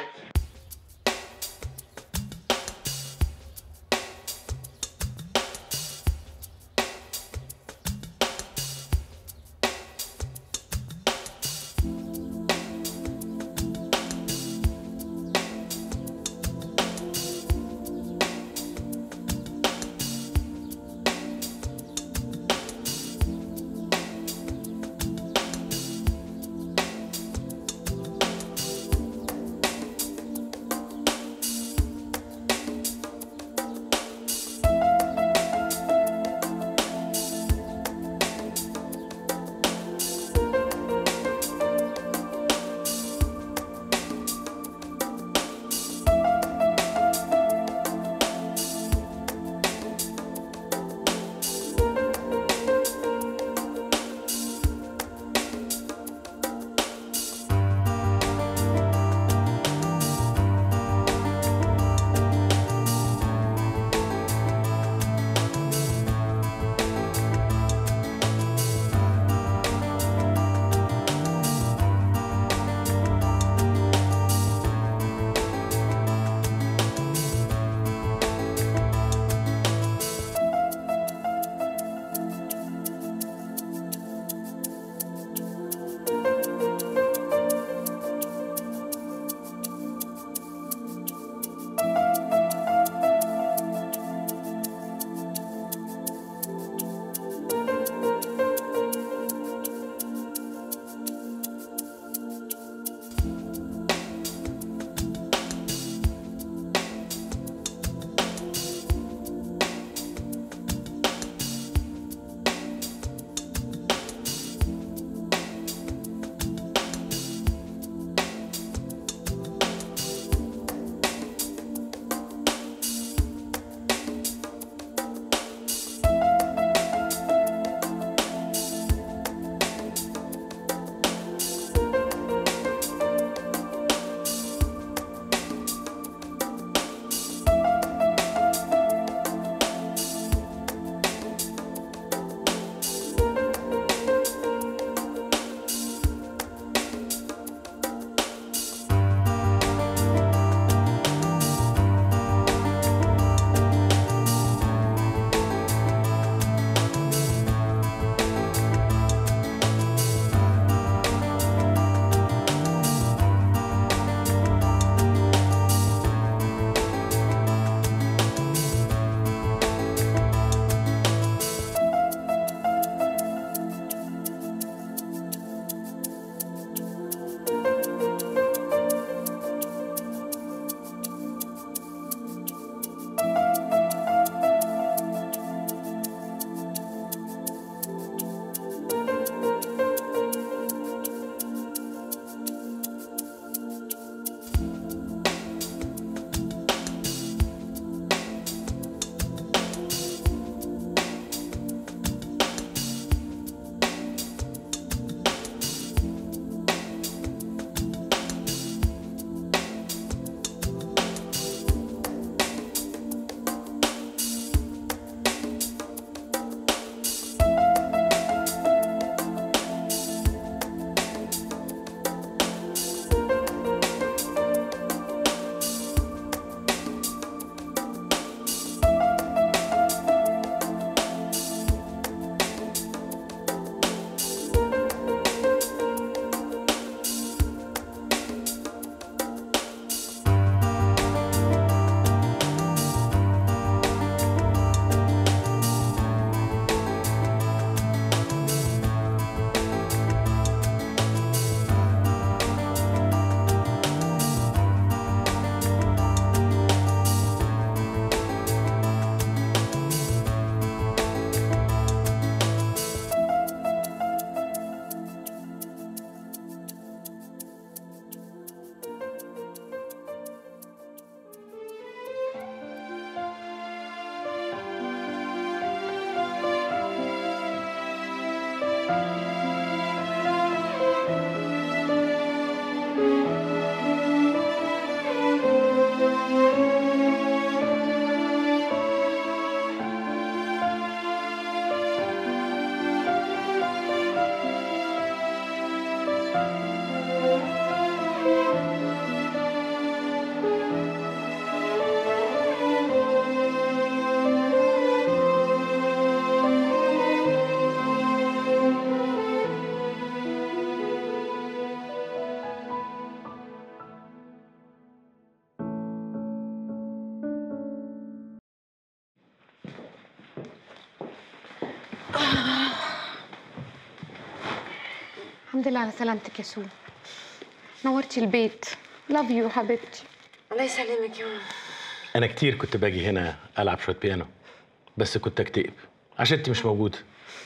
الحمد لله على سلامتك يا سو نورتي البيت لاف يو حبيبتي الله يسلمك يا ماما انا كتير كنت باجي هنا العب شويه بيانو بس كنت اكتئب عشان انت مش موجوده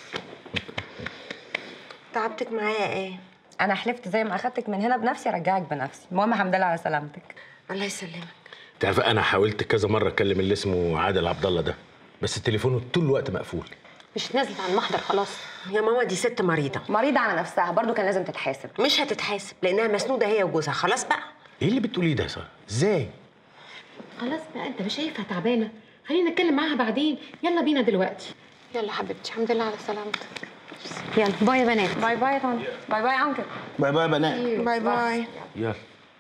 تعبتك معايا ايه انا حلفت زي ما اخدتك من هنا بنفسي ارجعك بنفسي المهم الحمد لله على سلامتك الله يسلمك تعرف انا حاولت كذا مره اكلم اللي اسمه عادل عبد الله ده بس تليفونه طول الوقت مقفول مش نازله على المحضر خلاص يا ماما دي ست مريضه مريضه على نفسها برضو كان لازم تتحاسب مش هتتحاسب لانها مسنوده هي وجوزها خلاص بقى ايه اللي بتقوليه ده يا ساره ازاي خلاص بقى انت مش شايفها تعبانه خلينا نتكلم معاها بعدين يلا بينا دلوقتي يلا حبيبتي الحمد لله على سلامتك يلا باي يا بنات باي باي يا طنط باي باي يا انكل باي باي يا بنات باي باي يلا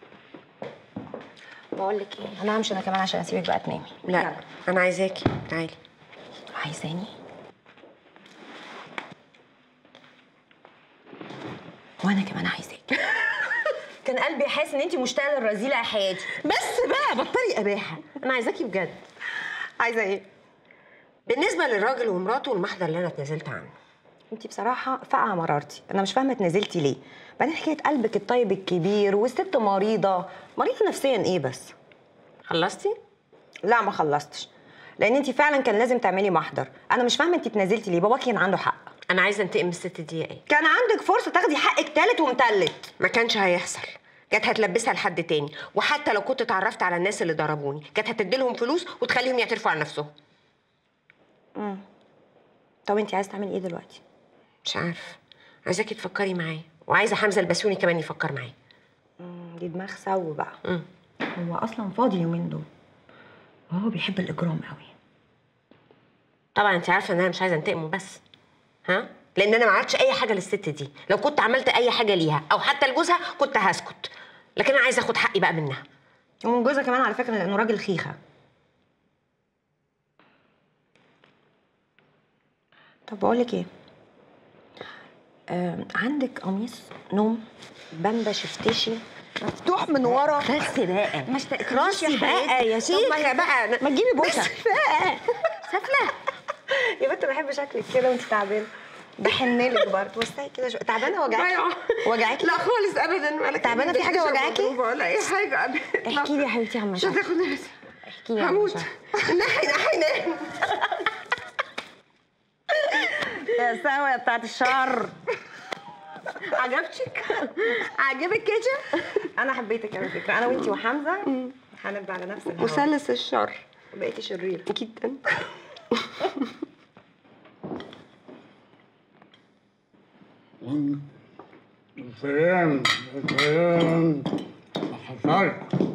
بقول لك ايه انا همشي انا كمان عشان اسيبك بقى تنامي لا انا عايزاكي تعالي عايزاني وانا كمان عايزاك كان قلبي حاسس ان انت مشتاقه للرذيله يا حياتي بس بقى بطلي قباحه انا عايزاكي بجد عايزه ايه بالنسبه للراجل ومراته والمحضر اللي انا اتنازلت عنه انت بصراحه فاقعه مرارتي انا مش فاهمه اتنزلتي ليه بعدين حكايه قلبك الطيب الكبير والست مريضه مريضه نفسيا ايه بس خلصتي لا ما خلصتش لان انت فعلا كان لازم تعملي محضر انا مش فاهمه انت اتنازلتي ليه باباكي كان عنده حق انا عايزه انتقم من الست دي ايه كان عندك فرصه تاخدي حقك تالت ومتلت ما كانش هيحصل كانت هتلبسها لحد تاني وحتى لو كنت اتعرفت على الناس اللي ضربوني كانت هتديلهم فلوس وتخليهم يعترفوا على نفسهم امم طب انت عايزه تعملي ايه دلوقتي مش عارفه عايزاكي تفكري معايا وعايزه حمزه البسيوني كمان يفكر معايا مم، دي دماغ سو بقى مم. هو اصلا فاضي اليومين دول وهو بيحب الاجرام قوي طبعا انت عارفه ان انا مش عايزه انتقم بس ها لان انا ما عملتش اي حاجه للست دي لو كنت عملت اي حاجه ليها او حتى لجوزها كنت هسكت لكن انا عايزه اخد حقي بقى منها ومن جوزها كمان على فكره لانه راجل خيخه طب بقول لك ايه آه عندك قميص نوم بامبا شفتشي مفتوح من ورا بس بقى مش تقراشي راسي بقى يا شيخ طب ما بقى ما تجيبي بوسه بس بقى سفله يا بنت بحب شكلك كده وانت تعبانه بحنلك برضه وسعي كده شويه تعبانه وجعاكي وجعاكي لا خالص ابدا ولا تعبانه في حاجه وجعاكي ولا اي حاجه ابدا احكي لي يا حبيبتي عن مش مشاكل هتاخد نفسي احكي لي عن هموت مشاكل. نحي نحي نحي يا سوا بتاعت الشر عجبتك عجبك كده انا حبيتك على فكره انا وانتي وحمزه هنبقى على نفس الهوا مثلث الشر بقيتي شريره جدا سلام سلام حصلت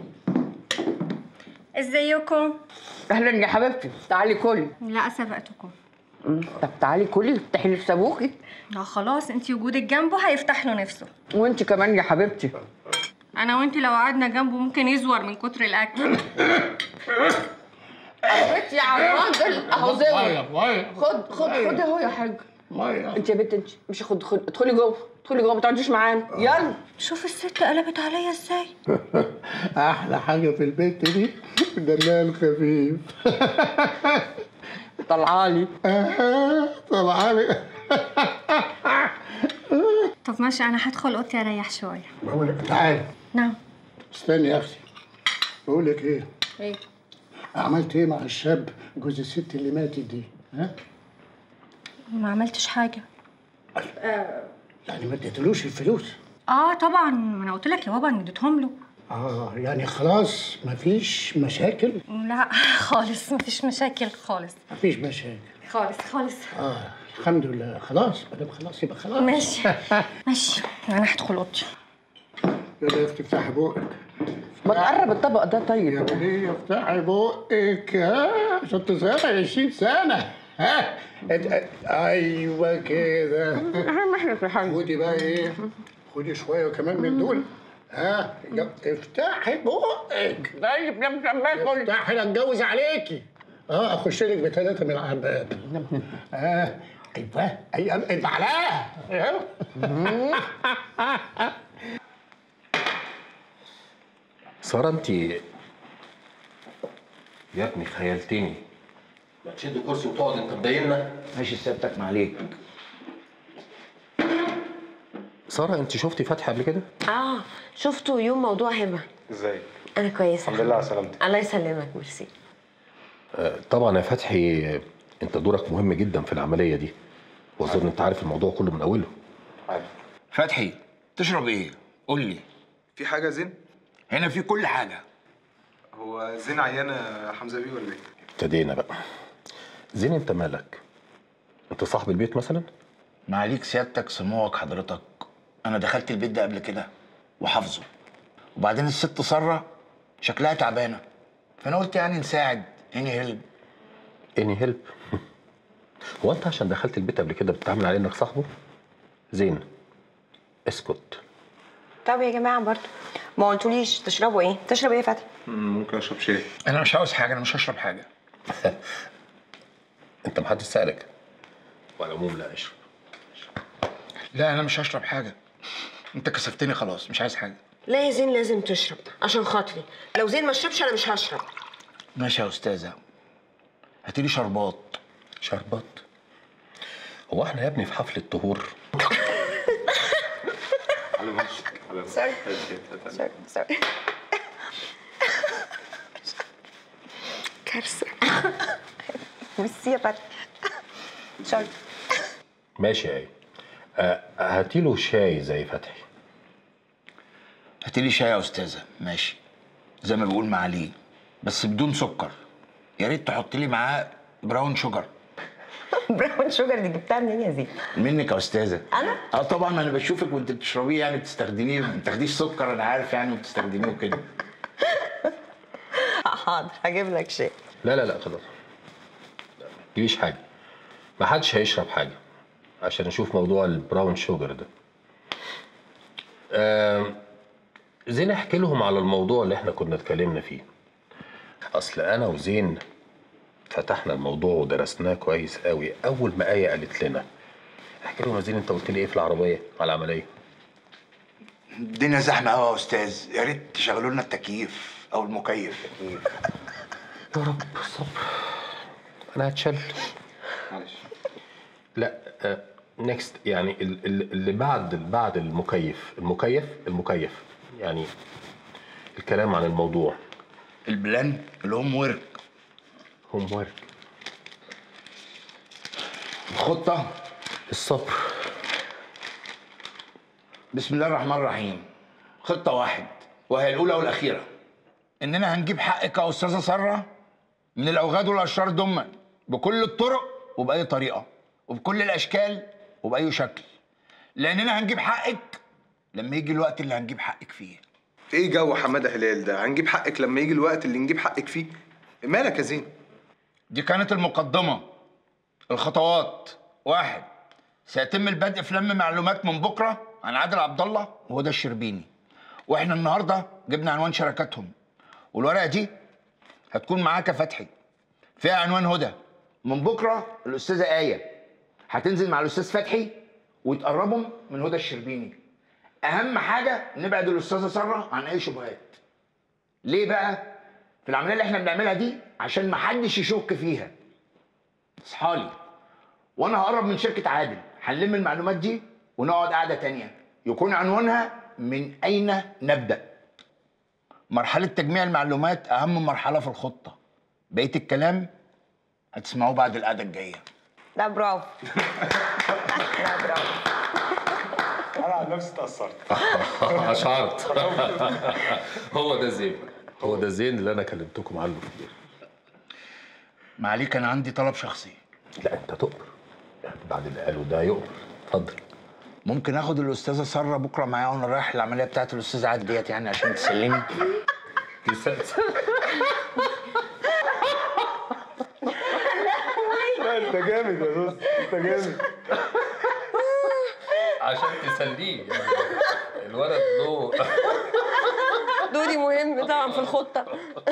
ازيكم؟ اهلا يا حبيبتي تعالي كلي لا سبقتكم طب تعالي كلي افتحي نفس ابوكي لا خلاص انتي وجودك جنبه هيفتح له نفسه وانت كمان يا حبيبتي انا وانتي لو قعدنا جنبه ممكن يزور من كتر الاكل حبيبتي يا عم راجل اهو ميه زي ميه خد خد خد اهو يا حاج ميه انت يا بنت انت مش خد خد ادخلي جوه ادخلي جوه ما تقعديش معانا يلا شوف الست قلبت عليا ازاي احلى حاجه في البنت دي دمها الخفيف طلعالي طلعالي طب ماشي انا هدخل اوضتي اريح شويه بقول لك تعالي نعم استني يا اختي بقول لك ايه ايه عملت ايه مع الشاب جوز الست اللي ماتت دي ها ما عملتش حاجه يعني ما اديتلوش الفلوس اه طبعا ما انا قلت لك يا بابا ان اديتهم له اه يعني خلاص مفيش مشاكل لا خالص مفيش مشاكل خالص مفيش مشاكل خالص خالص اه الحمد لله خلاص ما دام خلاص يبقى خلاص ماشي ماشي انا هدخل اوضتي يلا يا اختي افتحي بقك ما تقرب الطبق ده طيب يا وليه افتحي بقك ها عشان تصغري 20 سنة ها ات- ايوه كده اهم احنا في حاجه خدي بقى ايه خدي شوية كمان من دول ها يلا افتحي بقك طيب يا مسمى كل افتحي انا اتجوز عليكي اه اخش لك بثلاثة من العباب اه ايوه ايوه انت علاء سارة انت يا ابني خيلتني تشد كرسي وتقعد انت مضايقنا ماشي سيادتك ما عليك ساره انت شفتي فتحي قبل كده؟ اه شفته يوم موضوع هبه ازاي انا كويسه الحمد لله على سلامتك الله يسلمك ميرسي آه، طبعا يا فتحي آه، انت دورك مهم جدا في العمليه دي واظن انت عارف الموضوع كله من اوله فتحي تشرب ايه؟ قول لي في حاجه زين هنا في كل حاجه هو زين عيانه يا حمزه بيه ولا ايه ابتدينا بقى زين انت مالك؟ انت صاحب البيت مثلا؟ معاليك سيادتك سموك حضرتك انا دخلت البيت ده قبل كده وحافظه وبعدين الست ساره شكلها تعبانه فانا قلت يعني نساعد اني هيلب اني هيلب هو انت عشان دخلت البيت قبل كده بتتعامل على انك صاحبه؟ زين اسكت طب يا جماعه برضه ما قلتوليش تشربوا ايه تشرب ايه يا فتحي ممكن اشرب شاي انا مش عاوز حاجه انا مش هشرب حاجه انت محدش سالك وعلى العموم لا اشرب لا انا مش هشرب حاجه انت كسفتني خلاص مش عايز حاجه لا يا زين لازم تشرب عشان خاطري لو زين ما شربش انا مش هشرب ماشي يا استاذه هاتيلي شربات شربات هو احنا يا ابني في حفله طهور على ماشيك على سوري. سوري سوري كارثه ميرسي يا فتحي سوري ماشي يا ايه آه، هاتيله شاي زي فتحي هاتيلي شاي يا استاذه ماشي زي ما بيقول معاليه بس بدون سكر يا ريت تحط لي معاه براون شوجر براون شوجر دي جبتها منين يا زين منك يا استاذه انا اه طبعا انا بشوفك وانت بتشربيه يعني بتستخدميه ما بتاخديش سكر انا عارف يعني وبتستخدميه وكده حاضر هجيب لك شاي لا لا لا خلاص لا، ما تجيبيش حاجه ما حدش هيشرب حاجه عشان نشوف موضوع البراون شوجر ده آم، زين احكي لهم على الموضوع اللي احنا كنا اتكلمنا فيه اصل انا وزين فتحنا الموضوع ودرسناه كويس قوي اول ما ايه قالت لنا احكي لهم يا زين انت قلت لي ايه في العربيه على العمليه الدنيا زحمه قوي يا استاذ يا ريت تشغلوا لنا التكييف او المكيف يا رب صبر انا هتشل معلش لا نيكست يعني ال- ال- اللي بعد بعد المكيف المكيف المكيف يعني الكلام عن الموضوع البلان الهوم ورك هوم ورك الخطه الصبر بسم الله الرحمن الرحيم خطه واحد وهي الاولى والاخيره اننا هنجيب حقك يا استاذه ساره من الاوغاد والاشرار دم بكل الطرق وباي طريقه وبكل الاشكال وباي شكل لاننا هنجيب حقك لما يجي الوقت اللي هنجيب حقك فيه ايه جو حماده هلال ده هنجيب حقك لما يجي الوقت اللي نجيب حقك فيه مالك يا زين دي كانت المقدمة الخطوات واحد سيتم البدء في لم معلومات من بكرة عن عادل عبد الله وهدى الشربيني واحنا النهاردة جبنا عنوان شركاتهم والورقة دي هتكون معاك يا فتحي فيها عنوان هدى من بكرة الأستاذة آية هتنزل مع الأستاذ فتحي وتقربهم من هدى الشربيني أهم حاجة نبعد الأستاذة سارة عن أي شبهات ليه بقى؟ في العمليه اللي احنا بنعملها دي عشان محدش يشك فيها اصحالي وانا هقرب من شركه عادل هنلم المعلومات دي ونقعد قعده تانية يكون عنوانها من اين نبدا مرحله تجميع المعلومات اهم مرحله في الخطه بقيه الكلام هتسمعوه بعد القعده الجايه لا برافو لا برافو انا عن نفسي اتاثرت اشعرت هو ده زين هو ده زين اللي انا كلمتكم عنه كتير معاليك انا عندي طلب شخصي لا انت تؤمر يعني بعد اللي قاله ده يؤمر اتفضل ممكن اخد الاستاذه ساره بكره معايا وانا رايح العمليه بتاعت الاستاذ عادل ديت يعني عشان تسلمي لا انت جامد يا دوس انت جامد عشان تسليه الولد له دوري مهم طبعا في الخطه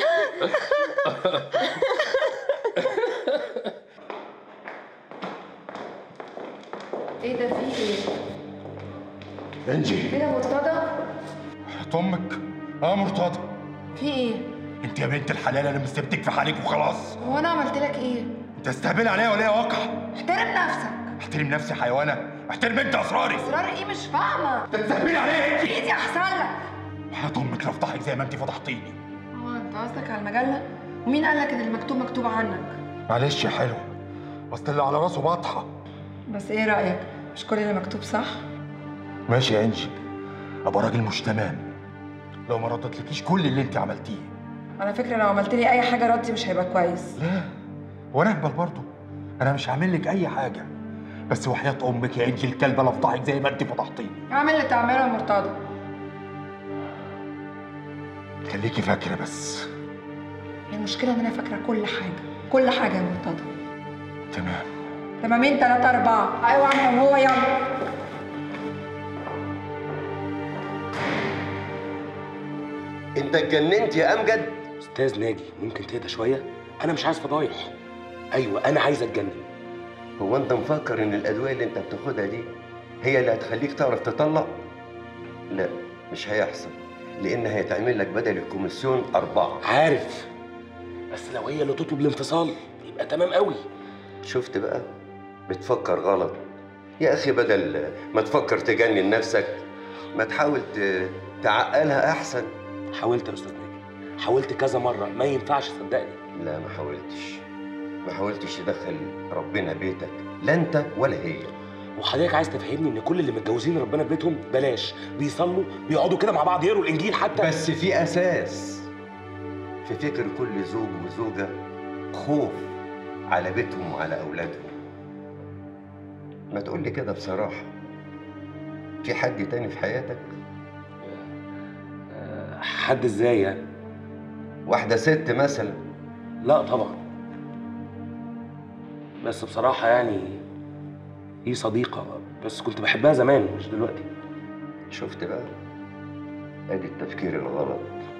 ايه ده في ايه؟ انجي ايه ده مرتضى؟ امك اه مرتضى في ايه؟ انت يا بنت الحلال انا مسبتك في حالك وخلاص هو انا عملت لك ايه؟ تستهبل عليا ولا هي واقع احترم نفسك احترم نفسي حيوانه احترم انت اسراري اسرار ايه مش فاهمه تستهبلي عليا انت ايدي احسن لك وحياة امك لفضحك زي ما انت فضحتيني هو انت قصدك على المجله ومين قال لك ان المكتوب مكتوب عنك معلش يا حلو اصل اللي على راسه بطحه بس ايه رايك مش كل اللي مكتوب صح ماشي يا انجي ابقى راجل مش تمام لو ما ردتلكيش كل اللي انت عملتيه على فكره لو عملت لي اي حاجه ردي مش هيبقى كويس لا وانا اقبل برضه انا مش هعمل لك اي حاجه بس وحياة امك يا انجي الكلبه لفضحك زي ما انت فضحتيني اعمل اللي تعمله يا مرتضى خليكي فاكره بس المشكله ان انا فاكره كل حاجه كل حاجه يا مرتضى تمام تمامين تلاتة أربعة أيوة عم هو يلا انت اتجننت يا امجد استاذ ناجي ممكن تهدى شويه انا مش عايز فضايح ايوه انا عايز اتجنن هو انت مفكر ان الادويه اللي انت بتاخدها دي هي اللي هتخليك تعرف تطلق لا مش هيحصل لان هيتعمل لك بدل الكوميسيون اربعه عارف بس لو هي اللي تطلب الانفصال يبقى تمام قوي شفت بقى بتفكر غلط يا اخي بدل ما تفكر تجنن نفسك ما تحاول ت- تعقلها احسن حاولت يا استاذ ناجي حاولت كذا مره ما ينفعش صدقني لا ما حاولتش ما حاولتش تدخل ربنا بيتك لا انت ولا هي وحضرتك عايز تفهمني ان كل اللي متجوزين ربنا في بيتهم بلاش بيصلوا بيقعدوا كده مع بعض يقروا الانجيل حتى بس في اساس في فكر كل زوج وزوجه خوف على بيتهم وعلى اولادهم ما تقول لي كده بصراحه في حد تاني في حياتك حد ازاي يعني واحده ست مثلا لا طبعا بس بصراحه يعني هي صديقه بس كنت بحبها زمان مش دلوقتي شفت بقى ادي التفكير الغلط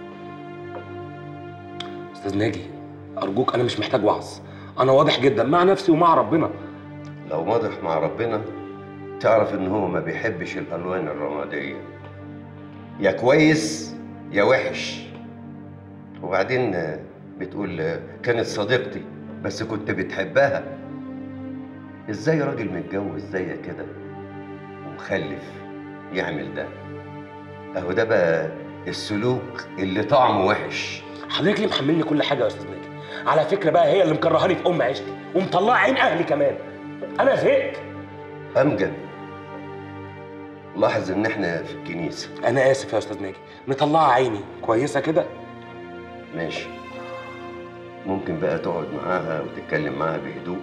استاذ ناجي ارجوك انا مش محتاج وعظ انا واضح جدا مع نفسي ومع ربنا لو واضح مع ربنا تعرف ان هو ما بيحبش الالوان الرماديه يا كويس يا وحش وبعدين آه، بتقول آه، كانت صديقتي بس كنت بتحبها ازاي راجل متجوز زيك كده ومخلف يعمل ده اهو ده بقى السلوك اللي طعمه وحش حضرتك ليه محملني كل حاجه يا استاذ ناجي على فكره بقى هي اللي مكرهاني في ام عيشتي ومطلعه عين اهلي كمان انا زهقت امجد لاحظ ان احنا في الكنيسه انا اسف يا استاذ ناجي مطلعه عيني كويسه كده ماشي ممكن بقى تقعد معاها وتتكلم معاها بهدوء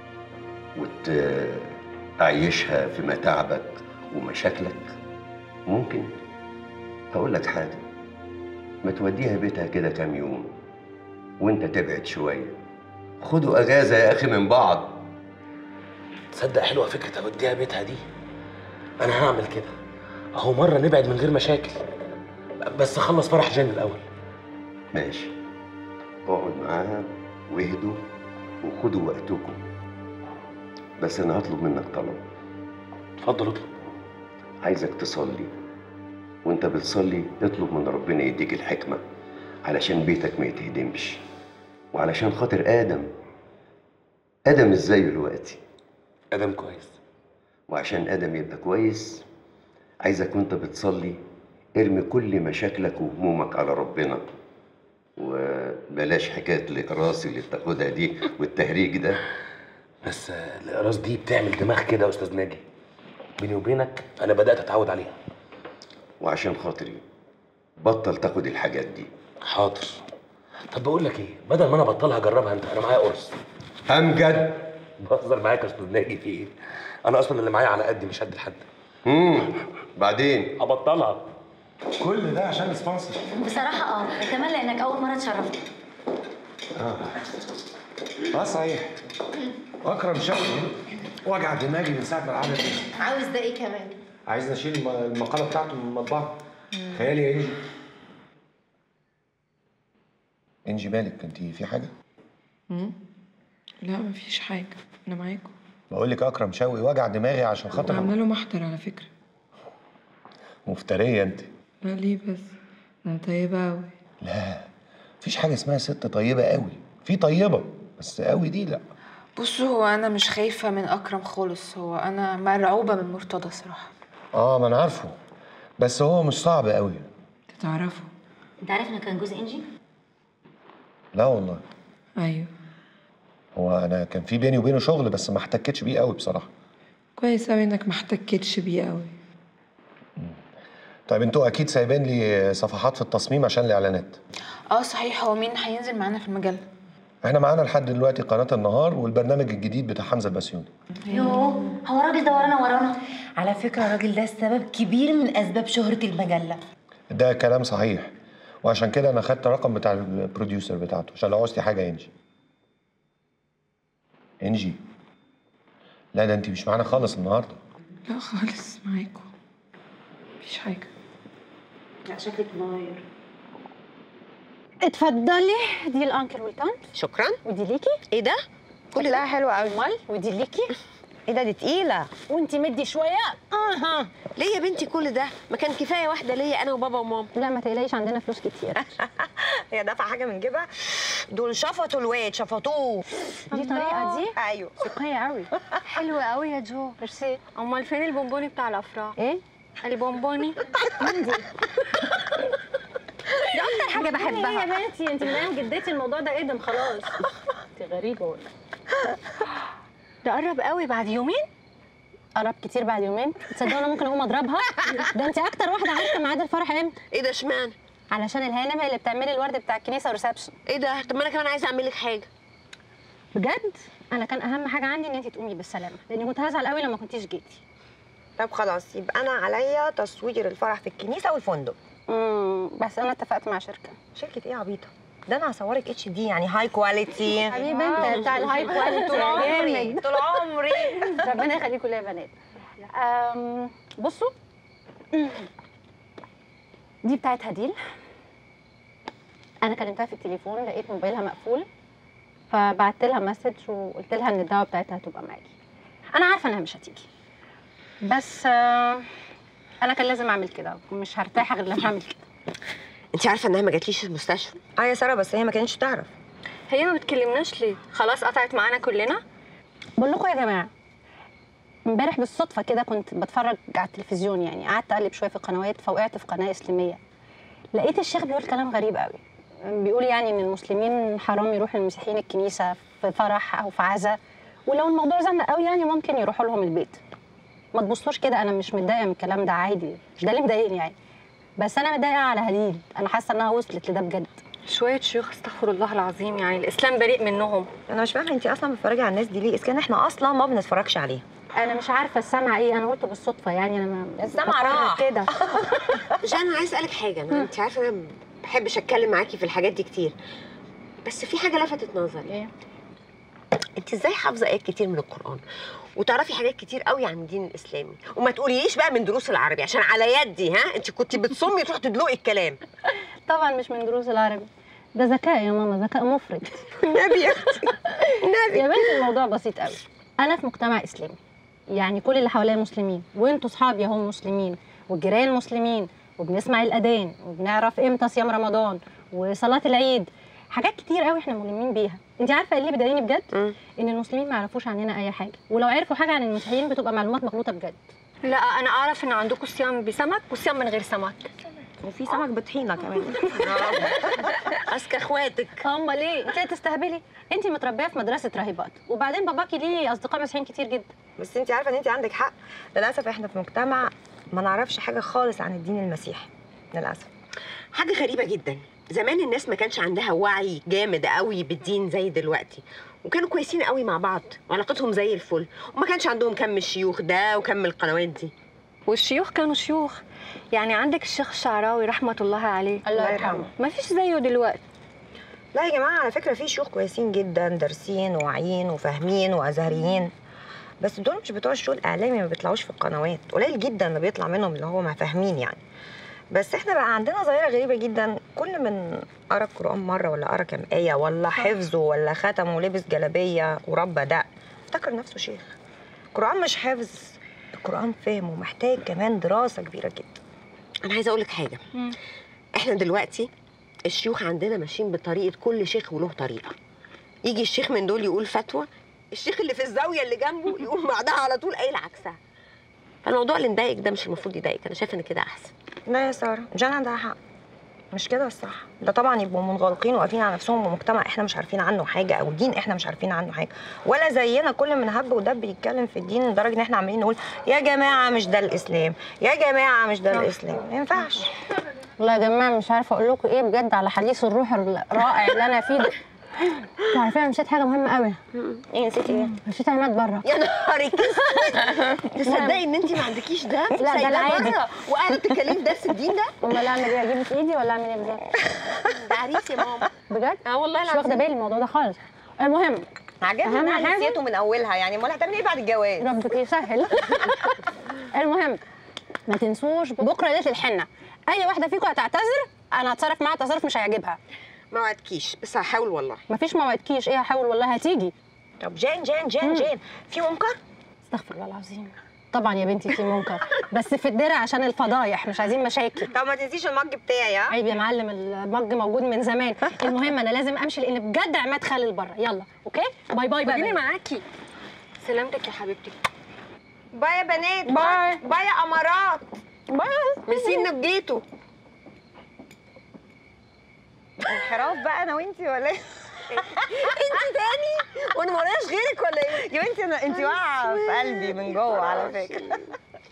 وتعيشها في متاعبك ومشاكلك ممكن هقول لك حاجة ما توديها بيتها كده كام يوم وانت تبعد شوية خدوا اجازة يا اخي من بعض تصدق حلوه فكره اوديها بيتها دي انا هعمل كده اهو مره نبعد من غير مشاكل بس اخلص فرح جن الاول ماشي اقعد معاها واهدوا وخدوا وقتكم بس انا هطلب منك طلب اتفضل اطلب عايزك تصلي وانت بتصلي اطلب من ربنا يديك الحكمة علشان بيتك ما يتهدمش وعلشان خاطر آدم آدم ازاي دلوقتي ادم كويس وعشان آدم يبقى كويس عايزك وانت بتصلي ارمي كل مشاكلك وهمومك على ربنا وبلاش حكاية الإقراص اللي بتاخدها دي والتهريج ده بس آه، الاقراص دي بتعمل دماغ كده يا استاذ ناجي بيني وبينك انا بدات اتعود عليها وعشان خاطري بطل تاخد الحاجات دي حاضر طب بقول لك ايه بدل ما انا ابطلها جربها انت انا معايا قرص امجد بهزر معاك يا استاذ ناجي في ايه انا اصلا اللي معايا على قدي مش قد لحد امم بعدين ابطلها كل ده عشان سبونسر بصراحة اه كمان لأنك أول مرة تشرفني اه اه صحيح اكرم شوقي وجع دماغي من ساعه ما العدد نزل عاوز ده إيه كمان؟ عايزني اشيل الم- المقاله بتاعته من المطبعه خيالي يا انجي انجي مالك انت في حاجه مم؟ لا مفيش حاجة أنا معاكم بقول لك اكرم شوقي وجع دماغي عشان خاطر عاملة له محضر على فكرة مفتريه انت لا ليه بس أنا طيبة أوي لا مفيش حاجه اسمها ست طيبه قوي في طيبه بس قوي دي لا بصوا هو انا مش خايفه من اكرم خالص هو انا مرعوبه من مرتضى صراحه اه ما انا عارفه بس هو مش صعب قوي تعرفوا انت عارف انه كان جوز انجي لا والله ايوه هو انا كان في بيني وبينه شغل بس ما احتكتش بيه قوي بصراحه كويس قوي انك ما احتكتش بيه قوي طيب انتوا اكيد سايبين لي صفحات في التصميم عشان الاعلانات اه صحيح هو مين هينزل معانا في المجله احنا معانا لحد دلوقتي قناه النهار والبرنامج الجديد بتاع حمزه البسيوني يوه هو الراجل ده ورانا ورانا على فكره الراجل ده السبب كبير من اسباب شهره المجله ده كلام صحيح وعشان كده انا خدت رقم بتاع البروديوسر بتاعته عشان لو عوزتي حاجه انجي انجي لا ده انت مش معانا خالص النهارده لا خالص معاكم مفيش حاجه لا شكلك مغير اتفضلي دي الانكل والتانت شكرا ودي ليكي ايه ده كل ده حلو قوي امال ودي ليكي ايه ده دي تقيله وانت مدي شويه اها ليه يا بنتي كل ده ما كان كفايه واحده ليا انا وبابا وماما لا ما تقلقيش عندنا فلوس كتير هي دافعه حاجه من جيبها دول شفطوا الواد شفطوه دي طريقه دي ايوه سكريه قوي حلوة قوي يا جو ميرسي امال فين البونبوني بتاع الافراح ايه البونبوني دي اكتر حاجه بحبها يا بنتي انت من جدتي الموضوع ده قدم خلاص انت غريبه ولا ده قرب قوي بعد يومين قرب كتير بعد يومين تصدقوا انا ممكن اقوم اضربها ده انت اكتر واحده عارفه ميعاد الفرح امتى ايه ده اشمعنى علشان الهانم هي اللي بتعملي الورد بتاع الكنيسه وريسبشن ايه ده طب ما انا كمان عايزه اعمل لك حاجه بجد انا كان اهم حاجه عندي ان انت تقومي بالسلامه لاني كنت هزعل قوي لما كنتيش جيتي طب خلاص يبقى انا عليا تصوير الفرح في الكنيسه والفندق امم بس انا اتفقت مع شركه شركه ايه يا عبيطه ده انا هصورك اتش دي يعني هاي كواليتي حبيبي انت بتاع الهاي كواليتي طول عمري جامد. طول عمري ربنا يخليكم ليا يا بنات أم، بصوا دي بتاعت هديل انا كلمتها في التليفون لقيت موبايلها مقفول فبعت لها مسج وقلت لها ان الدعوه بتاعتها هتبقى معاكي انا عارفه انها مش هتيجي بس آه، انا كان لازم اعمل كده مش هرتاح غير لما اعمل كده انت عارفه انها ما جاتليش المستشفى اه يا ساره بس هي ما كانتش تعرف هي ما بتكلمناش ليه خلاص قطعت معانا كلنا بقول لكم يا جماعه امبارح بالصدفه كده كنت بتفرج على التلفزيون يعني قعدت اقلب شويه في القنوات فوقعت في قناه اسلاميه لقيت الشيخ بيقول كلام غريب قوي بيقول يعني ان المسلمين حرام يروحوا المسيحيين الكنيسه في فرح او في عزا ولو الموضوع زنق قوي يعني ممكن يروحوا لهم البيت ما تبصوش كده انا مش متضايقه من الكلام ده عادي مش ده اللي مضايقني يعني بس انا متضايقه على هديل انا حاسه انها وصلت لده بجد شويه شيوخ استغفر الله العظيم يعني الاسلام بريء منهم انا مش فاهمه انت اصلا بتتفرجي على الناس دي ليه اذا كان احنا اصلا ما بنتفرجش عليها انا مش عارفه السمع ايه انا قلت بالصدفه يعني انا ما السمع بتفرج راح. كده جان انا عايز اسالك حاجه انا انت عارفه انا ما بحبش اتكلم معاكي في الحاجات دي كتير بس في حاجه لفتت نظري ايه انت ازاي حافظه ايات كتير من القران وتعرفي حاجات كتير قوي عن الدين الاسلامي وما تقوليليش بقى من دروس العربي عشان على يدي ها انت كنت بتصمي تروحي تدلقي الكلام طبعا مش من دروس العربي ده ذكاء يا ماما ذكاء مفرط نبي يا اختي نبي يا بنتي الموضوع بسيط قوي انا في مجتمع اسلامي يعني كل اللي حواليا مسلمين وانتوا صحابي هم مسلمين والجيران مسلمين وبنسمع الاذان وبنعرف امتى صيام رمضان وصلاه العيد حاجات كتير قوي احنا ملمين بيها انت عارفه ايه اللي بيضايقني بجد ان المسلمين ما يعرفوش عننا اي حاجه ولو عرفوا حاجه عن المسيحيين بتبقى معلومات مغلوطه بجد لا انا اعرف ان عندكم صيام بسمك وصيام من غير سمك وفي سمك بطحينه كمان اسكى اخواتك امال ايه انت ليه تستهبلي انت متربيه في مدرسه راهبات وبعدين باباكي ليه اصدقاء مسيحيين كتير جدا بس انت عارفه ان انت عندك حق للاسف احنا في مجتمع ما نعرفش حاجه خالص عن الدين المسيحي للاسف حاجه غريبه جدا زمان الناس ما كانش عندها وعي جامد قوي بالدين زي دلوقتي وكانوا كويسين قوي مع بعض وعلاقتهم زي الفل وما كانش عندهم كم الشيوخ ده وكم القنوات دي والشيوخ كانوا شيوخ يعني عندك الشيخ الشعراوي رحمه الله عليه الله يرحمه. ما فيش زيه دلوقتي لا يا جماعه على فكره في شيوخ كويسين جدا دارسين وواعيين وفاهمين وازهريين بس دول مش بتوع الشو الاعلامي ما بيطلعوش في القنوات قليل جدا اللي بيطلع منهم اللي هو ما فاهمين يعني بس احنا بقى عندنا ظاهره غريبه جدا كل من قرا القران مره ولا قرا كام ايه ولا حفظه ولا ختم ولبس جلابيه وربى ده افتكر نفسه شيخ القران مش حفظ القران فهم ومحتاج كمان دراسه كبيره جدا انا عايزه اقول لك حاجه احنا دلوقتي الشيوخ عندنا ماشيين بطريقه كل شيخ وله طريقه يجي الشيخ من دول يقول فتوى الشيخ اللي في الزاويه اللي جنبه يقوم بعدها على طول قايل عكسها فالموضوع اللي مضايقك ده مش المفروض يضايقك انا شايفه ان كده احسن لا يا ساره جانا عندها حق مش كده الصح ده طبعا يبقوا منغلقين وقافلين على نفسهم ومجتمع احنا مش عارفين عنه حاجه او دين احنا مش عارفين عنه حاجه ولا زينا كل من هب ودب يتكلم في الدين لدرجه ان احنا عمالين نقول يا جماعه مش ده الاسلام يا جماعه مش ده الاسلام ما ينفعش والله يا جماعه مش عارفه اقول لكم ايه بجد على حديث الروح الرائع اللي انا فيه ده انتوا عارفين انا نسيت حاجه مهمه قوي ايه نسيتي ايه؟ نسيت عماد بره يا نهارك اسود تصدقي ان انت ما عندكيش ده لا ده سايباه العادي بره وقاعده تتكلمي في درس الدين ده امال اعمل ايه اجيبه في ايدي ولا اعمل ايه بجد ده عريس يا ماما بجد اه والله مش واخده بالي من الموضوع ده خالص المهم عجبني أهم ان انا حاجة- نسيته من اولها يعني امال هتعملي ايه بعد الجواز؟ ربك يسهل المهم ما تنسوش بكره ليله الحنه اي واحده فيكم هتعتذر انا هتصرف معاها تصرف مش هيعجبها ما وعدكيش بس هحاول والله مفيش ما وعدكيش ايه هحاول والله هتيجي طب جان جان جان مم. جان في منكر استغفر الله العظيم طبعا يا بنتي في منكر بس في الدرع عشان الفضايح مش عايزين مشاكل طب ما تنسيش المج بتاعي ها عيب يا معلم المج موجود من زمان المهم انا لازم امشي لان بجد عماد خالد بره يلا اوكي باي باي باي خديني معاكي سلامتك يا حبيبتي باي يا بنات باي. باي يا امارات باي ميرسي انك جيتوا انحراف بقى انا وانتي ولا ايه؟ انت تاني وانا ما وراياش غيرك ولا ايه يا بنتي انا انت واقعه في قلبي من جوه على فكره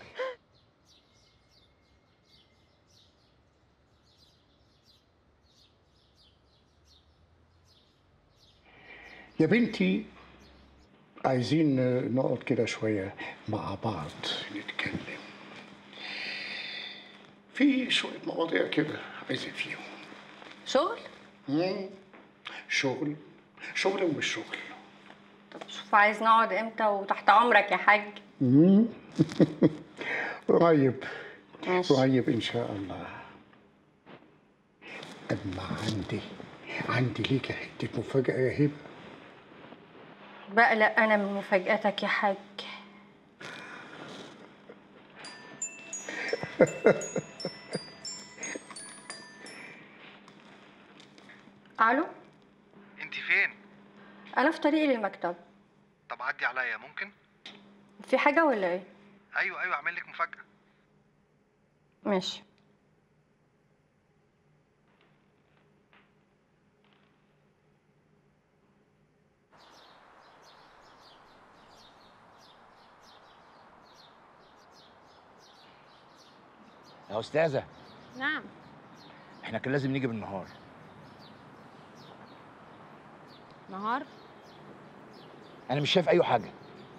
يا بنتي عايزين نقعد كده شوية مع بعض نتكلم في شوية مواضيع كده عايزين فيهم شغل مم. شغل شغل ومش شغل شوف عايز نقعد امتى وتحت امرك يا حاج مم. قريب ماشي. قريب ان شاء الله اما عندي عندي ليك حته مفاجاه يا هبه بقلق انا من مفاجاتك يا حاج الو انت فين انا في طريقي للمكتب طب عدي عليا ممكن في حاجه ولا ايه ايوه ايوه اعمل لك مفاجاه ماشي يا استاذه نعم احنا كان لازم نيجي بالنهار نهار انا مش شايف اي حاجه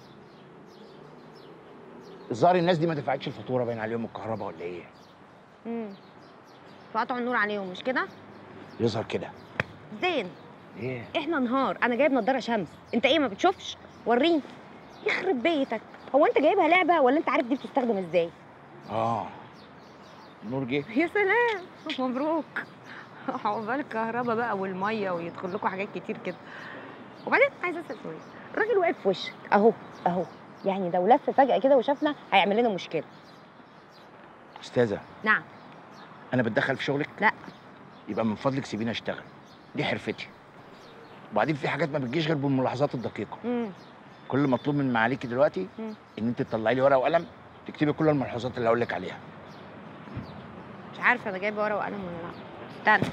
الظاهر الناس دي ما دفعتش الفاتوره باين عليهم الكهرباء ولا ايه امم فقطعوا النور عليهم مش كده؟ يظهر كده زين ايه احنا نهار انا جايب نضاره شمس انت ايه ما بتشوفش وريني يخرب بيتك هو انت جايبها لعبه ولا انت عارف دي بتستخدم ازاي اه النور جه يا سلام مبروك عقبال الكهرباء بقى والميه ويدخل لكم حاجات كتير كده وبعدين عايزه اسال سؤال الراجل واقف في وشك اهو اهو يعني لو لف فجاه كده وشافنا هيعمل لنا مشكله استاذه نعم انا بتدخل في شغلك لا يبقى من فضلك سيبيني اشتغل دي حرفتي وبعدين في حاجات ما بتجيش غير بالملاحظات الدقيقه امم كل مطلوب من معاليكي دلوقتي مم. ان انت تطلعي لي ورقه وقلم تكتبي كل الملحوظات اللي هقول لك عليها مش عارفه انا جايبه ورقه وقلم ولا لا استنى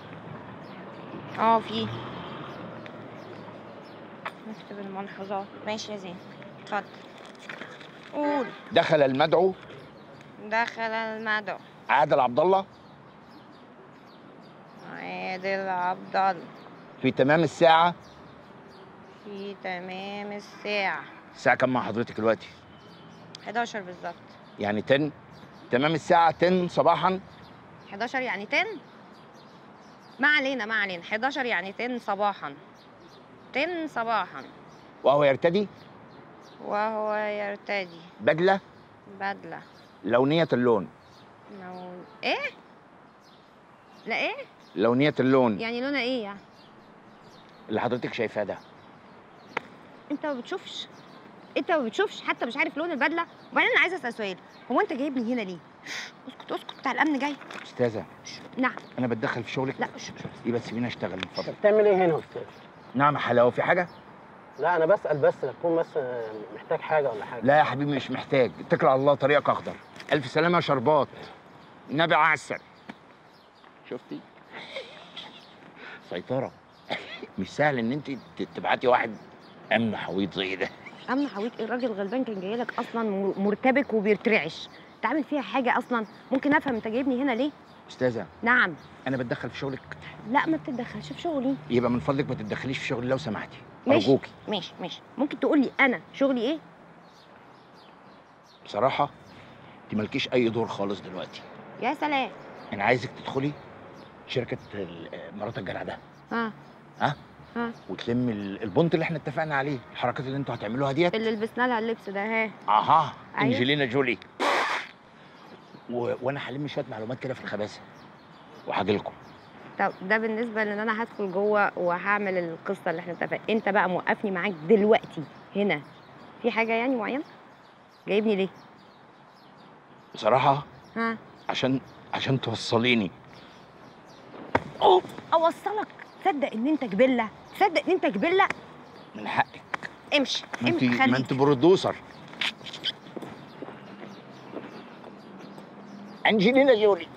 اه في نكتب الملحوظات ماشي يا زين اتفضل قول دخل المدعو دخل المدعو عادل عبد الله عادل عبد الله في تمام الساعه في تمام الساعة الساعه كام مع حضرتك دلوقتي 11 بالظبط يعني 10 تمام الساعه 10 صباحا 11 يعني 10 ما علينا ما علينا 11 يعني 10 صباحا 10 صباحا وهو يرتدي وهو يرتدي بدله بدلة لونيه اللون لون ايه؟ لا ايه؟ لونيه اللون يعني لونها ايه يعني؟ اللي حضرتك شايفاه ده انت ما بتشوفش انت ما بتشوفش حتى مش عارف لون البدله وبعدين انا عايزه اسال سؤال هو انت جايبني هنا ليه اسكت اسكت بتاع الامن جاي استاذه نعم انا بتدخل في شغلك لا يبقى تسيبيني اشتغل من فضلك بتعمل ايه هنا يا استاذ؟ نعم يا حلاوه في حاجه لا انا بسال بس تكون بس محتاج حاجه ولا حاجه لا يا حبيبي مش محتاج اتكل على الله طريقك اخضر الف سلامه يا شربات النبي عسل شفتي سيطره مش سهل ان انت ت- تبعتي واحد امن حويط زي ده اما حويت ايه الراجل غلبان كان جاي لك اصلا م- مرتبك وبيرترعش تعمل فيها حاجه اصلا ممكن افهم انت جايبني هنا ليه استاذه نعم انا بتدخل في شغلك لا ما بتتدخلش في شغلي يبقى من فضلك ما تتدخليش في شغلي لو سمحتي ماشي ارجوكي ماشي ماشي ممكن تقول لي انا شغلي ايه بصراحه انت مالكيش اي دور خالص دلوقتي يا سلام انا عايزك تدخلي شركه ال- مرات الجدع ده ها ها ها وتلم ال- البونت اللي احنا اتفقنا عليه الحركات اللي انتوا هتعملوها ديت اللي لبسنا لها اللبس ده ها اها أيوة. انجلينا جولي و... وانا هلم شويه معلومات كده في الخباثه وهاجي لكم طب ده بالنسبه لان انا هدخل جوه وهعمل القصه اللي احنا اتفقنا انت بقى موقفني معاك دلوقتي هنا في حاجه يعني معينه جايبني ليه بصراحه ها عشان عشان توصليني أوه. اوصلك تصدق ان انت جبله تصدق ان انت جبله من حقك امشي ما انت امشي ما خليك انت برودوسر انجلينا جولي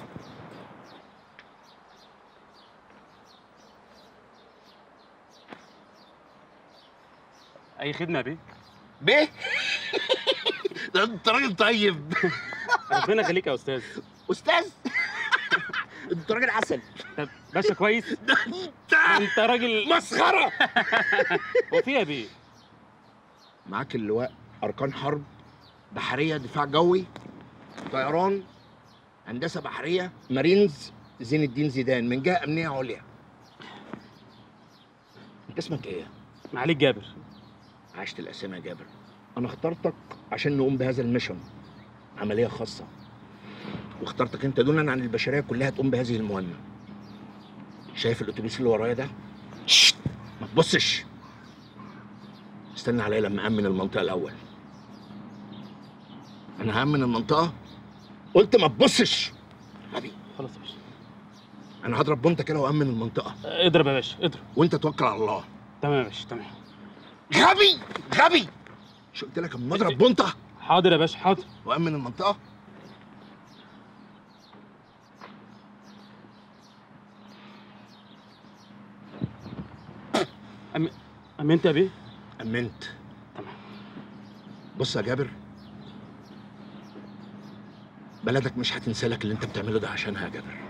اي خدمه يا بيه بيه ده انت راجل طيب ربنا يخليك يا استاذ استاذ انت راجل عسل طب باشا كويس ده انت انت راجل مسخره هو في إيه يا بيه معاك اللواء اركان حرب بحريه دفاع جوي طيران هندسه بحريه مارينز زين الدين زيدان من جهه امنيه عليا انت اسمك ايه معاليك جابر عشت الاسامي يا جابر انا اخترتك عشان نقوم بهذا الميشن عمليه خاصه واخترتك انت دونا عن البشريه كلها تقوم بهذه المهمه شايف الاتوبيس اللي ورايا ده شت! ما تبصش استنى عليا لما امن المنطقه الاول انا هامن المنطقه قلت ما تبصش غبي خلاص يا باشا انا هضرب بنت كده وامن المنطقه اضرب يا باشا اضرب وانت توكل على الله تمام يا باشا تمام غبي غبي شو قلت لك اما اضرب بنطه حاضر يا باشا حاضر وامن المنطقه أم... امنت يا بيه امنت تمام بص يا جابر بلدك مش هتنسى لك اللي انت بتعمله ده عشانها يا جابر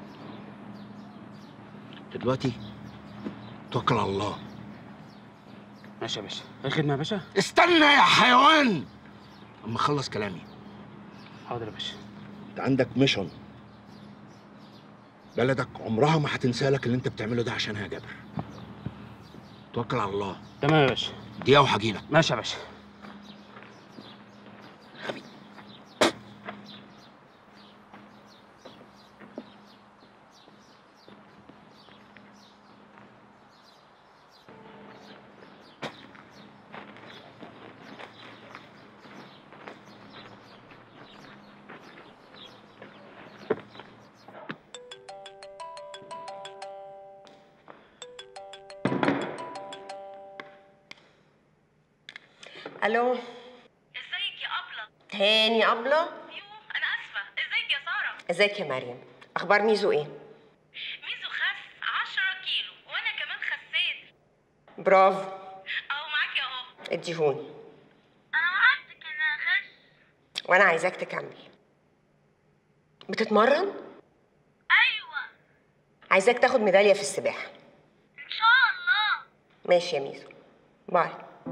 دلوقتي توكل على الله ماشي يا باشا اي خدمه يا باشا استنى يا حيوان اما اخلص كلامي حاضر يا باشا انت عندك ميشن بلدك عمرها ما هتنسى لك اللي انت بتعمله ده عشانها يا جابر توكل على الله تمام يا باشا دقيقه وهجيلك ماشي يا باشا الو ازيك يا ابله تاني ابله انا اسفه ازيك يا ساره ازيك يا مريم اخبار ميزو ايه ميزو خس 10 كيلو وانا كمان خسيت برافو اهو معاكي اهو اديهوني انا وعدتك ان اخس وانا عايزاك تكمل بتتمرن ايوه عايزاك تاخد ميداليه في السباحه ان شاء الله ماشي يا ميزو باي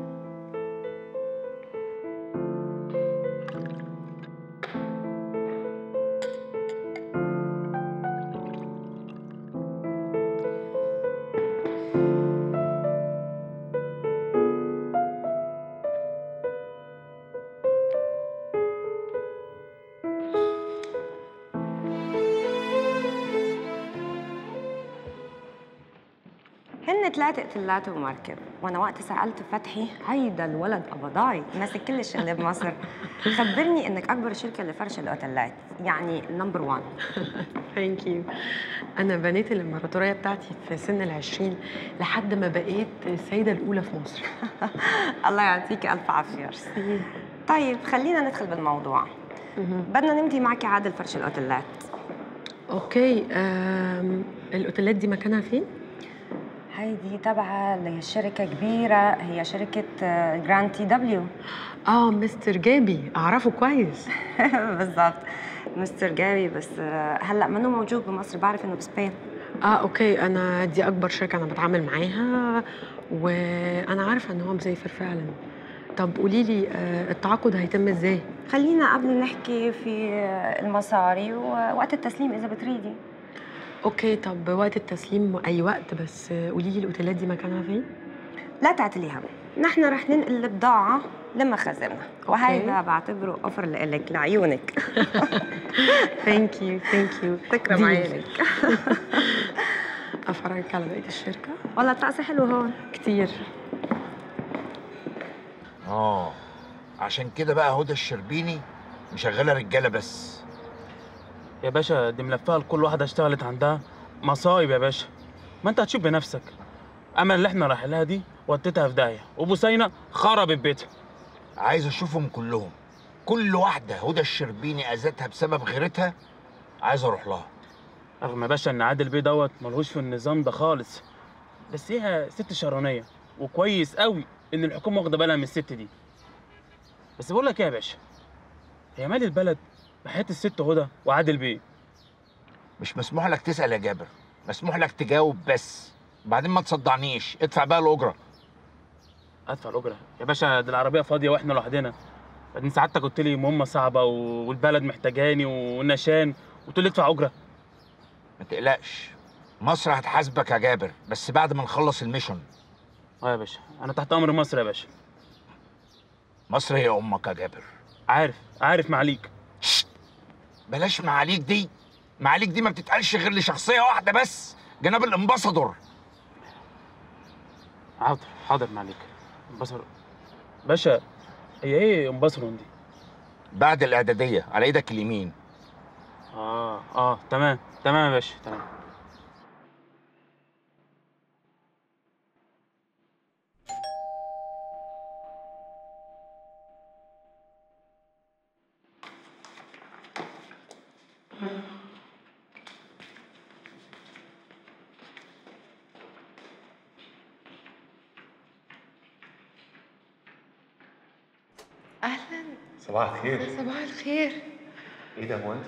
هن طلعت طلعت ومركب وانا وقت سالت فتحي هيدا الولد قبضاي ماسك كل الشغل بمصر خبرني انك اكبر شركه لفرش الاوتيلات يعني نمبر 1 ثانك يو انا بنيت الامبراطوريه بتاعتي في سن العشرين لحد ما بقيت السيده الاولى في مصر الله يعطيكي الف عافيه طيب خلينا ندخل بالموضوع بدنا نمضي معك عقد فرش الاوتيلات اوكي أم... الاوتيلات دي مكانها فين هيدي تبع لشركة كبيرة هي شركة جراند تي دبليو اه مستر جابي اعرفه كويس بالظبط مستر جابي بس آه، هلا منه موجود بمصر بعرف انه بسبين اه اوكي انا دي اكبر شركه انا بتعامل معاها وانا عارفه ان هو مسافر فعلا طب قولي لي آه التعاقد هيتم ازاي خلينا قبل نحكي في آه، المصاري ووقت التسليم اذا بتريدي اوكي طب وقت التسليم اي وقت بس آه، قولي لي الاوتيلات دي مكانها فين لا تعتلي هم نحن رح ننقل البضاعة لمخازننا وهيدا بعتبره اوفر لإلك لعيونك ثانك يو ثانك يو تكرم عينك افرجك على بقيه الشركه والله الطقس حلو هون كتير اه عشان كده بقى هدى الشربيني مشغله رجاله بس يا باشا دي ملفها لكل واحده اشتغلت عندها مصايب يا باشا ما انت هتشوف بنفسك امل اللي احنا رايحين لها دي وديتها في داهيه وبوسينه خربت بيتها عايز اشوفهم كلهم كل واحده هدى الشربيني اذتها بسبب غيرتها عايز اروح لها رغم يا باشا ان عادل بيه دوت ملهوش في النظام ده خالص بس هي ست شرانيه وكويس قوي ان الحكومه واخده بالها من الست دي بس بقول لك ايه يا باشا هي مال البلد بحياه الست هدى وعادل بيه مش مسموح لك تسال يا جابر مسموح لك تجاوب بس بعدين ما تصدعنيش ادفع بقى الاجره ادفع الاجره يا باشا دي العربيه فاضيه واحنا لوحدنا بعدين سعادتك قلت لي مهمه صعبه و- والبلد محتاجاني والنشان وتقول لي ادفع اجره ما تقلقش مصر هتحاسبك يا جابر بس بعد ما نخلص الميشن اه يا باشا انا تحت امر مصر يا باشا مصر هي امك يا جابر عارف عارف معاليك بلاش معاليك دي معاليك دي ما بتتقالش غير لشخصيه واحده بس جناب الامباسادور حاضر حاضر معاليك انبصر باشا هي ايه انبصرون دي بعد الاعداديه على ايدك اليمين اه اه تمام تمام يا باشا تمام اهلا صباح الخير صباح الخير ايه ده هو انت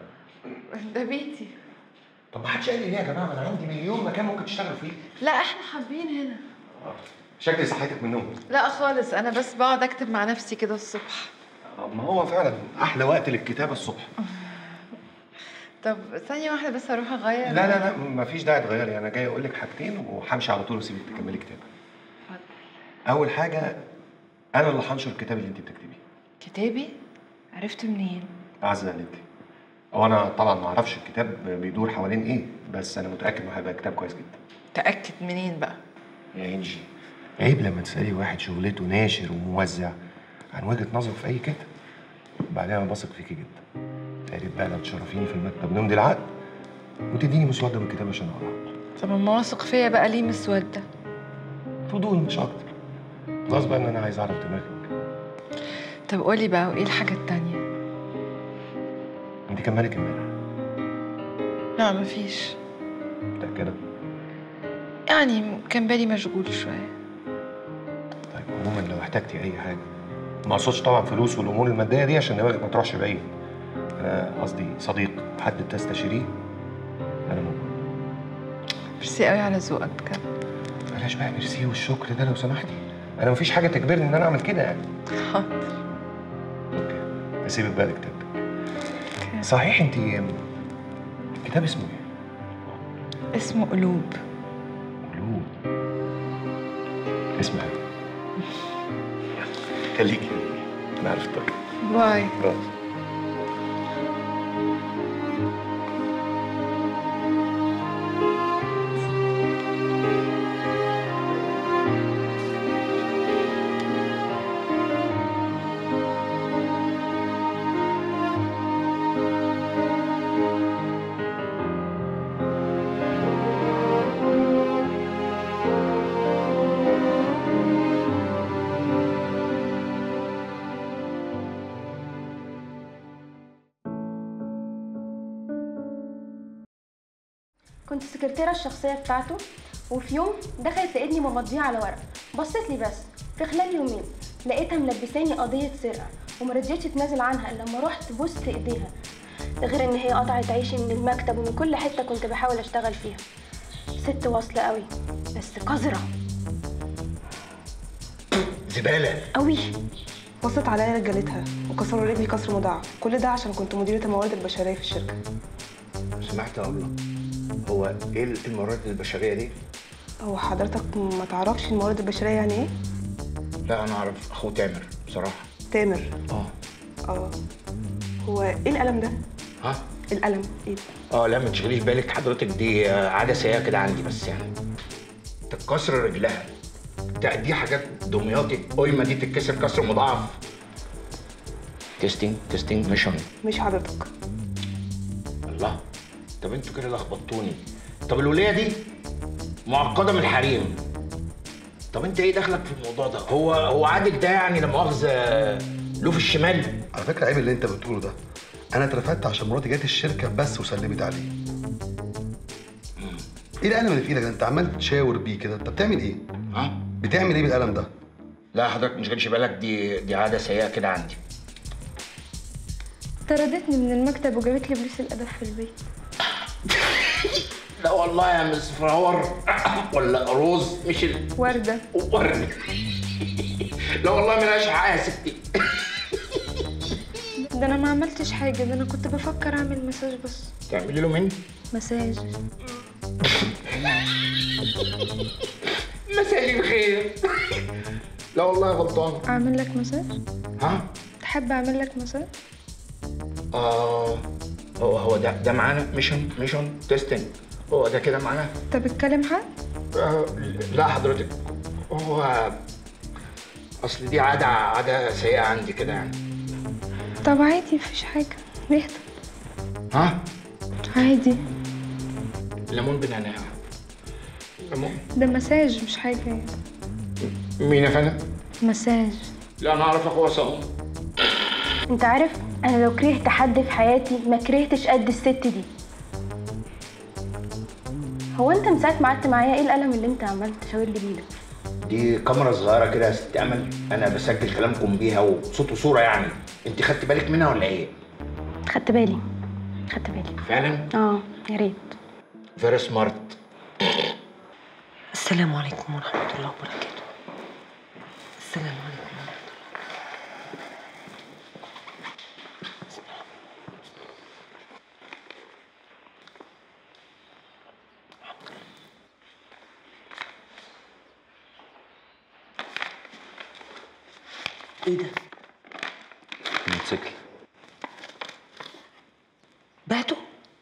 ده بيتي طب ما حدش قال لي ليه يا جماعه انا عندي مليون مكان ممكن تشتغلوا فيه لا احنا حابين هنا شكلي صحتك من النوم لا خالص انا بس بقعد اكتب مع نفسي كده الصبح ما هو فعلا احلى وقت للكتابه الصبح طب ثانية واحدة بس اروح اغير لا لا لا مفيش داعي تغيري انا جاي اقول لك حاجتين وهمشي على طول واسيبك تكملي كتابه اول حاجه انا اللي هنشر الكتاب اللي انت بتكتبيه كتابي عرفت منين اعزل عليك هو انا طبعا ما اعرفش الكتاب بيدور حوالين ايه بس انا متاكد انه هيبقى كتاب كويس جدا تأكد منين بقى يا انجي عيب لما تسالي واحد شغلته ناشر وموزع عن وجهه نظره في اي كتاب بعدين انا بثق فيكي جدا عيب بقى لو تشرفيني في المكتب نمضي العقد وتديني مسوده من الكتاب عشان اقراه طب اما واثق فيا بقى ليه مسودة فضول مش اكتر خلاص بقى ان انا عايز اعرف دماغك طب قولي بقى وايه الحاجة التانية انت كان مالك امبارح لا مفيش متاكده يعني كان بالي مشغول شوية طيب عموما لو احتجتي اي حاجه ما اقصدش طبعا فلوس والامور الماديه دي عشان دماغك ما تروحش بعيد انا قصدي صديق حد تستشيريه انا موجود ميرسي قوي على ذوقك بجد بلاش بقى ميرسي والشكر ده لو سمحتي انا مفيش حاجه تجبرني ان انا اعمل كده يعني حاضر اسيبك بقى لكتابك صحيح انت الكتاب اسمه ايه؟ اسمه قلوب قلوب اسمع خليكي انا عارف الطريق باي باي كنت السكرتيرة الشخصية بتاعته وفي يوم دخلت لقيتني ممضيه على ورق بصت لي بس في خلال يومين لقيتها ملبساني قضية سرقة وما رضيتش اتنازل عنها الا لما رحت بوست ايديها ده غير ان هي قطعت عيشي من المكتب ومن كل حتة كنت بحاول اشتغل فيها ست واصلة قوي بس قذرة زباله قوي بصت عليا رجالتها وكسروا رجلي كسر مضاعف كل ده عشان كنت مديرة الموارد البشرية في الشركة سمعت اقول لك هو ايه الموارد البشريه دي؟ هو حضرتك ما تعرفش الموارد البشرية يعني ايه؟ لا انا اعرف اخوه تامر بصراحه تامر اه اه هو ايه القلم ده؟ ها القلم ايه؟ اه لا ما تشغليش بالك حضرتك دي آه، عاده سيئه كده عندي بس يعني تتكسر رجلها ده- دي حاجات دمياطي قيمه دي تتكسر كسر مضاعف تيستينج تيستينج ميشن مش حضرتك الله طب انتوا كده لخبطتوني طب الوليه دي معقده من الحريم طب انت ايه دخلك في الموضوع ده هو هو عادل ده يعني لا مؤاخذه له في الشمال على فكره عيب اللي انت بتقوله ده انا اترفدت عشان مراتي جت الشركه بس وسلمت عليه ايه القلم اللي في ايدك ده انت عمال تشاور بيه كده انت بتعمل ايه ها بتعمل ايه بالقلم ده لا حضرتك مش تشغلش بالك دي دي عاده سيئه كده عندي طردتني من المكتب وجابت لي بوليس الادب في البيت لا والله يا مس فراور ولا روز مش ال... وردة ورد لا والله ملهاش حق يا ستي ده انا ما عملتش حاجة ده انا كنت بفكر اعمل مساج بس تعملي له مني مساج مساء الخير لا والله غلطان اعمل لك مساج ها تحب اعمل لك مساج اه هو هو ده ده معانا ميشن ميشن تيستنج هو ده كده معانا انت بتكلم حد آه لا حضرتك هو اصل دي عاده عاده سيئه عندي كده يعني طب عادي مفيش حاجة اهدى ها عادي ليمون بنعناع ليمون ده مساج مش حاجة يعني مين يا فندم؟ مساج لا انا اعرف اخويا صابون انت عارف انا لو كرهت حد في حياتي ما كرهتش قد الست دي هو انت من ساعه ما قعدت معايا ايه القلم اللي انت عمال تشاور لي بيه ده دي كاميرا صغيره كده يا ست امل انا بسجل كلامكم بيها وصوت وصوره يعني انت خدت بالك منها ولا ايه؟ خدت بالي خدت بالي فعلا اه يا ريت فيري سمارت السلام عليكم ورحمة الله وبركاته السلام عليكم ورحمة ايه ده؟ موتوسيكل بعته؟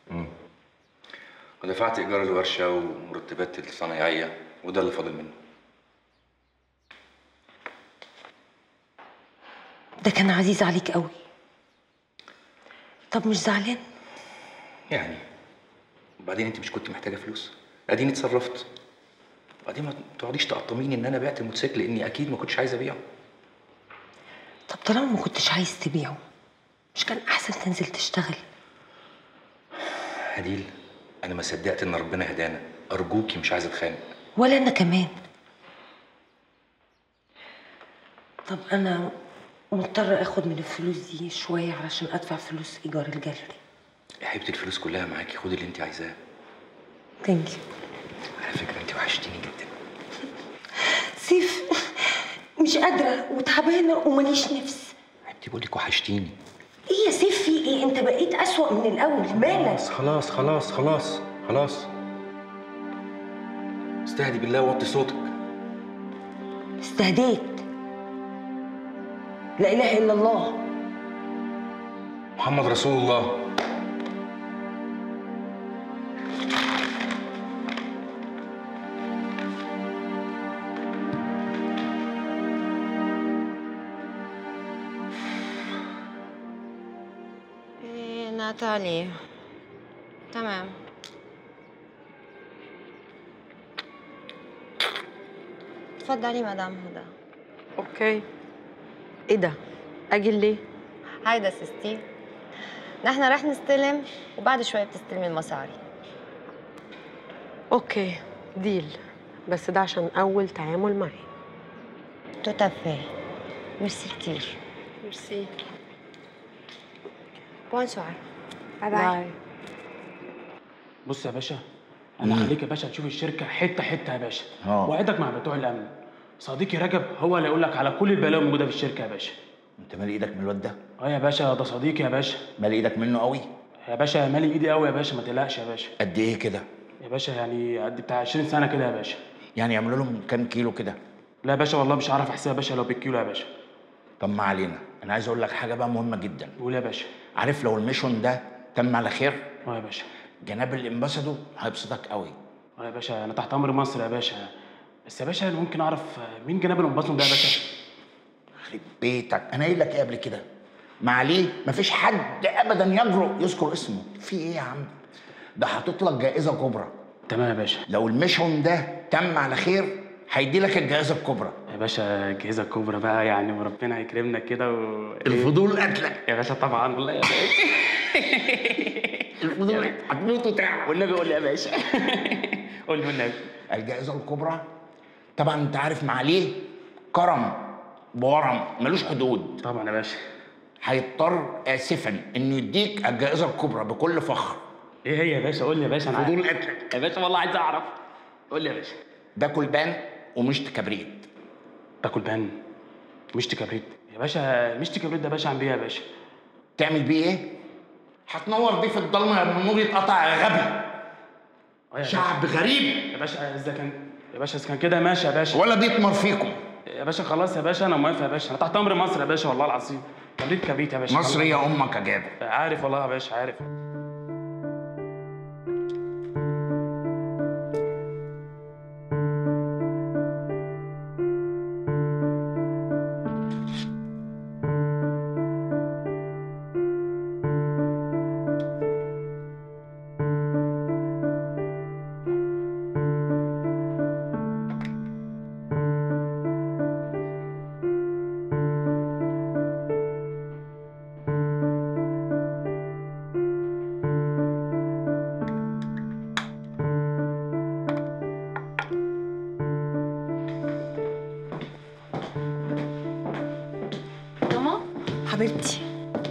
ودفعت ايجار الورشه ومرتبات الصنايعيه وده اللي فاضل منه ده كان عزيز عليك قوي طب مش زعلان؟ يعني وبعدين انت مش كنت محتاجه فلوس اديني اتصرفت وبعدين ما تقعديش تقطميني ان انا بعت الموتوسيكل لاني اكيد ما كنتش عايز ابيعه طب طالما ما كنتش عايز تبيعه مش كان احسن تنزل تشتغل هديل انا ما صدقت ان ربنا هدانا ارجوكي مش عايزه اتخانق ولا انا كمان طب انا مضطرة اخد من الفلوس دي شوية علشان ادفع فلوس ايجار الجاليري يا حبيبتي الفلوس كلها معاكي خدي اللي انت عايزاه ثانك يو على فكره انت وحشتيني جدا سيف مش قادرة وتعبانة وماليش نفس انت بقول لك وحشتيني ايه يا سيف في ايه انت بقيت اسوأ من الاول مالك خلاص خلاص خلاص خلاص استهدي بالله ووطي صوتك استهديت لا اله الا الله محمد رسول الله إيه ناتالي تمام اتفضلي مدام هدى اوكي ايه ده اجل ليه هايدا سيستي نحن رح نستلم وبعد شوي بتستلمي المصاري اوكي ديل بس ده عشان اول تعامل معاه توتافي ميرسي كتير ميرسي بونسوار باي باي. باي بص يا باشا انا هخليك يا باشا تشوف الشركه حته حته يا باشا اه. وعدك مع بتوع الامن صديقي رجب هو اللي يقول لك على كل البلاوي الموجوده في الشركه يا باشا انت مالي ايدك من الواد ده اه يا باشا ده صديقي يا باشا مالي ايدك منه قوي يا باشا مالي ايدي قوي يا باشا ما تقلقش يا باشا قد ايه كده يا باشا يعني قد بتاع 20 سنه كده يا باشا يعني يعملوا لهم كام كيلو كده لا يا باشا والله مش عارف احسبها يا باشا لو بالكيلو يا باشا طب ما علينا انا عايز اقول لك حاجه بقى مهمه جدا قول يا باشا عارف لو الميشن ده تم على خير اه يا باشا جناب الامباسادو هيبسطك قوي اه يا باشا انا تحت امر مصر يا باشا بس يا باشا انا ممكن اعرف مين جناب الامباصن ده يا باشا يخرب بيتك انا قايل لك ايه قبل كده ما عليه مفيش حد ابدا يجرؤ يذكر اسمه في ايه يا عم ده حاطط لك جائزه كبرى تمام يا باشا لو الميشن ده تم على خير هيدي لك الجائزه الكبرى يا باشا الجهازه الكبرى بقى يعني وربنا يكرمنا كده و... الفضول قتلك يا باشا طبعا والله يا باشا الفضول هتموت وتعب والنبي قول لي يا باشا قول لي والنبي الجائزه الكبرى طبعا انت عارف معاليه كرم بورم ملوش حدود طبعا يا باشا هيضطر اسفا انه يديك الجائزه الكبرى بكل فخر ايه هي يا باشا قول لي يا باشا انا فضول عايز- قتلك يا باشا والله عايز اعرف قول لي يا باشا ده كلبان ومشت كبريت باكل بان مشت كبريت يا باشا مشت كبريت ده يا باشا عن بيه يا باشا تعمل بيه ايه؟ هتنور بيه في الضلمه لما النور يتقطع يا غبي آه يا شعب باشا. غريب يا باشا اذا كان يا باشا اذا كان كده ماشي يا باشا ولا بيتمر فيكم يا باشا خلاص يا باشا انا موافق يا باشا انا تحت امر مصر يا باشا والله العظيم كبريت كبريت يا باشا مصر هي امك يا جابر عارف والله يا باشا عارف ماما حبيبتي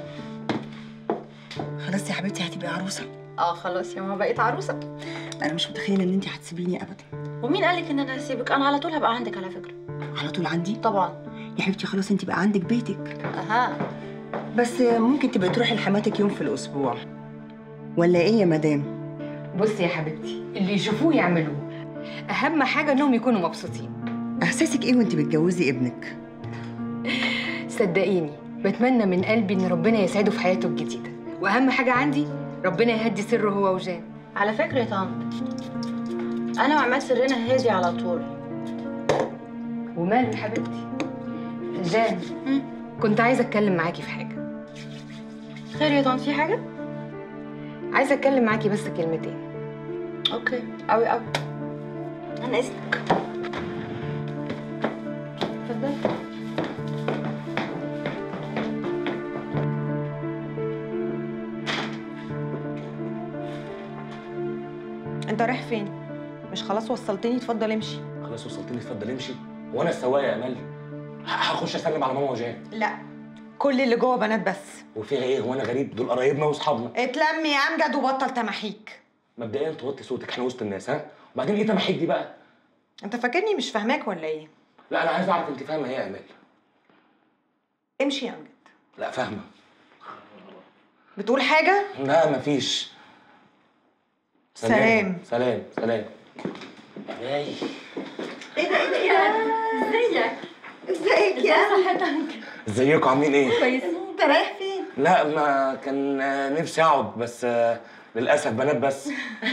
خلاص يا حبيبتي هتبقي عروسه اه خلاص يا ماما بقيت عروسه انا مش متخيله ان انت هتسيبيني ابدا ومين قالك ان انا هسيبك انا على طول هبقى عندك على فكره على طول عندي طبعا يا حبيبتي خلاص انت بقى عندك بيتك اها بس ممكن تبقي تروحي لحماتك يوم في الاسبوع ولا ايه يا مدام بصي يا حبيبتي اللي يشوفوه يعملوه اهم حاجه انهم يكونوا مبسوطين احساسك ايه وانت بتجوزي ابنك صدقيني بتمنى من قلبي ان ربنا يسعده في حياته الجديده واهم حاجه عندي ربنا يهدي سره هو وجان على فكره يا طنط انا وعماد سرنا هادي على طول وماله يا حبيبتي جان كنت عايزه اتكلم معاكي في حاجه خير يا طنط في حاجه عايزه اتكلم معاكي بس كلمتين اوكي قوي قوي انا اذنك اتفضلي انت رايح فين مش خلاص وصلتني اتفضل امشي خلاص وصلتني اتفضل امشي وانا السواق يا امال ه- هخش اسلم على ماما وجان لا كل اللي جوه بنات بس وفيها ايه هو انا غريب دول قرايبنا واصحابنا اتلم يا امجد وبطل تماحيك مبدئيا توطي صوتك احنا وسط الناس ها وبعدين ايه تمحيك دي بقى انت فاكرني مش فاهماك ولا ايه لا انا عايز اعرف انت فاهمه ايه يا امال امشي يا امجد لا فاهمه بتقول حاجه لا مفيش سلام. سلام سلام جاي ايه ده ايه ده ايه ده ازيك ازيك يا صحتك ازيكم عاملين ايه كويس انت رايح فين لا ما كان آه، نفسي اقعد بس آه، للاسف بنات بس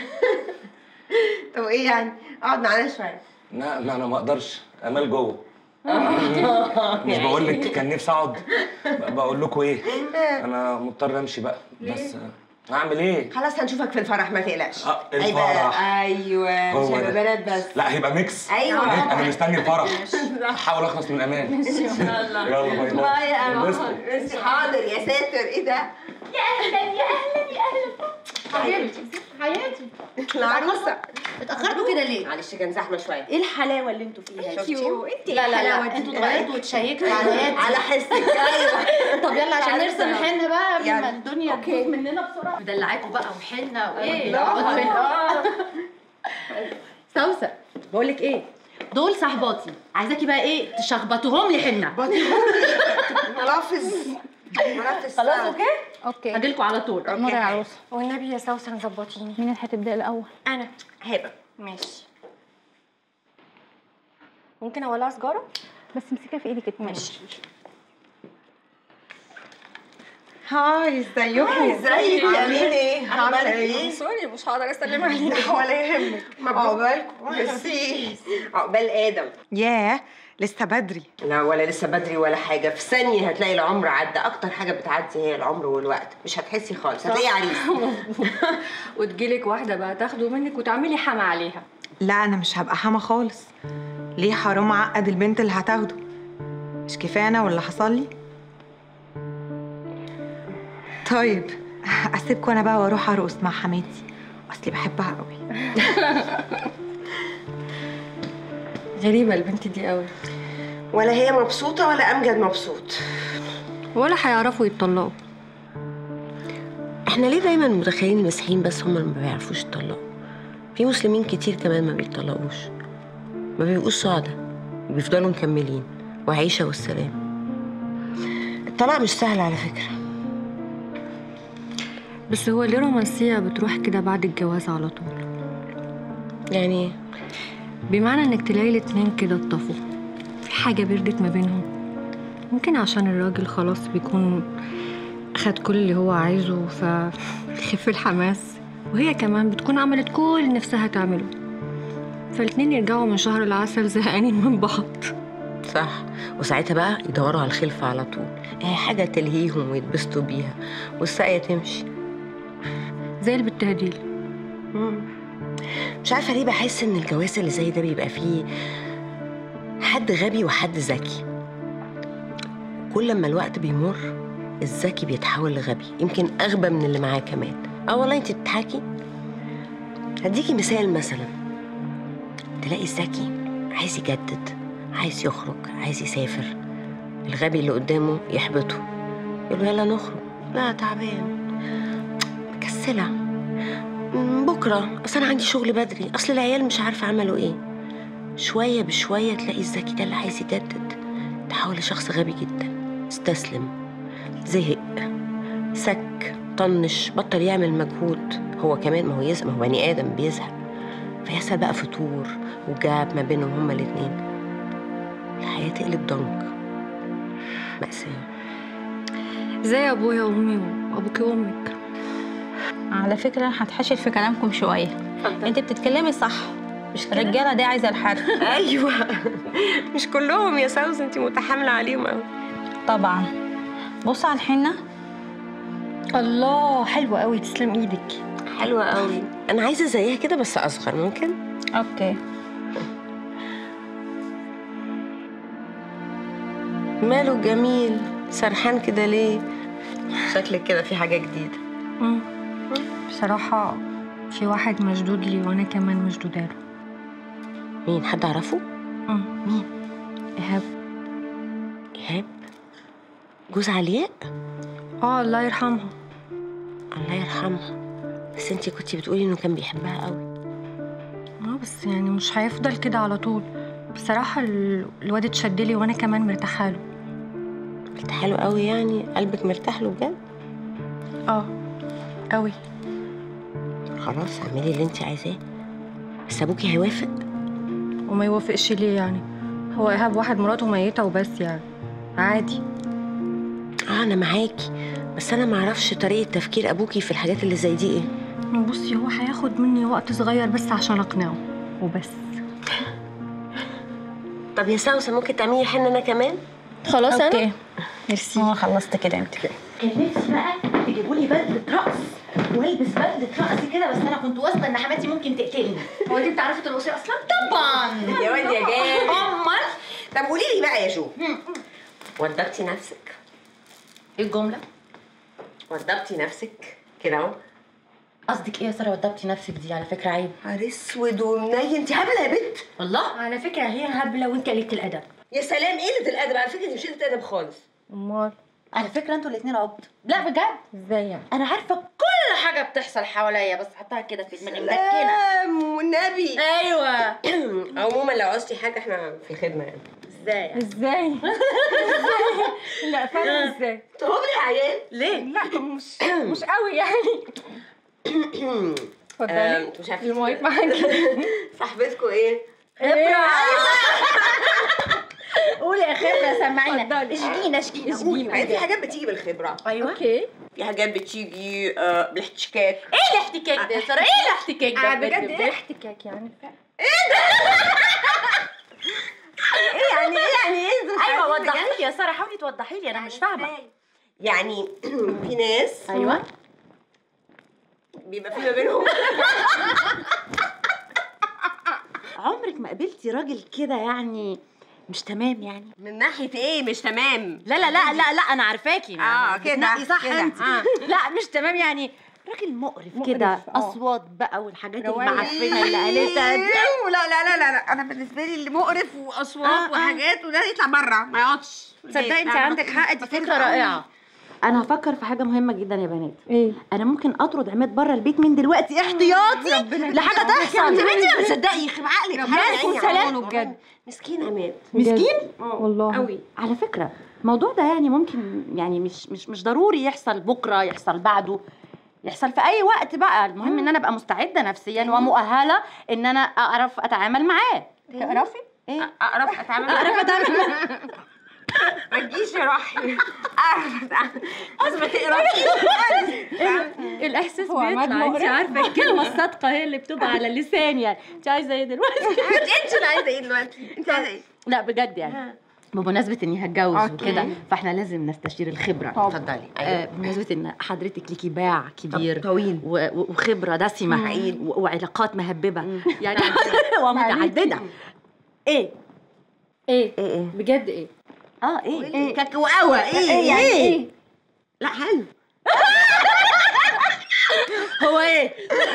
طب ايه يعني اقعد معانا شويه لا ما انا ما اقدرش امال جوه مش بقول لك كان نفسي اقعد ب- بقول لكم ايه انا مضطر امشي بقى بس آه، هعمل ايه خلاص هنشوفك في الفرح ما تقلقش آه، هيبقى- الفرح. ايوه مش هو هيبقى ده. بنات بس لا هيبقى ميكس أيوة. انا مستني الفرح هحاول اخلص من امان يلا يلا باي باي باي يا انبسطوا. أمل. بس حاضر يا ساتر ايه ده يا اهلا يا اهلا يا اهلا حياتي حياتي العروسه اتاخرتوا كده ليه معلش كان زحمه شويه ايه الحلاوه اللي انتوا فيها شفتي؟ انت لا لا لا انتوا اتغيرتوا واتشيكتوا على يدي على حسك ايوه طب يلا عشان تعالوا نرسم بسرعة. حنه بقى قبل ما يلا. الدنيا أوكي. تبوظ مننا بسرعه مدلعاكوا بقى وحنه وايه لا، اقعدوا هنا. سوسه بقول لك ايه دول صحباتي عايزاكي بقى ايه تشخبطوهم لي حنه ملافظ ملافظ خلاص اوكي اوكي هجيلكوا على طول أمور يا عروسه والنبي يا سوسن ظبطيني مين اللي هتبدا الاول انا هبه ماشي ممكن اولع سجاره بس امسكها في ايدك اتنين ماشي هاي ازيكم ازيك عاملين ايه؟ عامله عاملة ايه ايه؟ سوري مش هقدر اسلم عليك ولا يهمك عقبالكم ميرسي عقبال ادم ياه لسه بدري لا ولا لسه بدري ولا حاجه في ثانيه هتلاقي العمر عدى اكتر حاجه بتعدي هي العمر والوقت مش هتحسي خالص هتلاقي عريس وتجيلك واحده بقى تاخده منك وتعملي حما عليها لا انا مش هبقى حما خالص ليه حرام اعقد البنت اللي هتاخده مش كفايه انا واللي حصل لي طيب اسيبكم انا بقى واروح ارقص مع حماتي اصلي بحبها قوي غريبه البنت دي قوي ولا هي مبسوطه ولا امجد مبسوط ولا هيعرفوا يتطلقوا احنا ليه دايما متخيلين المسيحيين بس هم اللي ما بيعرفوش يطلقوا في مسلمين كتير كمان ما بيطلقوش ما بيبقوش سعداء بيفضلوا مكملين وعيشة والسلام الطلاق مش سهل على فكرة بس هو ليه رومانسيه بتروح كده بعد الجواز على طول يعني ايه بمعنى انك تلاقي الاتنين كده اتطفوا في حاجه بردت ما بينهم ممكن عشان الراجل خلاص بيكون خد كل اللي هو عايزه فيخف الحماس وهي كمان بتكون عملت كل اللي نفسها تعمله فالاتنين يرجعوا من شهر العسل زهقانين من بعض صح وساعتها بقى يدوروا على الخلفة على طول ايه حاجة تلهيهم ويتبسطوا بيها والساقية تمشي زي البتهديل مش عارفة ليه بحس ان الجواز اللي زي ده بيبقى فيه حد غبي وحد ذكي كل ما الوقت بيمر الذكي بيتحول لغبي يمكن اغبى من اللي معاه كمان اه والله انت بتضحكي هديكي مثال مثلا تلاقي الذكي عايز يجدد عايز يخرج عايز يسافر الغبي اللي قدامه يحبطه يقول له يلا نخرج لا تعبان مكسلة "مم، بكرة أصل أنا عندي شغل بدري أصل العيال مش عارفة عملوا إيه شوية بشوية تلاقي الذكي ده اللي عايز يجدد تحول لشخص غبي جدا استسلم زهق سك طنش بطل يعمل مجهود هو كمان ما هو يزهق ما هو بني آدم بيزهق فيحصل بقى فتور وجاب ما بينهم هما الاتنين الحياة تقلب ضنك مأساة زي ابويا وامي وابوكي وامك على فكرة هتحشر في كلامكم شوية انت بتتكلمي صح مش الرجالة دي عايزة الحرب ايوه مش كلهم يا سوس انت متحاملة عليهم قوي طبعا بص على الحنة الله حلوة قوي تسلم ايدك حلوة قوي أنا عايزة زيها كده بس أصغر ممكن؟ اوكي ماله جميل سرحان كده ليه؟ شكلك كده في حاجة جديدة مم. بصراحة في واحد مشدود لي وانا كمان مشدودة له مين حد أعرفه؟ مين؟ إيهاب إيهاب؟ جوز علياء؟ اه الله يرحمها الله يرحمها بس انتي كنتي بتقولي انه كان بيحبها قوي اه بس يعني مش هيفضل كده على طول بصراحة ال- الواد اتشد لي وانا كمان مرتاحة له مرتاحة له قوي يعني قلبك مرتاح له بجد؟ اه قوي خلاص اعملي اللي انتي عايزاه بس ابوكي هيوافق وما يوافقش ليه يعني هو إيهاب واحد مراته ميتة وبس يعني عادي اه انا معاكي بس انا معرفش طريقة تفكير ابوكي في الحاجات اللي زي دي ايه بصي هو هياخد مني وقت صغير بس عشان اقنعه وبس طب يا سوسة ممكن تعملي حنة انا كمان؟ خلاص أنا؟ اوكي ميرسي اه خلصت كده انت كان نفسي بقى تجيبوا لي بدله رقص والبس بدله رقص كده بس انا كنت واثقه ان حماتي ممكن تقتلني هو انت بتعرفي ترقصي اصلا طبعا يا واد يا جامد. امال طب قولي لي بقى يا جو وضبتي نفسك ايه الجمله وضبتي نفسك كده اهو قصدك ايه يا ساره وضبتي نفسك دي على فكره عيب نهار اسود ومنيل انت هبله يا بنت والله على فكره هي هبله وانت قلت الادب يا سلام قله الادب على فكره دي مش قله ادب خالص امال على فكره انتوا الاثنين عبط لا بجد ازاي يعني انا عارفه كل حاجه بتحصل حواليا بس حطها كده في دماغي مدكنه سلام والنبي ايوه عموما لو عوزتي حاجه احنا في الخدمه يعني ازاي ازاي لا فعلا ازاي تهبلي يا عيال ليه لا مش مش قوي يعني اتفضلي انتوا مش عارفين المايك معاكي صاحبتكم ايه خبرة قولي يا خبرة سمعينا اشجينا اشجينا اشجينا في حاجات بتيجي بالخبره ايوه اوكي في حاجات بتيجي آه، بالاحتكاك ايه الاحتكاك ده يا ساره ايه الاحتكاك ده آه، بجد ايه احتكاك يعني ايه يعني ايه يعني ايه انتوا مش ايوه عارفين وضحي بجد؟ لي يا ساره حاولي توضحي لي انا مش فاهمه يعني في ناس ايوه بيبقى في ما بينهم عمرك ما قابلتي راجل كده يعني مش تمام يعني من ناحيه ايه مش تمام لا لا لا لا لا انا عارفاكي اه كده بتنقي صح كده. انت آه. لا مش تمام يعني راجل مقرف مقرف، كده آه. اصوات بقى والحاجات رواية. المعفنه اللي قالتها دي إيه، لا لا لا لا لا انا بالنسبه لي اللي مقرف واصوات آه، آه. وحاجات وده يطلع بره ما يقعدش في البيت. تصدقي انت لا، عندك حق دي فكرة فكره قوي. رائعه انا هفكر في حاجه مهمه جدا يا بنات ايه انا ممكن اطرد عماد بره البيت من دلوقتي احتياطي لحاجه تحصل انت بنتي ما بتصدقي يخرب عقلك ربنا حرام يكون يعني سلام. عمله بجد مسكين عماد مسكين والله قوي على فكره الموضوع ده يعني ممكن يعني مش مش مش ضروري يحصل بكره يحصل بعده يحصل في اي وقت بقى المهم ان انا ابقى مستعده نفسيا ومؤهله ان انا اعرف اتعامل معاه تعرفي؟ ايه اعرف اتعامل اعرف اتعامل ما تجيش يا روحي اعرف اتعامل بس ما تقرفيش الاحساس هو عماد بيطلع انت مقرف. عارفه الكلمه الصادقه هي اللي بتبقى على اللسان يعني انت عايزه ايه دلوقتي انت اللي عايزه ايه دلوقتي انت عايزه ايه لا بجد يعني بمناسبة اني هتجوز أوكي. وكده فاحنا لازم نستشير الخبرة اتفضلي آه بمناسبة ان حضرتك ليكي باع كبير طويل و- و- وخبرة دسمة حقيقي. و- وعلاقات مهببة يعني ومتعددة ايه ايه ايه بجد ايه اه ايه ايه كاكاوة ايه إيه يعني إيه؟ لا حلو هو ايه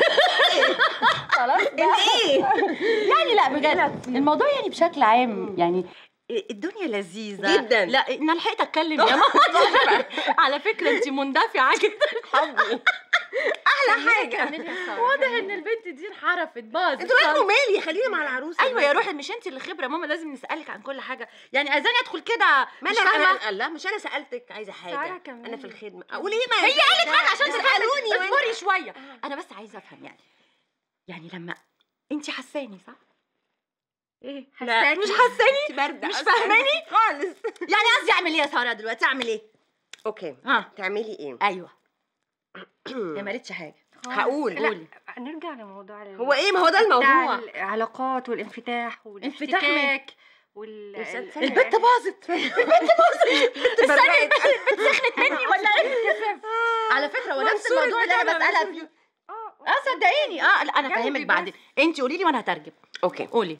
خلاص ايه يعني لا بجد الموضوع يعني بشكل عام يعني الدنيا لذيذة جداً. لا انا لحقت اتكلم يا ماما على فكرة انت مندفعة جدا حبي احلى حاجه واضح ان البنت دي انحرفت باظت انتوا مالكم مالي خلينا مع العروسه ايوه يا روحي مش انت اللي خبره ماما لازم نسالك عن كل حاجه يعني عايزاني ادخل كده ما مش انا فاهمه انا لا مش انا سالتك عايزه سارة حاجه كمان. انا في الخدمه اقول ايه ما هي قالت حاجه عشان تسالوني تسالوني اصبري شويه انا بس عايزه افهم يعني يعني لما انت حساني صح ايه لا مش حساني بارده مش أصلاً. فاهماني خالص يعني قصدي اعمل ايه يا ساره دلوقتي اعمل ايه اوكي ها تعملي ايه ايوه هي ما قالتش حاجه هقول قولي نرجع لموضوع ال- هو ايه ما هو ده الموضوع بتاع العلاقات والانفتاح انفتاح مين؟ والاحتكاك وال البت البت باظت البت باظت استني البت البت سخنت مني ولا ايه على فكره هو نفس منصور الموضوع اللي انا بتاعنا بسالها فيه اه صدقيني اه لا انا جاوبي فاهمك بس. بعدين انت قولي لي وانا هترجم اوكي قولي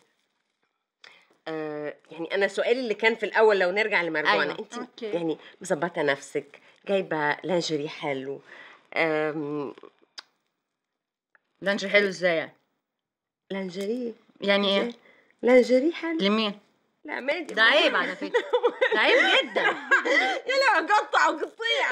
آه يعني انا سؤالي اللي كان في الاول لو نرجع لمرجوعنا أيوة. انت أوكي. يعني مظبطه نفسك جايبه لانجري حلو آم، لانجري حلو ازاي يعني لانجري يعني ايه لانجري حلو لمين لا مادي ده عيب على فكره ده عيب جدا يا لا قطع وقطيع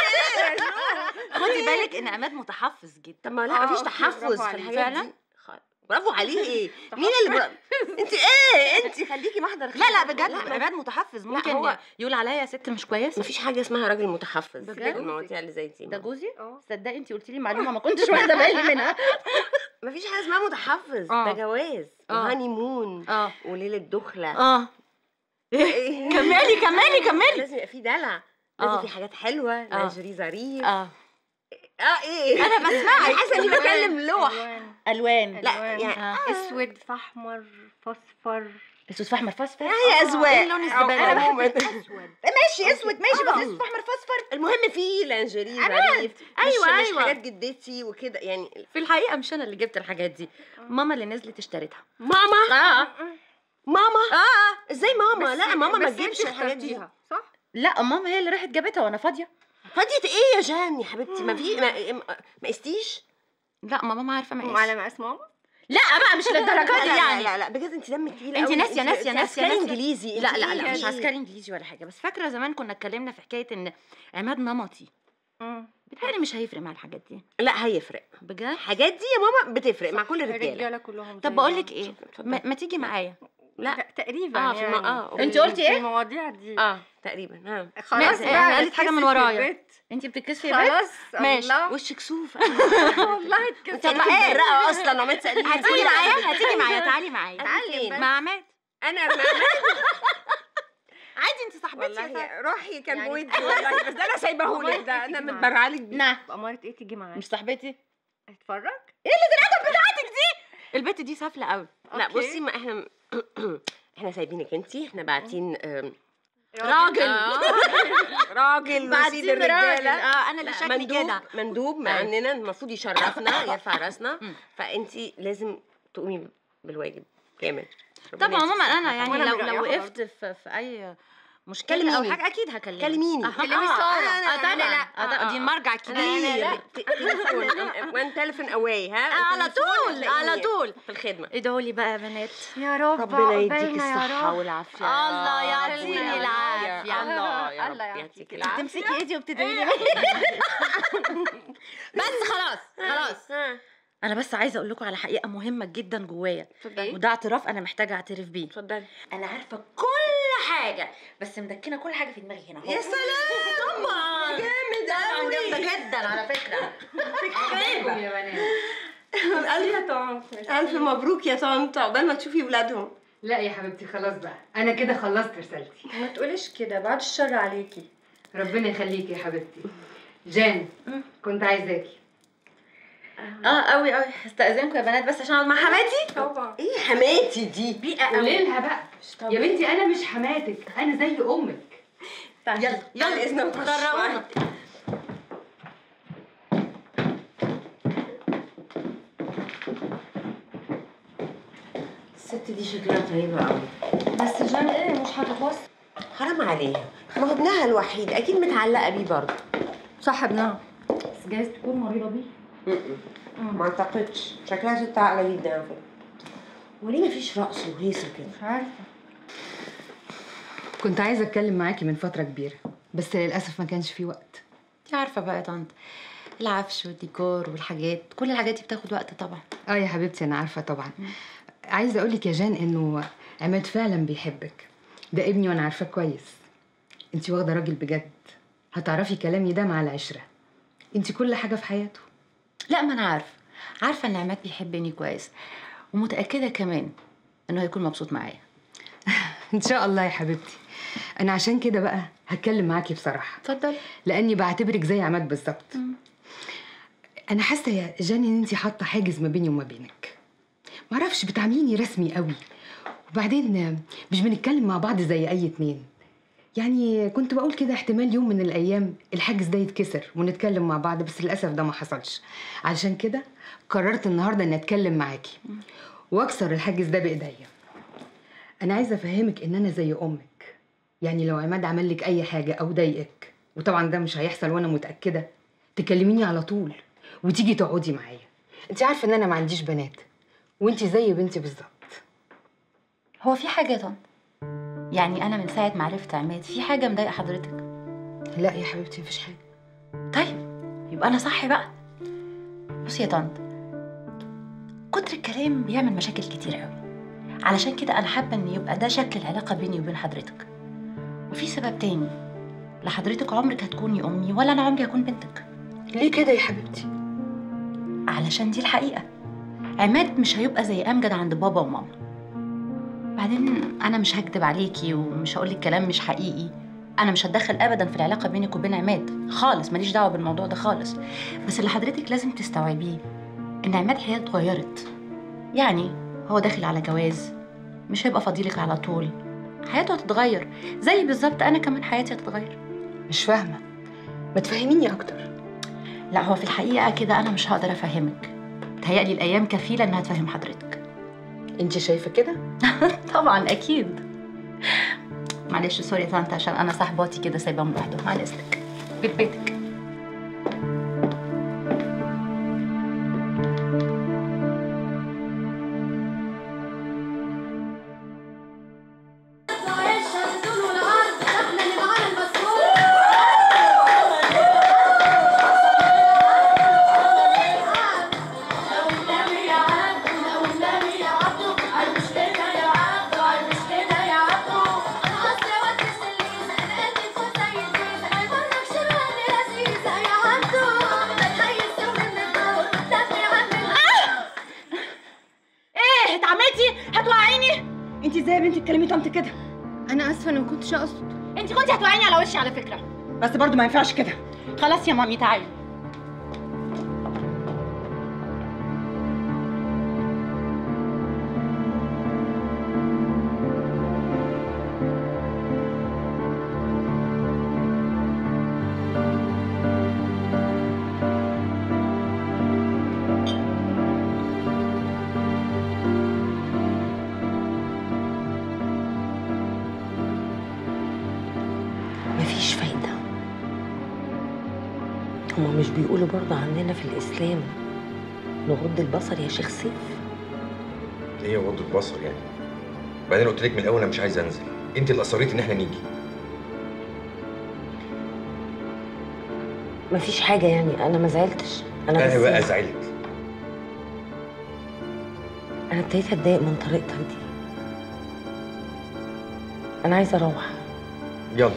خدي بالك ان عماد متحفظ جدا طب ما لا مفيش تحفظ في الحاجات دي برافو عليه ايه مين اللي برا... انت ايه انت خليكي محضر لا لا خير. بجد ما- عماد متحفظ ممكن هو- يقول عليا ست مش كويسه مفيش حاجه اسمها راجل متحفظ بجد؟ المواضيع اللي زي دي ده جوزي صدقي انت قلتي لي معلومه ما كنتش واخده بالي منها مفيش حاجه اسمها متحفظ آه. ده جواز آه. وهاني مون اه وليله دخله اه إيه؟ كملي كملي كملي لازم يبقى في دلع لازم آه. في حاجات حلوه لانجري ظريف اه اه ايه انا بسمعك أنا حاسه اني بكلم لوح الوان لا يعني آه. اسود في احمر فاصفر اسود في احمر فاصفر هي اذواق ايه اللون الزباله أنا ده؟ بحب ماشي اسود ماشي بس آه. اسود في احمر فاصفر المهم في لانجري عماد. ظريف أيوة، مش مش أيوة. حاجات جدتي وكده يعني في الحقيقه مش انا اللي جبت الحاجات دي ماما اللي نزلت اشتريتها ماما اه ماما اه ازاي ماما بس- لا ماما ما بس تجيبش انتي الحاجات دي اخترتيها، صح؟ لا ماما هي اللي راحت جابتها وانا فاضيه فاضية ايه يا جان يا حبيبتي ما في ما, ما قستيش لا ماما عارفه مقاس وعلى مقاس ماما لا بقى مش للدرجه دي لا، يعني لا لا لا بجد انت دمك تقيل انت قوي. ناسيه ناسيه انت ناسيه عسكري ناسيه انجليزي لا انت لا ايه لا مش يعني؟ عسكري انجليزي ولا حاجه بس فاكره زمان كنا اتكلمنا في حكايه ان عماد نمطي بتهيألي مش هيفرق مع الحاجات دي لا هيفرق بجد الحاجات دي يا ماما بتفرق مع كل الرجاله الرجاله كلهم طب بقول لك ايه ما, ما تيجي معايا لا تقريبا اه في يعني. الم... اه انت قلتي ايه؟ في المواضيع دي اه تقريبا ها خلاص ماشي، بقى، قالت حاجه من بتكسفي ورايا البيت. انت بتتكسفي يا بنت خلاص ماشي الله. وشك سوف والله انت اتكسفت متبرقه اصلا وما تساليني هتيجي معايا هتيجي معايا تعالي معايا تعالي مع عماد انا مع عادي انت صاحبتي والله روحي كان يعني- بودي والله بس ده انا سايبهولك ده انا متبرعه لك بيه نعم بأمارة ايه تيجي معايا مش صاحبتي اتفرج ايه اللي الادب بتاعتك دي البت دي سافله قوي لا أوكي. بصي ما احنا احنا سايبينك انتي احنا باعتين آم، راجل. آه. راجل بعتين وسيد الرجاله راجل. آه، أنا اللي لا، شكلي مندوب كده. مندوب مع أيوة. اننا المفروض يشرفنا يرفع راسنا فانتي لازم تقومي بالواجب كامل ربنا طبعا ماما يديكي انا الصحة. يعني وأنا لو من لو رأيها وقفت في, في اي مشكله او كلميني. حاجه اكيد هكلمك كلميني. أها. كلمي آه، سارة. اه أنا- طبعا لا، لا. آه، طبعا. دي المرجع لا لا لا الكبير ت- تليفون وان تليفون اواي ها على التليفون طول هتلاقيني على طول في الخدمه ادعوا لي بقى يا بنات يا رب ربنا يديك عقبالنا يا الصحة رب. والعافية الله يا يعطيني رب. العافية. الله يا الله رب يعطيك يعطيك العافية تمسكي ايدي وبتدعي لي بس خلاص خلاص انا بس عايزه اقول لكم على حقيقه مهمه جدا جوايا اتفضلي. وده اعتراف انا محتاجه اعترف بيه اتفضلي انا عارفه كل حاجه بس مدكنه كل حاجه في دماغي هنا اهو يا سلام طبعا جامد طبعا أوي. جامده جدا على فكره عليكم يا بنات ألف يا طنط ألف مبروك يا طنط عقبال ما تشوفي ولادهم لا يا حبيبتي خلاص بقى انا كده خلصت رسالتي ما تقوليش كده بعد الشر عليكي ربنا يخليكي يا حبيبتي جان كنت عايزاكي اه قوي قوي هستأذنكم يا بنات بس عشان اقعد مع حماتي طبعا ايه حماتي دي بيئه قولي قوي لها بقى يا بنتي انا مش حماتك انا زي امك يلا يلا إذنك طرقونا الست دي شكلها طيبة قوي بس جان ايه مش هتتوصل حرام عليها ما هو ابنها الوحيد أكيد متعلقة بيه برضه صح ابنها بس جايز تكون مريضة بيه ما أعتقدش شكلها ست عاقلة جدا على فكرة وليه مفيش رقص وهيصة كده؟ مش عارفة كنت عايزه اتكلم معاكي من فتره كبيره بس للاسف ما كانش في وقت انت عارفة بقى يا طنط العفش والديكور والحاجات كل الحاجات دي بتاخد وقت طبعا اه يا حبيبتي انا عارفه طبعا عايزه اقول لك يا جان انه عماد فعلا بيحبك ده ابني وانا عارفاه كويس انت واخده راجل بجد هتعرفي كلامي ده مع العشره انت كل حاجه في حياته لا ما انا عارفة عارفة ان عماد بيحبني كويس ومتأكدة كمان انه هيكون مبسوط معايا ان شاء الله يا حبيبتي انا عشان كده بقى هتكلم معاكي بصراحه اتفضل لاني بعتبرك زي عماد بالظبط انا حاسه يا جان ان انت حاطه حاجز ما بيني وما بينك معرفش بتعامليني رسمي قوي وبعدين مش بنتكلم مع بعض زي اي اتنين يعني كنت بقول كده احتمال يوم من الايام الحاجز ده يتكسر ونتكلم مع بعض بس للاسف ده ما حصلش علشان كده قررت النهارده اني اتكلم معاكي واكسر الحاجز ده بايديا انا عايزه افهمك ان انا زي امك يعني لو عماد عمل لك اي حاجه او ضايقك وطبعا ده مش هيحصل وانا متاكده تكلميني على طول وتيجي تقعدي معايا انت عارفه ان انا ما عنديش بنات وانت زي بنتي بالظبط هو في حاجة يا طنط يعني انا من ساعة ما عرفت عماد في حاجة مضايقة حضرتك لا يا حبيبتي مفيش حاجه طيب يبقى انا صح بقى بصي يا طنط كتر الكلام بيعمل مشاكل كتير قوي علشان كده انا حابه ان يبقى ده شكل العلاقه بيني وبين حضرتك وفي سبب تاني لا حضرتك عمرك هتكوني امي ولا انا عمري هكون بنتك ليه كده يا حبيبتي علشان دي الحقيقه عماد مش هيبقى زي امجد عند بابا وماما بعدين انا مش هكدب عليكي ومش هقولك كلام مش حقيقي انا مش هتدخل ابدا في العلاقه بينك وبين عماد خالص ماليش دعوه بالموضوع ده خالص بس اللي حضرتك لازم تستوعبيه ان عماد حياته اتغيرت يعني هو داخل على جواز مش هيبقى فضيلك على طول حياته هتتغير زي بالظبط انا كمان حياتي هتتغير مش فاهمه ما تفهميني اكتر لا هو في الحقيقه كده انا مش هقدر افهمك تهيألي الايام كفيله انها تفهم حضرتك انت شايفه كده طبعا اكيد معلش سوري يا طنط عشان انا صاحباتي كده سايباهم لوحدهم على اذنك بيت بيتك بنتي تكلمي طنط كده انا اسفه انا ما كنتش اقصد انت كنتي هتوقعيني على وشي على فكره بس برضو ما ينفعش كده خلاص يا مامي تعالي مفيش فايدة هما مش بيقولوا برضه عندنا في الإسلام نغض البصر يا شيخ سيف ايه غض البصر يعني بعدين قلت لك من الاول انا مش عايز انزل انت اللي اصريتي ان احنا نيجي مفيش حاجة يعني أنا ما زعلتش أنا انا بس بقى زعلت أنا ابتديت أتضايق من طريقتك دي أنا عايزة أروح يلا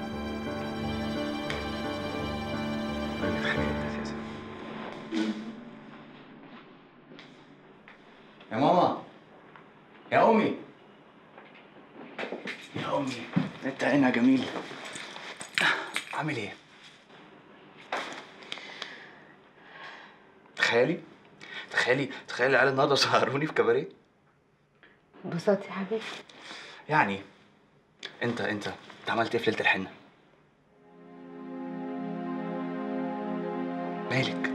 يا ماما يا امي يا امي انت عينها جميل عامل ايه تخيلي تخيلي تخيلي العيال النهارده سهروني في كباريه انبسطت يا حبيبي يعني انت انت انت عملت ايه في ليله الحنه مالك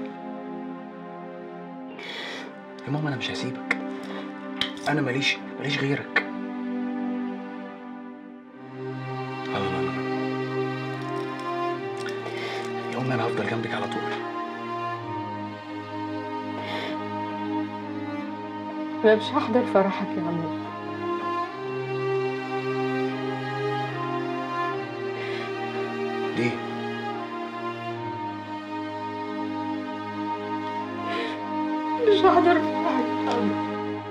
يا ماما انا مش هسيبك انا ماليش ماليش غيرك لا لا لا لا. يا امي انا هفضل جنبك على طول انا مش هحضر فرحك يا عمو ليه مش هحضر فرحك يا عمو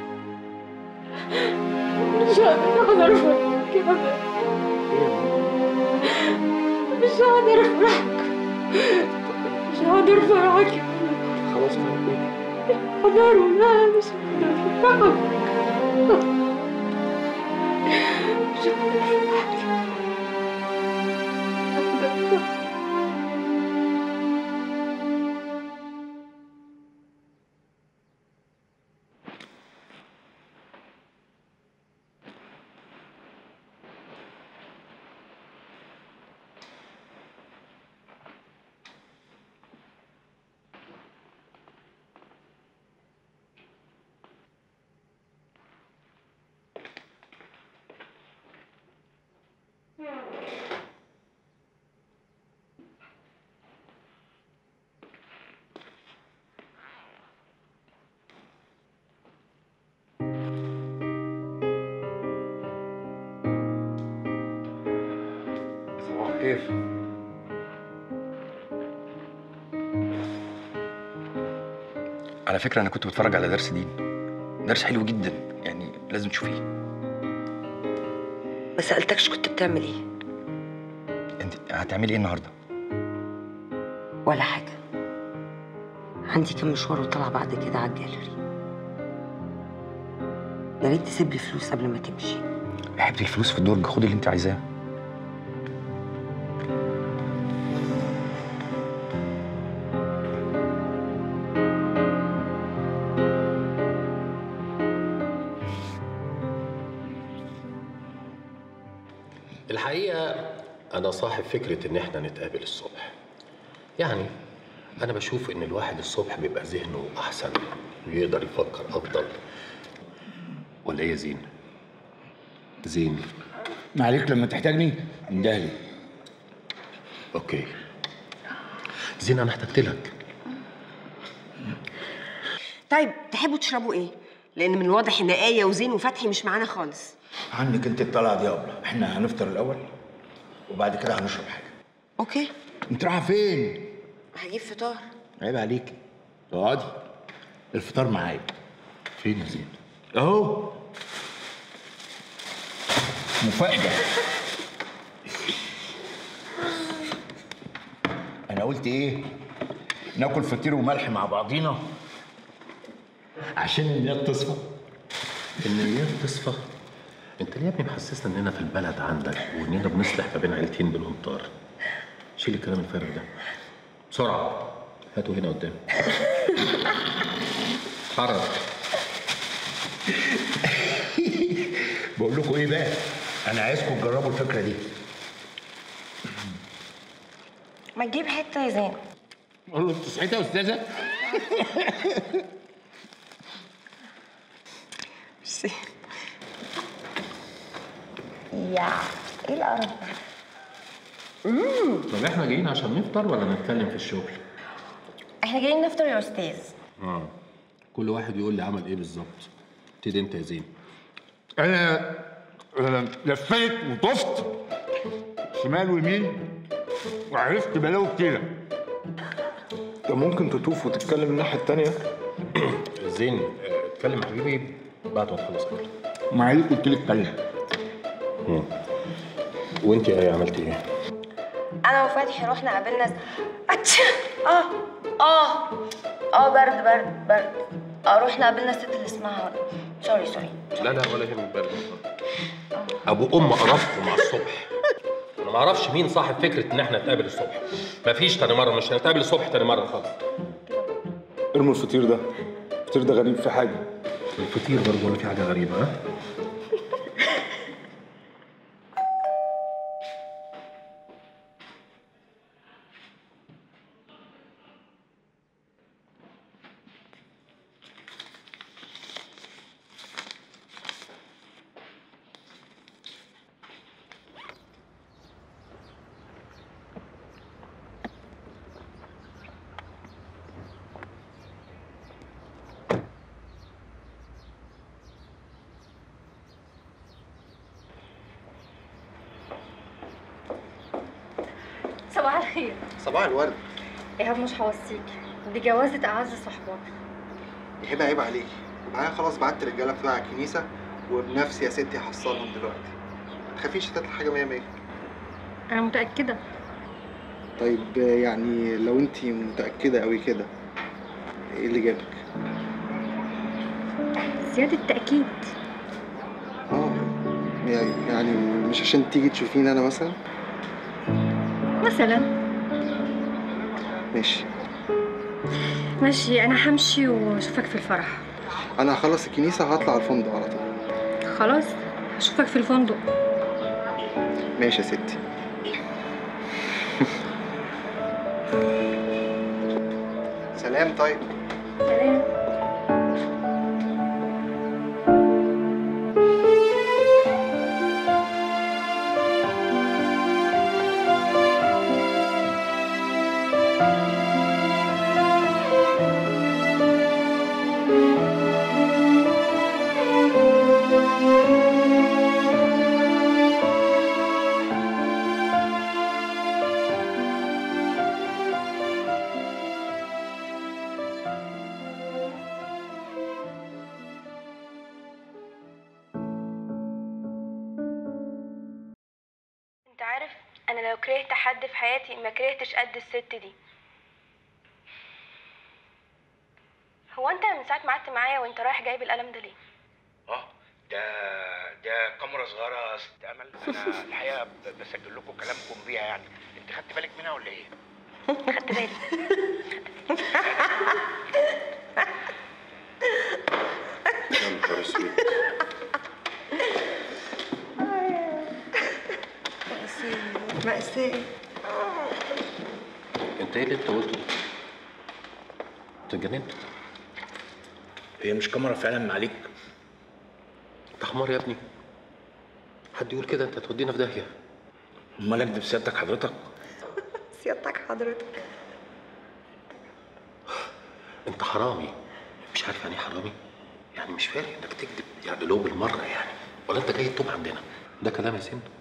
مش هقدر احضر فرحك يا عمو مش هقدر افرحك مش هقدر فرحك يا عمو خلاص حضره لا مش هقدر افرحك مش هقدر افرحك صباح الخير على فكرة أنا كنت بتفرج على درس دين درس حلو جدا يعني لازم تشوفيه ما سألتكش كنت بتعمل إيه أنت هتعملي إيه النهاردة؟ ولا حاجة عندي كام مشوار وطلع بعد كده على الجاليري يا ريت تسيب لي فلوس قبل ما تمشي يا حبيبتي الفلوس في الدرج خدي اللي أنت عايزاه الحقيقة أنا صاحب فكرة إن إحنا نتقابل الصبح. يعني أنا بشوف إن الواحد الصبح بيبقى ذهنه أحسن ويقدر يفكر أفضل. ولا إيه يا زين؟ زين ما عليك لما تحتاجني اندهلي أوكي. زين أنا احتجت لك. طيب تحبوا تشربوا إيه؟ لأن من الواضح إن آية وزين وفتحي مش معانا خالص عنك انت الطلعه دي يا ابله احنا هنفطر الاول وبعد كده هنشرب حاجه أوكي انت رايحه فين هجيب فطار عيب عليكي اقعدي الفطار معايا فين يا زين اهو مفاجاه انا قلت ايه ناكل فطير وملح مع بعضينا عشان النيات تصفى النيات تصفى؟ أنت كان يا ابني محسسنا اننا في البلد عندك واننا بنصلح ما بين عيلتين بينهم طار شيل الكلام الفارغ ده بسرعه هاتوا هنا قدام اتحرك بقول لكم ايه بقى انا عايزكم تجربوا الفكره دي ما تجيب حته يا زين قول له انت صحيت يا استاذه ميرسي يا ايه القرف ده؟ طب احنا جايين عشان نفطر ولا نتكلم في الشغل؟ احنا جايين نفطر يا استاذ اه كل واحد يقول لي عمل ايه بالظبط ابتدي انت يا زين انا انا لفيت وطفت شمال ويمين وعرفت بلاوي كتيره طب ممكن تطوف وتتكلم الناحيه التانيه زين اه، اتكلم يا حبيبي بعد ما تخلص اكل ما عليك قلت لك اتكلم مم. وانت يا ايه عملتي ايه؟ انا وفتحي رحنا قابلنا س- أتش... اه اه اه برد برد برد اه رحنا قابلنا الست اللي اسمها سوري سوري لا لا ولا يهمك برد ابو ام قرفكم مع الصبح انا ما اعرفش مين صاحب فكره ان احنا نتقابل الصبح مفيش تاني مره مش هنتقابل الصبح تاني مره خالص ارموا الفطير ده الفطير ده غريب في حاجه الفطير برضه ولا في حاجه غريبه ها؟ صباح الخير صباح الورد ايهاب مش هوصيك دي جوازة اعز صحبات هبه عيب عليكي معايا خلاص بعت الرجاله بتوع الكنيسه وبنفسي يا ستي هحصلهم دلوقتي ما تخافيش هتطلع حاجه مية مية انا متأكدة طيب يعني لو انت متاكده قوي كده ايه اللي جابك زيادة تأكيد اه يعني يعني مش عشان تيجي تشوفيني انا مثلا مثلا ماشي ماشي انا همشي واشوفك في الفرح انا هخلص الكنيسه هطلع على الفندق على طول خلاص اشوفك في الفندق ماشي يا ستي سلام طيب سلام انت عارف انا لو كرهت حد في حياتي ما كرهتش قد الست دي هو انت من ساعه ما قعدت معايا وانت رايح جايب القلم ده ليه اه ده ده كاميرا صغيره يا ست امل انا الحقيقه ب- بسجل لكم كلامكم بيها يعني انت خدت بالك منها ولا ايه؟ خدت بالي يا نهار اسود مأساة انت ايه اللي انت قلته ده؟ انت اتجننت هي مش كاميرا فعلا من عليك انت حمار يا ابني حد يقول كده انت هتودينا في داهيه امال اكدب سيادتك حضرتك سيادتك حضرتك انت حرامي مش عارف يعني ايه حرامي يعني مش فارق انك تكذب يعني لو بالمره يعني ولا انت جاي تتوب عندنا ده كلام يا سند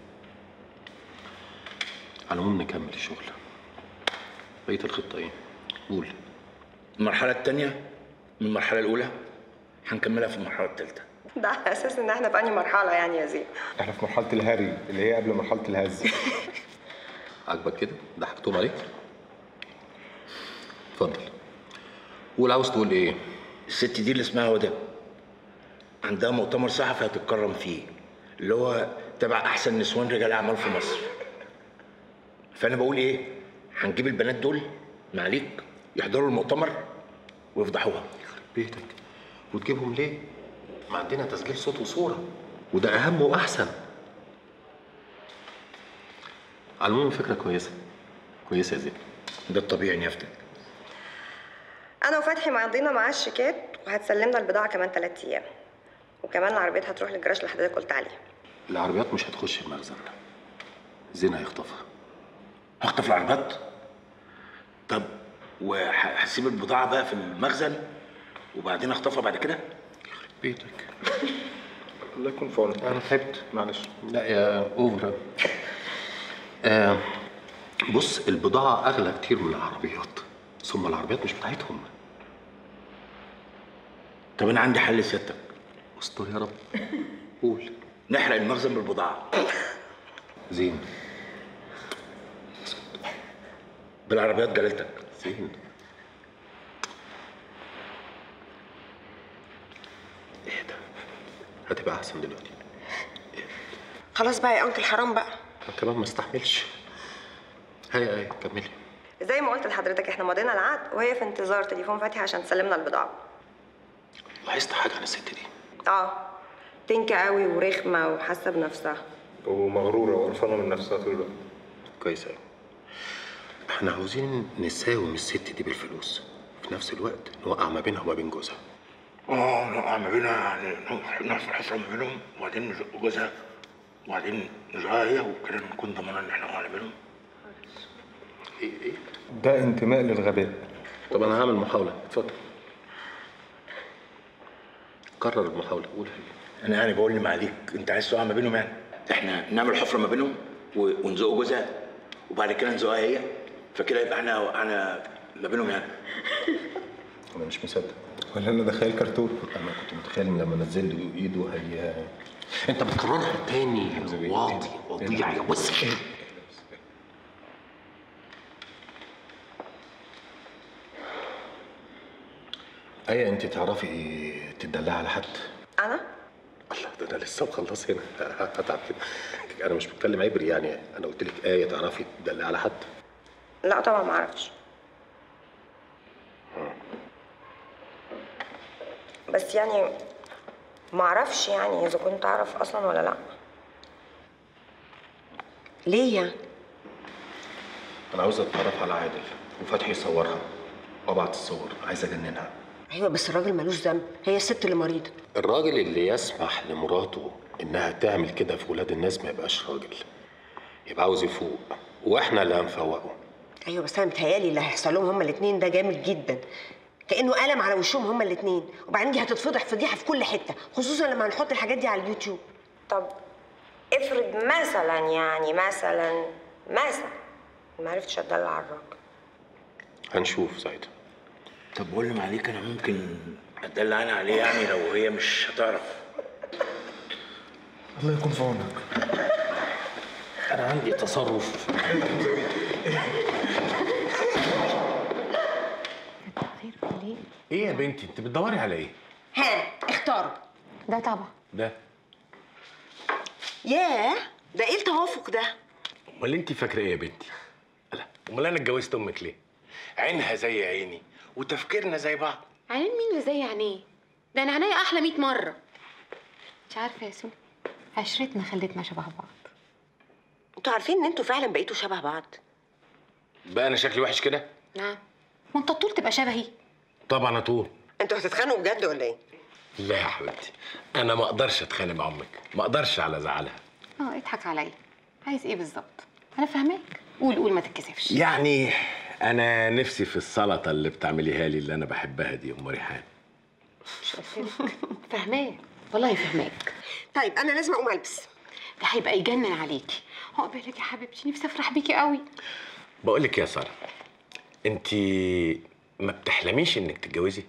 على العموم نكمل الشغل بقيه الخطه ايه قول المرحله الثانيه من المرحله الاولى هنكملها في المرحله الثالثه ده على اساس ان احنا في انهي مرحله يعني يا زين احنا في مرحله الهري اللي هي قبل مرحله الهز عاجبك كده ضحكتهم عليك اتفضل قول عاوز تقول ايه الست دي اللي اسمها هدى عندها مؤتمر صحفي هتتكرم فيه اللي هو تبع احسن نسوان رجال اعمال في مصر فانا بقول ايه هنجيب البنات دول معاليك يحضروا المؤتمر ويفضحوها بيتك وتجيبهم ليه؟ ما عندنا تسجيل صوت وصورة وده أهم وأحسن على العموم فكرة كويسة كويسة يا زين ده الطبيعي نيافتك انا وفتحي مقضينا معاه الشيكات وهتسلمنا البضاعه كمان ثلاث ايام وكمان العربيات هتروح للجراج اللي حضرتك قلت عليه العربيات مش هتخش المخزن زين هيخطفها هخطف العربيات طب وهسيب البضاعه بقى في المخزن وبعدين اخطفها بعد كده بيتك الله يكون في عونك انا تعبت معلش لا يا اوفر آه بص البضاعة أغلى كتير من العربيات ثم العربيات مش بتاعتهم طب انا عندي حل سيادتك استر يا رب قول نحرق المخزن بالبضاعه زين بالعربيات جلالتك زين هتبقى أحسن دلوقتي خلاص بقى يا انكل حرام بقى أنا كمان ما استحملش هيا هيا كملي زي ما قلت لحضرتك احنا مضينا العقد وهي في انتظار تليفون فتحي عشان تسلمنا البضاعه لاحظت حاجة عن الست دي اه تنكة قوي ورخمه وحاسه بنفسها ومغروره وقرفانه من نفسها طول الوقت كويس أوي احنا عاوزين نساوم الست دي بالفلوس في نفس الوقت نوقع ما بينها وما بين جوزها اه نوقع ما بينها يعني نحصل حصه ما بينهم وبعدين نزق جوزها وبعدين نزقها هي وكده نكون ضمنا ان احنا وقعنا بينهم ايه ايه ده انتماء للغباء طب انا هعمل محاولة اتفضل كرر المحاولة قول انا يعني بقول لمعاليك انت عايز توقع ما بينهم يعني احنا نعمل حفره ما بينهم و- ونزق جوزها وبعد كده نزقها هي فكده يبقى احنا وقعنا ما بينهم يعني انا مش مصدق ولا انا ده خيال كرتون انا كنت متخيل ان لما نزل له ايده هي انت بتكررها تاني يا واطي وضيع يا وسخ ايه انت تعرفي تدلعي على حد انا الله ده انا لسه مخلص هنا هتعب كده انا مش بتكلم عبري يعني انا قلت لك ايه تعرفي تدلعي على حد لا طبعا ما اعرفش بس يعني ما اعرفش يعني اذا كنت اعرف اصلا ولا لا ليه يعني انا عاوز اتعرف على عادل وفتحي يصورها وابعت الصور عايز اجننها ايوه بس الراجل ملوش ذنب هي الست اللي مريضه الراجل اللي يسمح لمراته انها تعمل كده في ولاد الناس ما يبقاش راجل يبقى عاوز يفوق واحنا اللي هنفوقه ايوه بس انا متهيالي اللي هيحصل لهم هما الاثنين ده جامد جدا كانه قلم على وشهم هما الاثنين وبعدين دي هتتفضح فضيحه في كل حته خصوصا لما هنحط الحاجات دي على اليوتيوب طب افرض مثلا يعني مثلا مثلا ما عرفتش اتدلع على الراجل هنشوف ساعتها طب بقول لمعاليك انا ممكن ادلع انا عليه يعني لو هي مش هتعرف الله يكون في عونك انا عندي تصرف ايه يا بنتي انت بتدوري على ايه؟ ها اختاروا ده طبعا ده ياه ده ايه التوافق ده امال انت فاكره ايه يا بنتي؟ لا امال انا اتجوزت امك ليه؟ عينها زي عيني وتفكيرنا زي بعض عينين مين اللي زي عينيه ده انا عينيا احلى 100 مره مش عارفه يا سو عشرتنا خلتنا شبه بعض انتوا عارفين ان انتوا فعلا بقيتوا شبه بعض بقى انا شكلي وحش كده؟ نعم وانت طول تبقى شبهي طبعا اطول انتوا هتتخانقوا بجد ولا ايه لا يا حبيبتي انا ما اقدرش اتخانق مع امك ما اقدرش على زعلها اه اضحك عليا عايز ايه بالظبط انا فاهماك قول قول ما تتكسفش يعني انا نفسي في السلطه اللي بتعمليها لي اللي انا بحبها دي ام ريحان مش قلتلك فاهماك والله فاهماك طيب انا لازم اقوم البس ده هيبقى يجنن عليكي عقبالك يا حبيبتي نفسي افرح بيكي قوي بقول لك يا ساره انت ما بتحلميش انك تتجوزي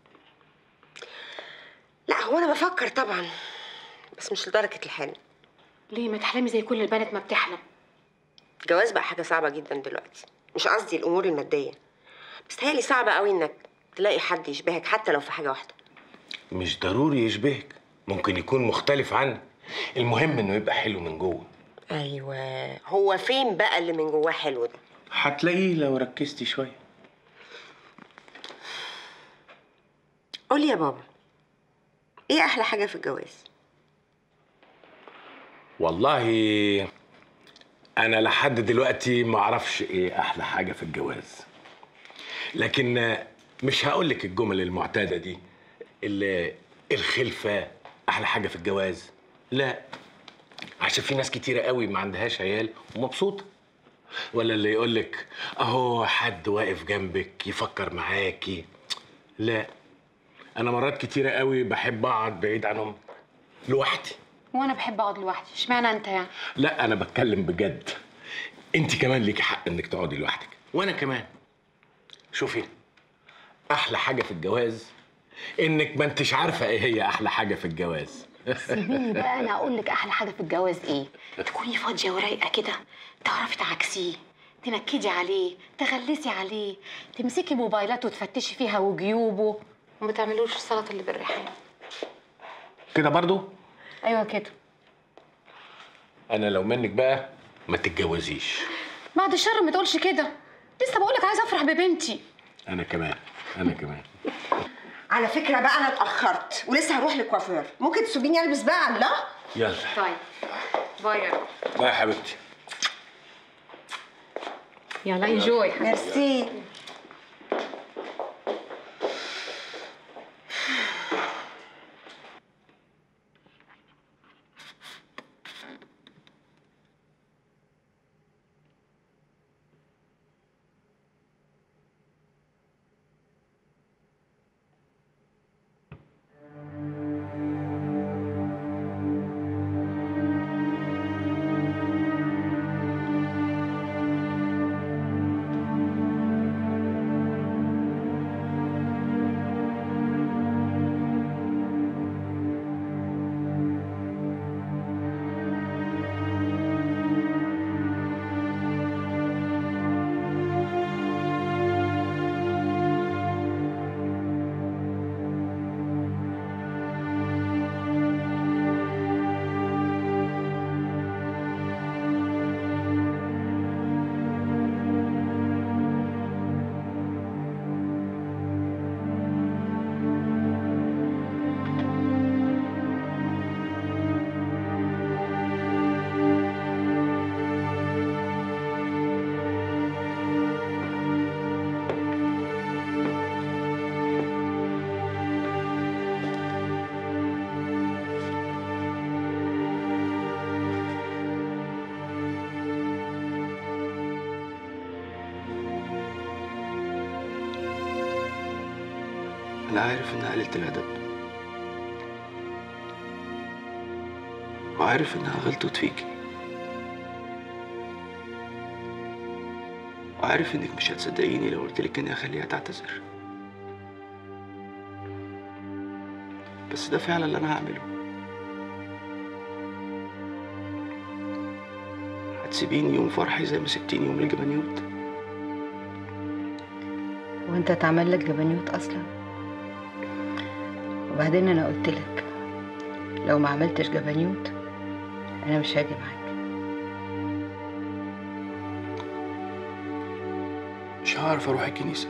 لا هو انا بفكر طبعا بس مش لدرجه الحلم ليه ما تحلمي زي كل البنات ما بتحلم الجواز بقى حاجه صعبه جدا دلوقتي مش قصدي الامور الماديه بس هي صعبه قوي انك تلاقي حد يشبهك حتى لو في حاجه واحده مش ضروري يشبهك ممكن يكون مختلف عنك المهم انه يبقى حلو من جوه ايوه هو فين بقى اللي من جواه حلو ده هتلاقيه لو ركزتي شويه قولي يا بابا ايه احلى حاجه في الجواز والله انا لحد دلوقتي ما اعرفش ايه احلى حاجه في الجواز لكن مش هقول لك الجمل المعتاده دي اللي الخلفه احلى حاجه في الجواز لا عشان في ناس كتيره قوي ما عندهاش عيال ومبسوطه ولا اللي يقول لك اهو حد واقف جنبك يفكر معاكي لا انا مرات كتيره قوي بحب اقعد بعيد عنهم لوحدي وانا بحب اقعد لوحدي اشمعنى انت يعني لا انا بتكلم بجد انت كمان ليكي حق انك تقعدي لوحدك وانا كمان شوفي احلى حاجه في الجواز انك ما انتش عارفه ايه هي احلى حاجه في الجواز سيبيني بقى انا اقول لك احلى حاجه في الجواز ايه تكوني فاضيه ورايقه كده تعرفي تعكسيه تنكدي عليه تغلسي عليه تمسكي موبايلاته وتفتشي فيها وجيوبه وما تعملوش السلطه اللي بالريحان كده برضو ايوه كده انا لو منك بقى ما تتجوزيش بعد الشر ما تقولش كده لسه بقول لك عايزه افرح ببنتي انا كمان انا كمان على فكره بقى انا اتاخرت ولسه هروح للكوافير ممكن تسيبيني البس بقى لا يلا طيب باي يا رب. باي يا حبيبتي يلا انجوي ميرسي أنا عارف إنها قلة الأدب وعارف إنها غلطت فيكي وعارف إنك مش هتصدقيني لو قلتلك إني هخليها تعتذر بس ده فعلا اللي أنا هعمله هتسيبيني يوم فرحي زي ما سبتيني يوم الجبنيوت وانت تعمل لك جبنيوت اصلا وبعدين انا قلت لك لو ما عملتش جبنيوت انا مش هاجي معاك مش هعرف أروح الكنيسة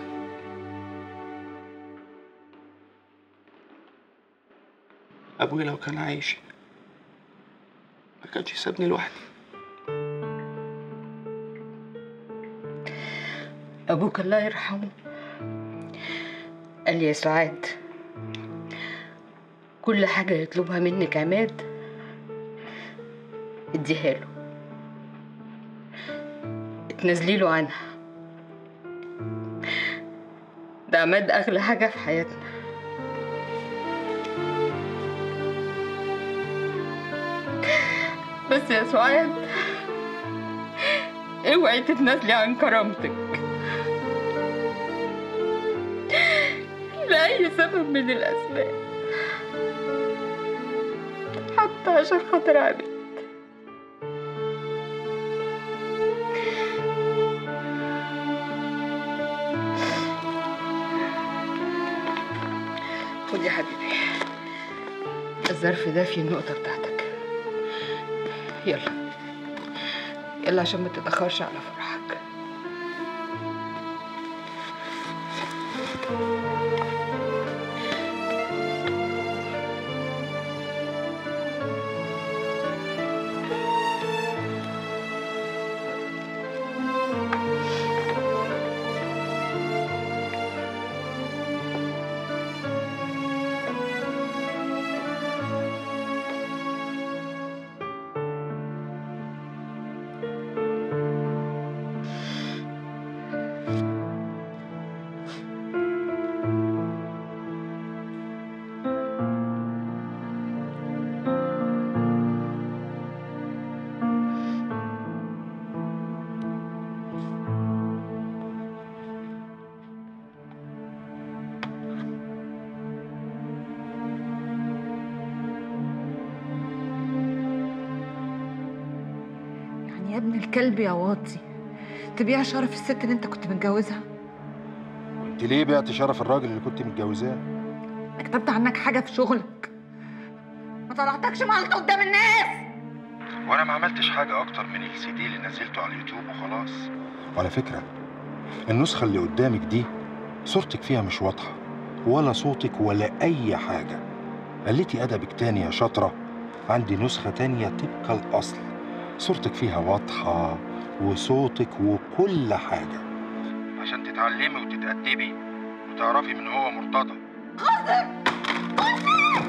أبوي لو كان عايش ما كانش سابني لوحدي ابوك الله يرحمه قال لي يا سعاد كل حاجة يطلبها منك عماد اديها له اتنازلي له عنها ده عماد أغلى حاجة في حياتنا بس يا سعاد اوعي تتنازلي عن كرامتك لأي سبب من الأسباب حتى عشان خاطر عبد خد يا حبيبي الظرف ده فيه النقطة بتاعتك يلا يلا عشان ما تتأخرش على فرحك يعني يا ابن الكلب يا واطي تبيع شرف الست اللي انت كنت متجوزها انت ليه بعت شرف الراجل اللي كنت متجوزاه انا كتبت عنك حاجه في شغلك ما طلعتكش مالطه قدام الناس وانا ما عملتش حاجه اكتر من السي دي اللي نزلته على اليوتيوب وخلاص وعلى فكره النسخه اللي قدامك دي صورتك فيها مش واضحه ولا صوتك ولا اي حاجه قلتي ادبك تاني يا شاطره عندي نسخه تانية طبق الاصل صورتك فيها واضحه وصوتك وكل حاجه عشان تتعلمي وتتأدبي وتعرفي من هو مرتضى قاسم قاسم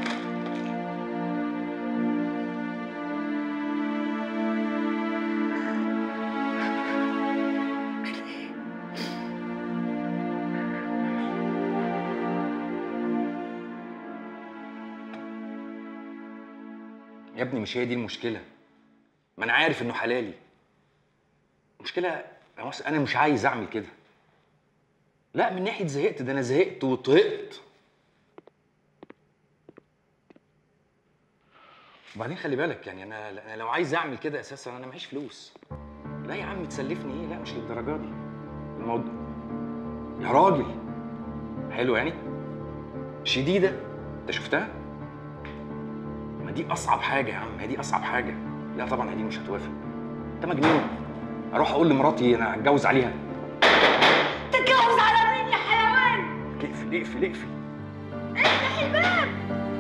يا ابني مش هي دي المشكله ما انا عارف انه حلالي المشكله يا مصر انا مش عايز اعمل كده لا من ناحيه زهقت ده انا زهقت وطهقت وبعدين خلي بالك يعني انا انا لو عايز اعمل كده اساسا انا معيش فلوس لا يا عم تسلفني ايه لا مش للدرجه دي الموضوع يا راجل حلو يعني شديده انت شفتها ما دي اصعب حاجه يا عم هي دي اصعب حاجه لا طبعا هدي مش هتوافق انت مجنون اروح اقول لمراتي انا هتجوز عليها تتجوز على مين يا حيوان اقفل اقفل اقفل افتح الباب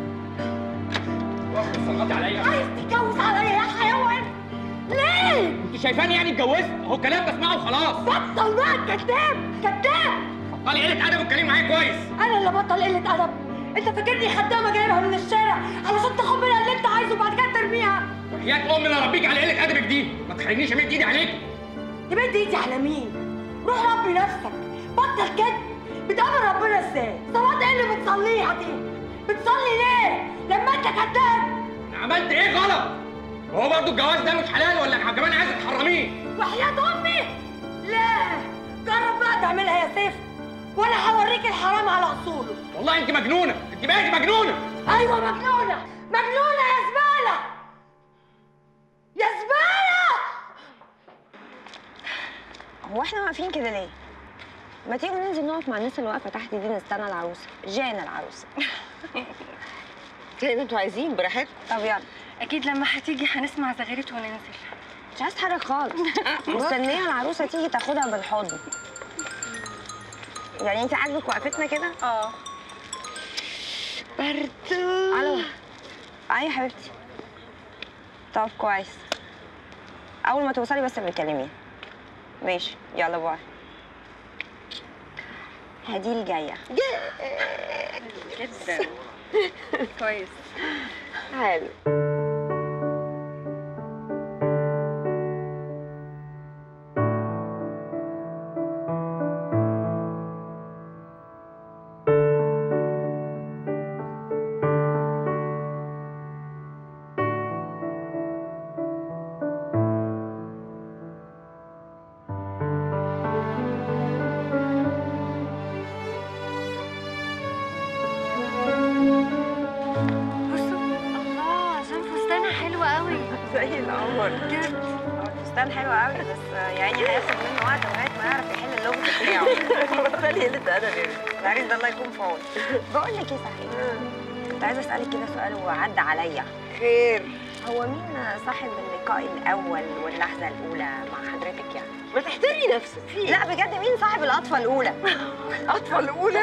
صلاتي عليا عايز تتجوز عليا يا حيوان ليه انت شايفاني يعني اتجوزت اهو كلام بسمعه وخلاص بطل بقى كذاب كذاب بطلي قله ادب واتكلمي معايا كويس انا اللي بطل قله ادب انت فاكرني خدامه جايبها من الشارع علشان تاخد منها اللي انت عايزه وبعد كده ترميها وحياة امي اللي اربيك على قله ادبك دي ما تخلينيش امد ايدي عليك تمد ايدي على مين روح ربي نفسك بطل كده بتقابل ربنا ازاي صلاه ايه اللي بتصليها دي بتصلي ليه لما انت كذاب انا عملت ايه غلط هو برضه الجواز ده مش حلال ولا كمان عايزه تحرميه وحياة امي لا جرب بقى تعملها يا سيف وانا هوريك الحرام على اصوله والله انت مجنونه انت بقيتي مجنونه ايوه مجنونه مجنونه يا زباله يا زباله هو احنا واقفين كده ليه؟ ما تيجوا ننزل نقف مع الناس اللي واقفه تحت دي نستنى العروسه جانا العروسه زي ما انتوا عايزين براحتكم طب يلا اكيد لما هتيجي هنسمع زغاريت وننزل مش عايز اتحرك خالص مستنيه العروسه تيجي تاخدها بالحضن يعني انت عاجبك وقفتنا كده؟ اه برد الو اي يا حبيبتي طب كويس اول ما توصلي بس بتكلميني ماشي يلا باي هدي الجايه جدا كويس حلو الله عشان فستانها حلوة قوي زي القمر بجد هو الفستان حلو قوي بس يعني هياخد منه وقت لغايه ما يعرف يحل اللغز بتاعه بطلي قله ادب يا بنتي العريس ده الله يكون في عونه بقول لك ايه صحيح كنت عايزه اسالك كده سؤال وعدى عليا خير هو مين صاحب اللقاء الاول واللحظه الاولى مع حضرتك يعني ما تحترمي نفسك في لا بجد مين صاحب القطفه الاولى القطفه الاولى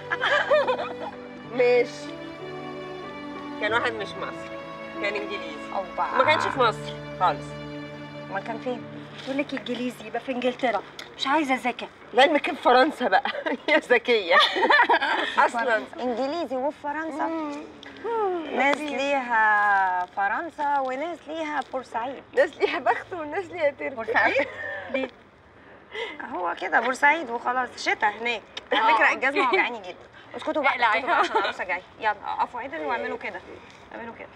ماشي كان واحد مش مصري كان انجليزي اوبا ما كانش في مصر خالص ما كان فين بقول لك انجليزي يبقى في انجلترا مش عايزه ذكاء لعلمك في فرنسا بقى يا ذكيه اصلا انجليزي وفي فرنسا ناس ليها فرنسا وناس ليها بورسعيد ناس ليها بخت وناس ليها تربية بورسعيد ليه هو كده بورسعيد وخلاص شتا هناك على فكره الجزمه وجعاني جدا اسكتوا بقى اسكتوا بقى عشان العروسه جايه يلا اقفوا عدل واعملوا كده اعملوا كده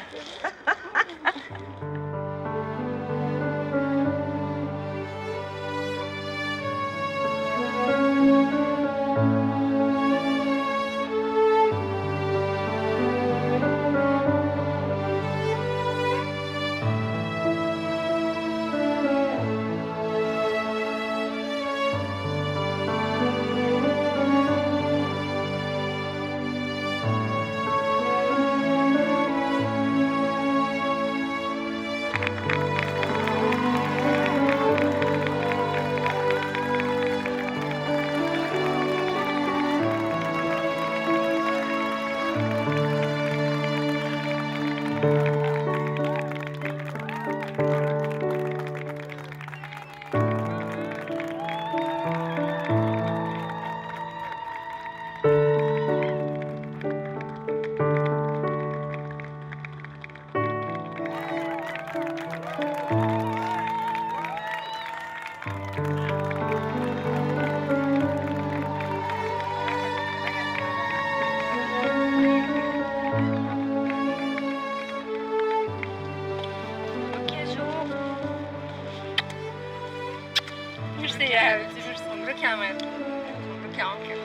ميرسي يا حبيبتي ميرسي مبروك يا عماد مبروك يا عنكر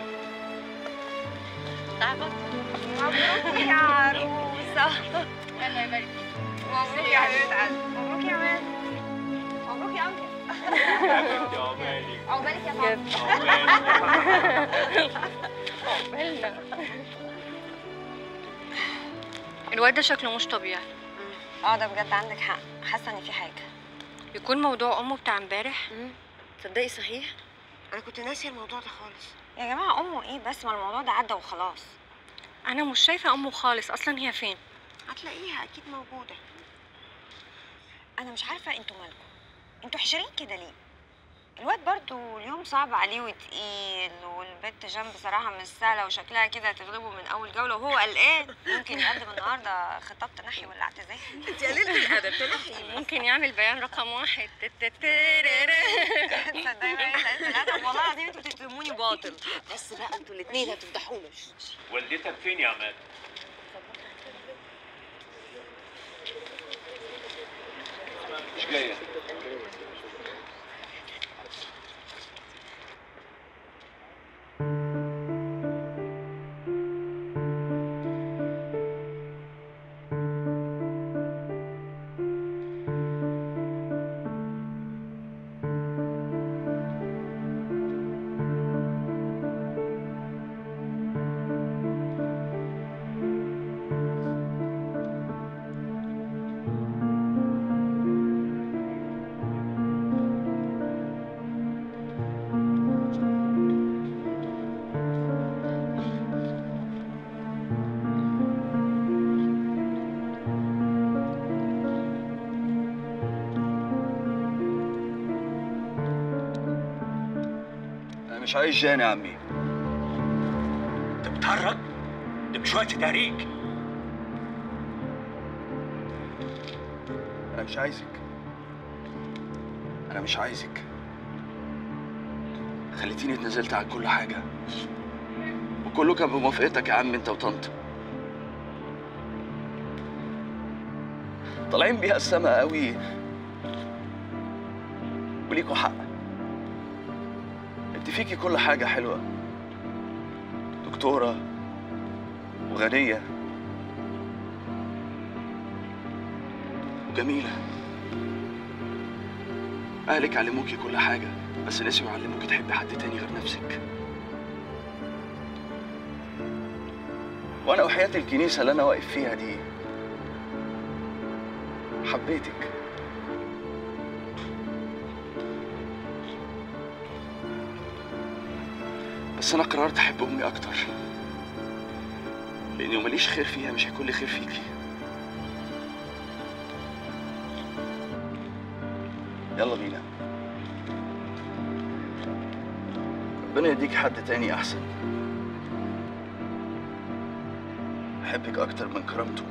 تعبت مبروك يا عروسه الله يبارك مبروك يا حبيبه قلبي مبروك يا عماد مبروك يا انكل عقبالك يا عقبالنا الواد ده شكله مش طبيعي اه ده بجد عندك حق حاسه ان في حاجه يكون موضوع امه بتاع امبارح تصدقي صحيح انا كنت ناسيه الموضوع ده خالص يا جماعه امه ايه بس ما الموضوع ده عدى وخلاص انا مش شايفه امه خالص اصلا هي فين هتلاقيها اكيد موجوده انا مش عارفه انتوا مالكم انتوا حشرين كده ليه الواد برضو اليوم صعب عليه وتقيل والبنت جنب بصراحه مش سهله وشكلها كده هتغلبه من اول جوله وهو قلقان ممكن يقدم النهارده خطاب تنحي ولا اعتزال انت قليله الادب تنحي ممكن يعمل بيان رقم واحد تصدقي بقى قلة الادب والله العظيم انتوا بتتهموني باطل بس بقى انتوا الاثنين هتفضحونا والدتك فين يا عماد؟ مش جاية انا مش عايز جان يا عمي انت بتهرج ده مش وقت تهريج انا مش عايزك انا مش عايزك خليتيني اتنازلت عن كل حاجه وكله كان بموافقتك يا عم انت وطنط طالعين بيها السما قوي وليكوا حق انت فيكي كل حاجة حلوة دكتورة وغنية وجميلة أهلك علموكي كل حاجة بس نسيوا يعلموكي تحبي حد تاني غير نفسك وأنا وحياة الكنيسة اللي أنا واقف فيها دي حبيتك بس انا قررت احب امي اكتر لاني ماليش خير فيها مش هيكون لي خير فيكي يلا بينا ربنا يديك حد تاني احسن احبك اكتر من كرامته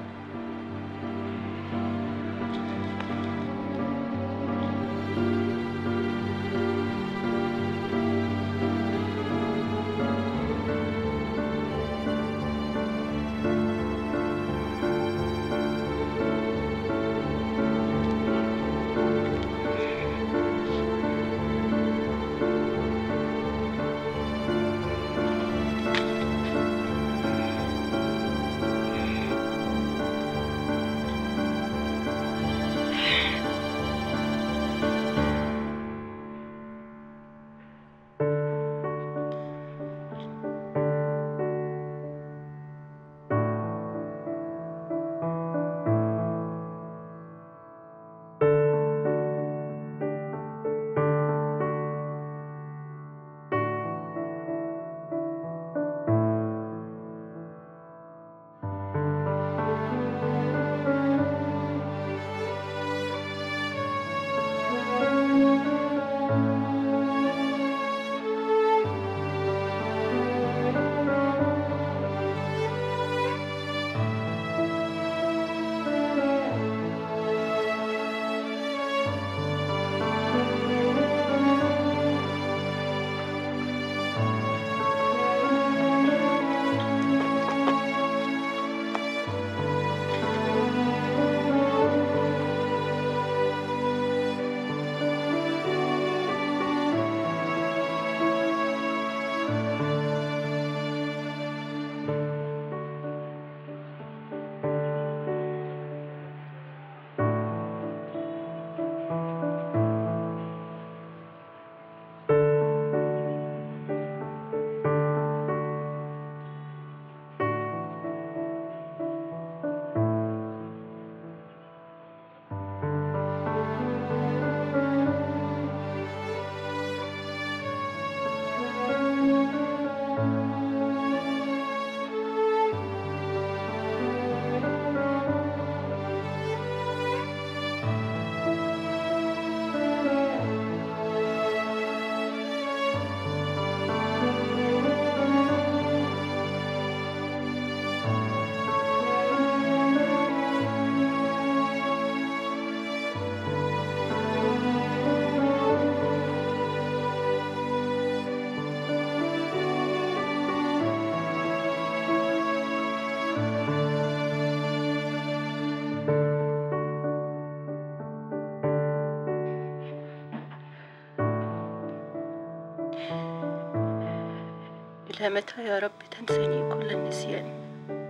إلى متى يا رب تنساني كل النسيان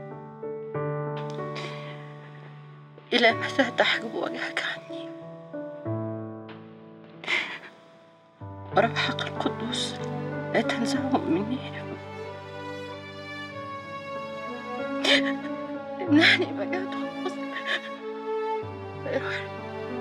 إلى متى تحجب وجهك عني روحك القدوس لا تنزعه مني امنحني بجد خلاص روحي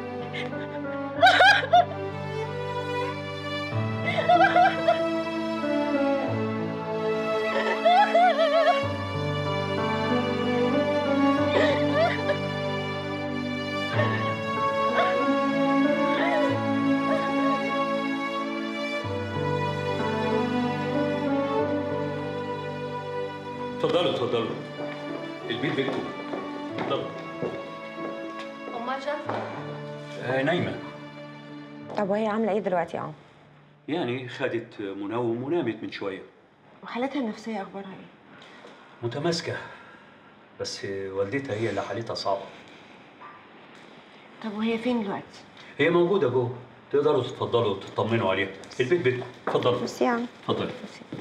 اتفضلوا اتفضلوا البيت بيتكم اتفضلوا امال شايفه آه نايمة طب وهي عامله ايه دلوقتي يا عم يعني خدت منوم ونامت من شوية وحالتها النفسيه اخبارها ايه متماسكة بس والدتها هي اللي حالتها صعبة طب وهي فين دلوقتي هي موجودة جوه تقدروا تتفضلوا تطمنوا عليها البيت بيتكم اتفضلوا بس يا عم اتفضلي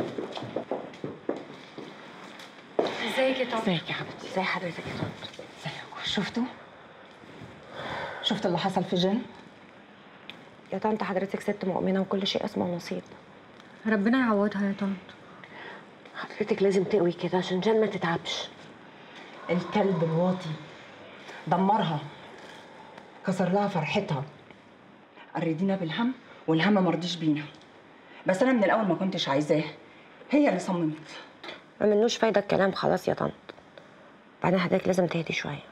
ازيك يا طارق ازيك يا حبيبتي ازي حضرتك يا طنط شفتوا؟ شفت اللي حصل في جن؟ يا طنط حضرتك ست مؤمنه وكل شيء اسمه نصيب ربنا يعوضها يا طنط حضرتك لازم تقوي كده عشان جان ما تتعبش الكلب الواطي دمرها كسر لها فرحتها قريدينا بالهم والهم مرضيش بينا بس انا من الاول ما كنتش عايزاه هي اللي صممت ما منوش فايده الكلام خلاص يا طنط بعدين حضرتك لازم تهدي شويه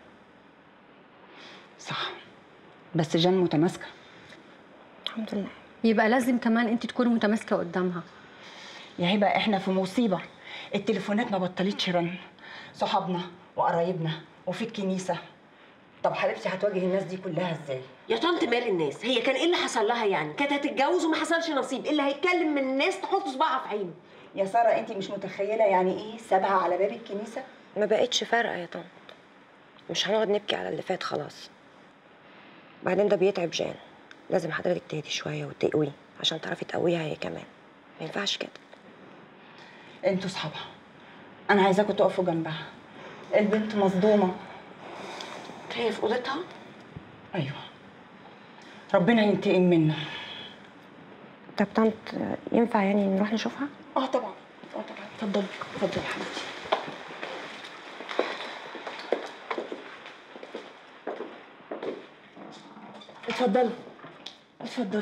صح بس جان متماسكه الحمد لله يبقى لازم كمان انت تكوني متماسكه قدامها يا هبه احنا في مصيبه التليفونات ما بطلتش رن صحابنا وقرايبنا وفي الكنيسه طب حبيبتي هتواجه الناس دي كلها ازاي يا طنط مال الناس هي كان ايه اللي حصل لها يعني كانت هتتجوز وما حصلش نصيب اللي هيتكلم من الناس تحط صباعها في عينه يا ساره انت مش متخيله يعني ايه سابها على باب الكنيسه ما بقتش فارقه يا طنط مش هنقعد نبكي على اللي فات خلاص بعدين ده بيتعب جان لازم حضرتك تهدي شويه وتقوي عشان تعرفي تقويها هي كمان ما ينفعش كده انتوا صحابها انا عايزاكم تقفوا جنبها البنت مصدومه هي في اوضتها ايوه ربنا ينتقم منا طب طنط ينفع يعني نروح نشوفها اه طبعا اه طبعا اتفضلي اتفضلي يا حبيبتي اتفضلي اتفضلي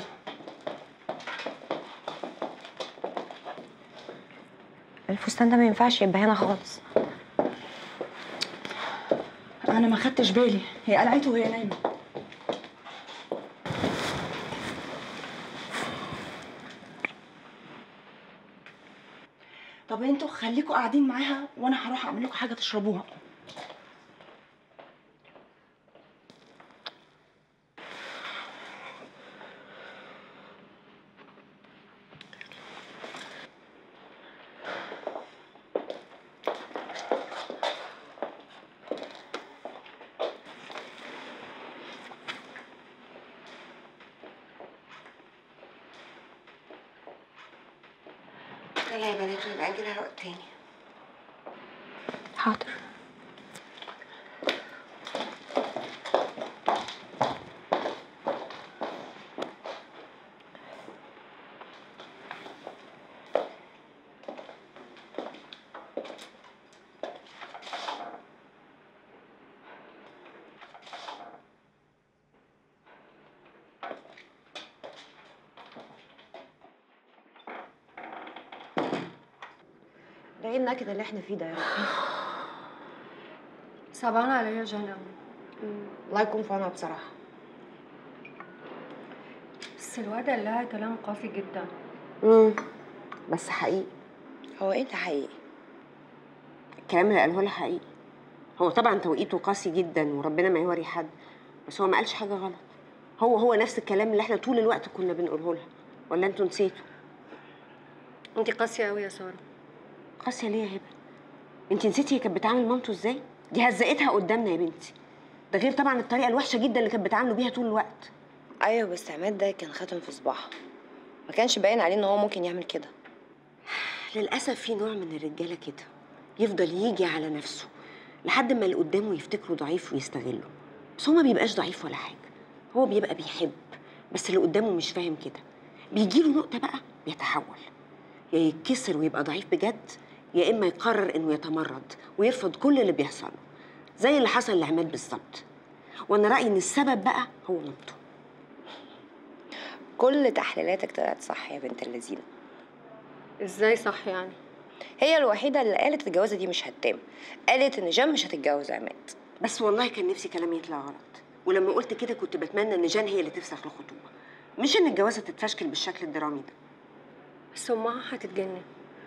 الفستان ده ما ينفعش يبقى هنا خالص انا ما خدتش بالي هي قلعته وهي نايمه طب انتوا خليكوا قاعدين معاها وانا هروح اعمل لكم حاجه تشربوها يلا يا بنات يبقى اجيلها وقت تاني حاضر ده ايه النكد اللي احنا فيه ده يا ربي صعبانه عليا جان قوي الله يكون في عونها بصراحه بس الواد قال لها كلام قاسي جدا امم بس حقيقي هو ايه اللي حقيقي الكلام اللي قاله لها حقيقي هو طبعا توقيته قاسي جدا وربنا ما يوري حد بس هو ما قالش حاجه غلط هو هو نفس الكلام اللي احنا طول الوقت كنا بنقوله لها ولا انتوا نسيتوا انت قاسيه قوي يا ساره قاسيه ليه يا هبه انت نسيتي هي كانت بتعامل مامته ازاي دي هزقتها قدامنا يا بنتي ده غير طبعا الطريقه الوحشه جدا اللي كانت بتعامله بيها طول الوقت ايوه بس عماد ده كان خاتم في صباعها ما كانش باين عليه ان هو ممكن يعمل كده للاسف في نوع من الرجاله كده يفضل يجي على نفسه لحد ما اللي قدامه يفتكره ضعيف ويستغله بس هو ما بيبقاش ضعيف ولا حاجه هو بيبقى بيحب بس اللي قدامه مش فاهم كده بيجيله نقطه بقى بيتحول يا يتكسر ويبقى ضعيف بجد يا اما يقرر انه يتمرد ويرفض كل اللي بيحصل له زي اللي حصل لعماد بالظبط وانا رايي ان السبب بقى هو مامته كل تحليلاتك طلعت صح يا بنت اللذينه ازاي صح يعني هي الوحيده اللي قالت الجوازه دي مش هتتم قالت ان جان مش هتتجوز عماد بس والله كان نفسي كلامي يطلع غلط ولما قلت كده كنت بتمنى ان جان هي اللي تفسخ الخطوبه مش ان الجوازه تتفشكل بالشكل الدرامي ده بس امها هتتجنن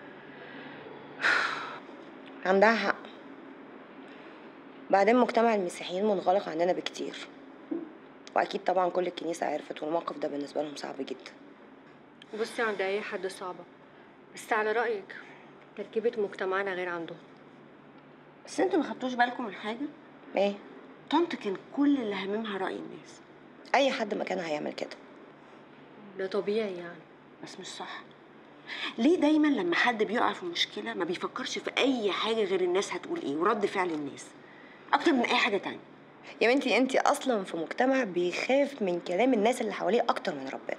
عندها حق بعدين مجتمع المسيحيين منغلق عننا بكتير واكيد طبعا كل الكنيسه عرفت والموقف ده بالنسبه لهم صعب جدا بصي عند اي حد صعبه بس على رايك تركيبه مجتمعنا غير عندهم بس انتوا ما خدتوش بالكم من حاجه ايه طنط كان كل اللي هاممها راي الناس اي حد مكانها هيعمل كده ده طبيعي يعني بس مش صح ليه دايما لما حد بيقع في مشكله ما بيفكرش في اي حاجه غير الناس هتقول ايه ورد فعل الناس اكتر من اي حاجه تانية يا بنتي انت اصلا في مجتمع بيخاف من كلام الناس اللي حواليه اكتر من ربنا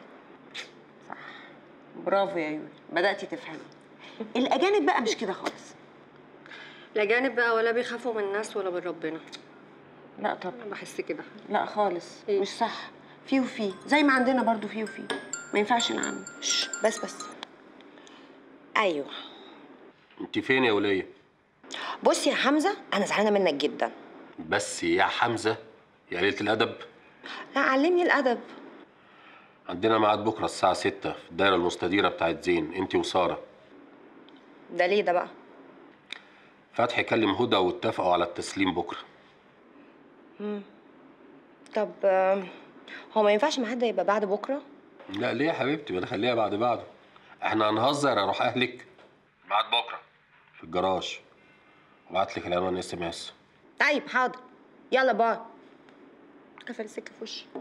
برافو يا يولي بداتي تفهمي الاجانب بقى مش كده خالص الاجانب بقى ولا بيخافوا من الناس ولا من ربنا لا طبعا بحس كده لا خالص مش صح في وفي زي ما عندنا برضو في وفي ما ينفعش نعمم شش، بس بس ايوه انت فين يا وليه بص يا حمزه انا زعلانه منك جدا بس يا حمزه يا قليله الادب لا علمني الادب عندنا ميعاد بكره الساعه 6 في الدايره المستديره بتاعت زين انت وساره ده ليه ده بقى فتحي كلم هدى واتفقوا على التسليم بكره مم. طب آم، هو ما ينفعش ميعاد ده يبقى بعد بكره لا ليه يا حبيبتي ما نخليها بعد بعده احنا هنهزر اروح اهلك ميعاد بكره في الجراج ابعت لك العنوان اس ام اس طيب حاضر يلا باي قفل السكه في وشي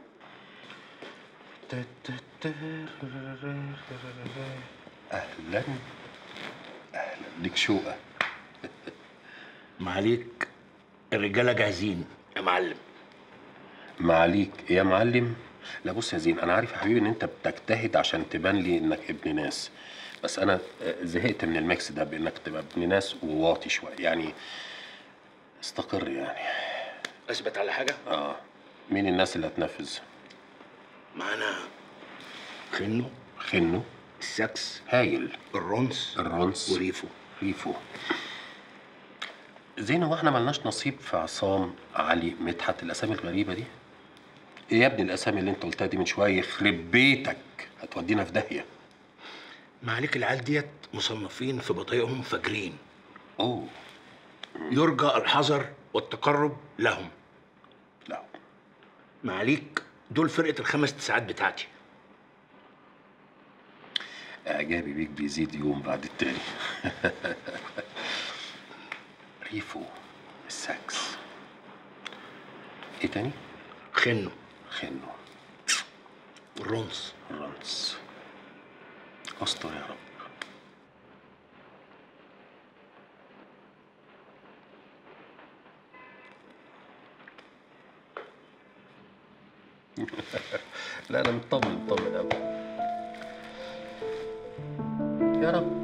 اهلا اهلا ليك شوقه معاليك الرجاله جاهزين يا معلم معاليك يا معلم لا بص يا زين انا عارف يا حبيبي ان انت بتجتهد عشان تبان لي انك ابن ناس بس انا آه، زهقت من الميكس ده بانك تبقى ابن ناس وواطي شويه يعني استقر يعني اثبت على حاجه اه مين الناس اللي هتنفذ معانا خنو خنو السكس هايل الرنس الرنس وريفو ريفو زين هو احنا ملناش نصيب في عصام علي مدحت الاسامي الغريبه دي ايه يا ابني الاسامي اللي انت قلتها دي من شويه يخرب بيتك هتودينا في داهيه معاليك العيال ديت مصنفين في بطايقهم فاجرين اوه يرجى الحذر والتقرب لهم لا معاليك دول فرقه الخمس تسعات بتاعتي اعجابي بيك بيزيد يوم بعد التاني ريفو السكس ايه تاني خنو خنو الرنس الرنس استر يا رب لا انا مطمن مطمن قوي يا رب